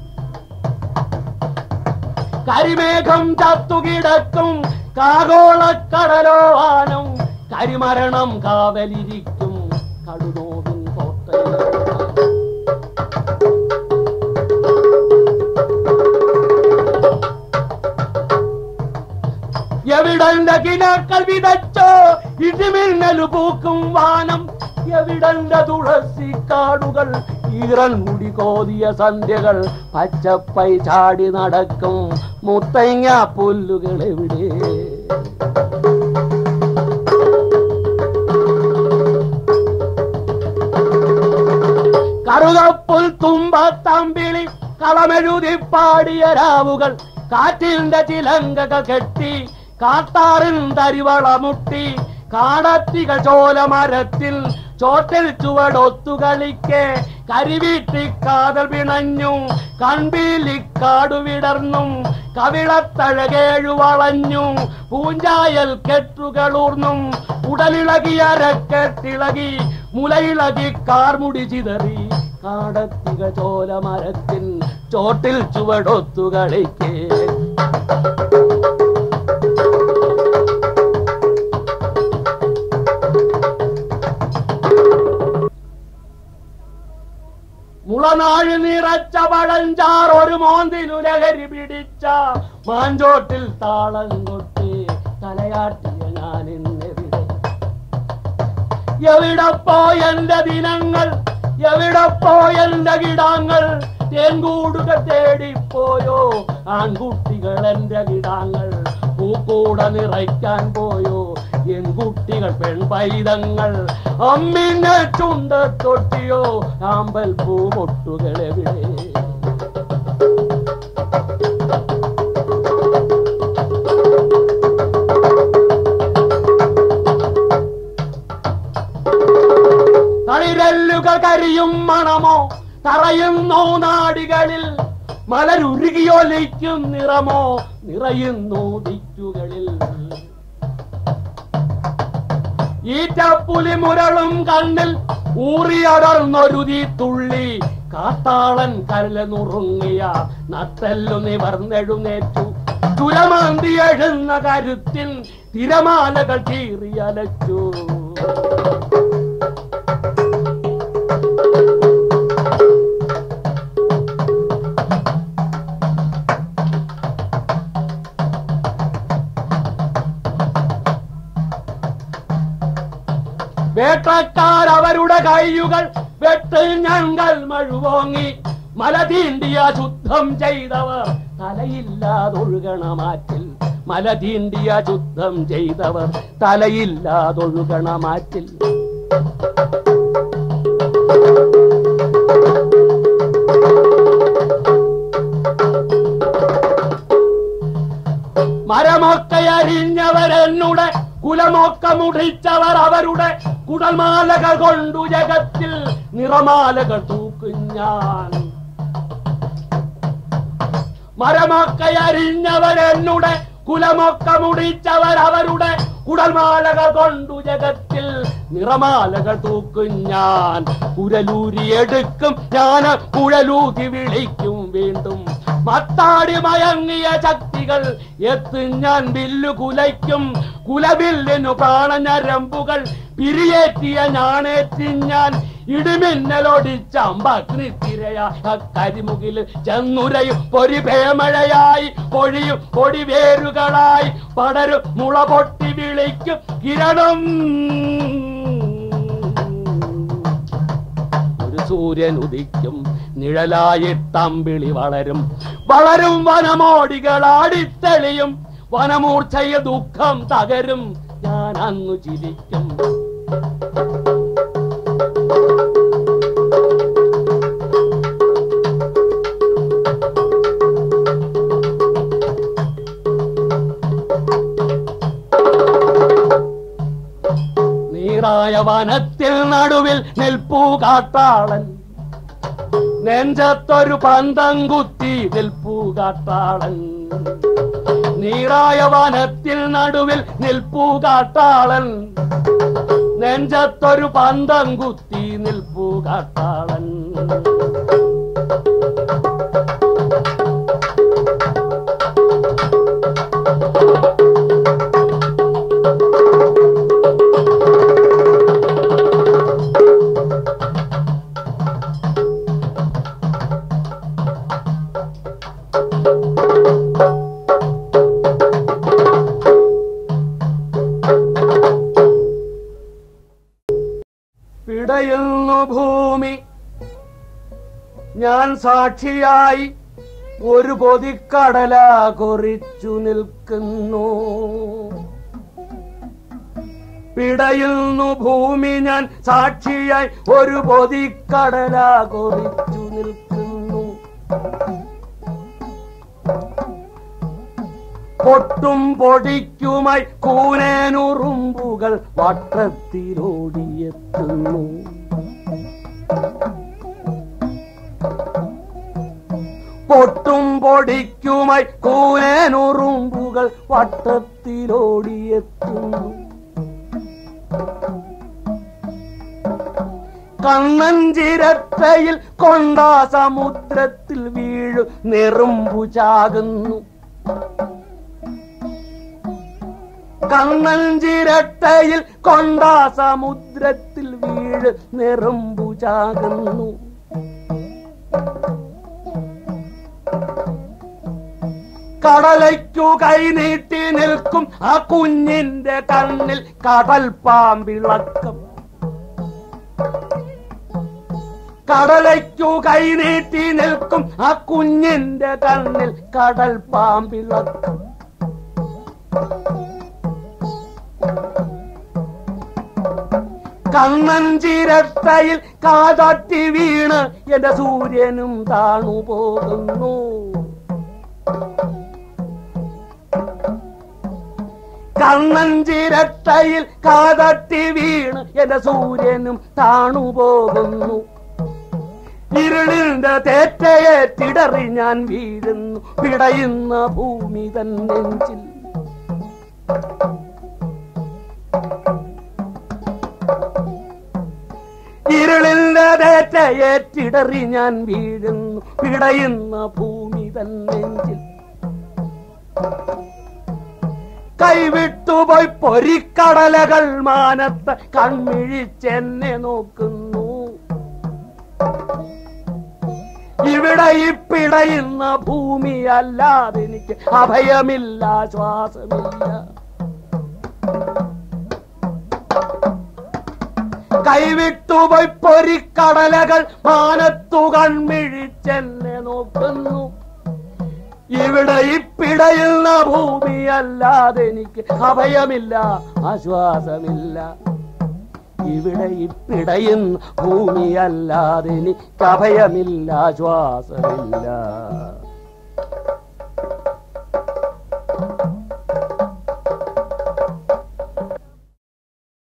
കരിമേഘം ചത്തുകിടക്കും കാഗോളക്കടലോ ആനം കരിമരണം കാവലിരിക്കും കടുനോവിൻ കോട്ടയിലോ ഞാൻ എവിടന്റെ കിനാക്കൾ വിതച്ചോ ഇടിമിന്നലു പൂക്കും വാനം എവിടന്റെ തുളസി കാടുകൾ ഈറൻ മുടി കോതിയ സന്ധ്യകൾ പച്ചപ്പൈ ചാടി നടക്കും മുത്തങ്ങ പുല്ലുകൾ എവിടെ കറുകപ്പുൽ തുമ്പത്തമ്പിളി കളമെഴുതി പാടിയ രാവുകൾ കാറ്റിന്റെ ചിലങ്കക കെട്ടി കാട്ടാറിൻ തരിവള മുട്ടി കാടത്തികൾ ചോലമരത്തിൽ ചോട്ടിൽ ചുവടൊത്തു കളിക്കെ കരിവീട്ടി കാതൽ പിണഞ്ഞു കൺപീലിക്കാടു വിടർന്നും കവിളത്തഴകേഴു വളഞ്ഞു പൂഞ്ചായൽ കെട്ടുകളൂർന്നും ഉടലിളകിയ രക്കെട്ടിളകി മുലയിളകി കാർമുടി ചിതറി കാടത്തിക ചോലമരത്തിൻ ചോട്ടിൽ ചുവടൊത്തു കളിക്കേ മുളനാഴ് നിറച്ച പഴഞ്ചാർ ഒരു മോന്തിനു ലഹരി പിടിച്ച മാഞ്ചോട്ടിൽ താളം കൊട്ടി തലയാട്ടിയ ഞാൻ ഇന്നെവിടെ എവിടെ പോയെന്റെ ദിനങ്ങൾ എവിടെ പോയെന്റെ കിടാങ്ങൾ തേൻകൂടുക തേടിപ്പോയോ ആൺകുട്ടികൾ എന്റെ കിടാങ്ങൾ പൂക്കൂട നിറയ്ക്കാൻ പോയോ എൻകുട്ടികൾ പെൺപൈതങ്ങൾ അമ്മിനെ ചുണ്ട തൊട്ടിയോ ആമ്പൽ പൂമൊട്ടുകളെവിടെ തളിരല്ലുകൾ കരിയും മണമോ തറയുന്നു നാടികളിൽ മലരുരുകിയൊലിക്കും നിറമോ നിറയുന്നു ദിക്കുകളിൽ ഈറ്റപ്പുലി മുരളും കണ്ണിൽ ഊറിയടർന്നൊരുതി തുള്ളി കാത്താളൻ കരല നുറുങ്ങിയ നട്ടെല്ലു നിവർന്നെഴുന്നേറ്റു തുലമാന്തി എഴുന്ന കരുത്തിൽ തിരമാലകൾ ചീറിയലച്ചു വേട്ടക്കാർ അവരുടെ കൈയുകൾ വെട്ട് ഞങ്ങൾ മഴുവോങ്ങി മല തീണ്ടിയ ശുദ്ധം ചെയ്തവർ തലയില്ലാതൊഴുകണമാറ്റിൽ മല തീണ്ടിയ ശുദ്ധം ചെയ്തവർ തലയില്ലാതൊഴുകണമാറ്റിൽ മരമൊക്കെ അരിഞ്ഞവരെന്നുടെ കുലമൊക്കെ മുടിച്ചവർ അവരുടെ കുടൽമാലകൾ കൊണ്ടു ജഗത്തിൽ നിറമാലകൾ തൂക്കും ഞാൻ മരമൊക്കെ അരിഞ്ഞവരെന്നുടെ കുലമൊക്കെ മുടിച്ചവർ അവരുടെ കുടൽമാലകൾ കൊണ്ടു ജഗത്തിൽ നിറമാലകൾ തൂക്കും ഞാൻ കുരലൂരി എടുക്കും ഞാൻ കുഴലൂതി വിളിക്കും വീണ്ടും മത്താടി മയങ്ങിയ ശക്തികൾ എത്തും ഞാൻ വില്ലു കുലയ്ക്കും കുലവില്ലിനു പ്രാണഞരമ്പുകൾ പിരിയേറ്റിയ ഞാനേറ്റി ഞാൻ ഇടിമിന്നലൊടിച്ച അമ്പഗ്നിത്തിരയായ കരിമുകിൽ ചെന്നുരയും പൊരി പേമഴയായി പൊഴിയും പൊടിവേരുകളായി പടരും മുള പൊട്ടി വിളിക്കും കിരണം ഒരു സൂര്യൻ ഉദിക്കും നിഴലായി തമ്പിളി വളരും വളരും വനമോടികളാടിത്തെളിയും വനമൂർച്ചയിൽ ദുഃഖം തകരും ഞാൻ അങ്ങു ചിരിക്കും നീറായ വനത്തിൽ നടുവിൽ നിൽപ്പൂ കാട്ടാളൻ നെഞ്ചത്തൊരു പന്തം കുത്തി നിൽപ്പൂ കാട്ടാളൻ നീറായ വനത്തിൽ നടുവിൽ നിൽപ്പൂ കാട്ടാളൻ നെഞ്ചത്തൊരു പന്തം കുത്തി നിൽപ്പൂ കാട്ടാളൻ പിടയുന്നു ഭൂമി ഞാൻ സാക്ഷിയായി ഒരു പൊതിക്കടല കുറിച്ചു നിൽക്കുന്നു പിടയുന്നു ഭൂമി ഞാൻ സാക്ഷിയായി ഒരു പൊതിക്കടല കുറിച്ചു നിൽക്കുന്നു പൊട്ടും പൊടിക്കുമായി കൂനേനുറുമ്പുകൾ വട്ടത്തിലോടിയെത്തുന്നു പൊട്ടും പൊടിക്കുമായി കൂനേനുറുമ്പുകൾ വട്ടത്തിലോടിയെത്തുന്നു കണ്ണഞ്ചിരട്ടയിൽ കൊണ്ടാ സമുദ്രത്തിൽ വീഴു നെറുമ്പു ചാകുന്നു കണ്ണഞ്ചിരട്ടയിൽ കൊണ്ടാ സമുദ്രത്തിൽ വീഴ് നെറുമ്പു ചാകുന്നു കടലയ്ക്കു കൈനീട്ടി നിൽക്കും ആ കുഞ്ഞിന്റെ കണ്ണിൽ കടൽ പാമ്പിളക്കം കടലയ്ക്കു കൈനീട്ടി നിൽക്കും ആ കുഞ്ഞിന്റെ കണ്ണിൽ കടൽ പാമ്പിളക്കം കണ്ണഞ്ചിരട്ടയിൽ കാതട്ടി വീണ് എന്റെ സൂര്യനും താണു പോകുന്നു കണ്ണഞ്ചിരട്ടയിൽ കാതട്ടി വീണ് എന്റെ സൂര്യനും താണു പോകുന്നു ഇരുളിന്റെ തേറ്റയെ തിടറി ഞാൻ വീഴുന്നു പിടയുന്ന ഭൂമി തൻ നെഞ്ചിൽ ഇരുളിന്റെ തേറ്റയെ തിടറി ഞാൻ വീഴുന്നു പിടയുന്ന ഭൂമി തൻ നെഞ്ചിൽ കൈവിട്ടുപോയി പൊരിക്കടലകൾ മാനത്ത് കൺമിഴിച്ചെന്നെ നോക്കുന്നു ഇവിടെ ഈ പിടയുന്ന ഭൂമി അല്ലാതെ എനിക്ക് അഭയമില്ല ശ്വാസമില്ല കൈവിട്ടുപോയി പൊരിക്കടലകൾ മാനത്തു കൺമിഴിച്ചെന്നെ നോക്കുന്നു ഇവിടെ ഈ പിടയുന്ന ഭൂമി അല്ലാതെ എനിക്ക് അഭയമില്ല ആശ്വാസമില്ല ഇവിടെ ഈ പിടയുന്ന ഭൂമി അല്ലാതെ എനിക്ക് അഭയമില്ല ആശ്വാസമില്ല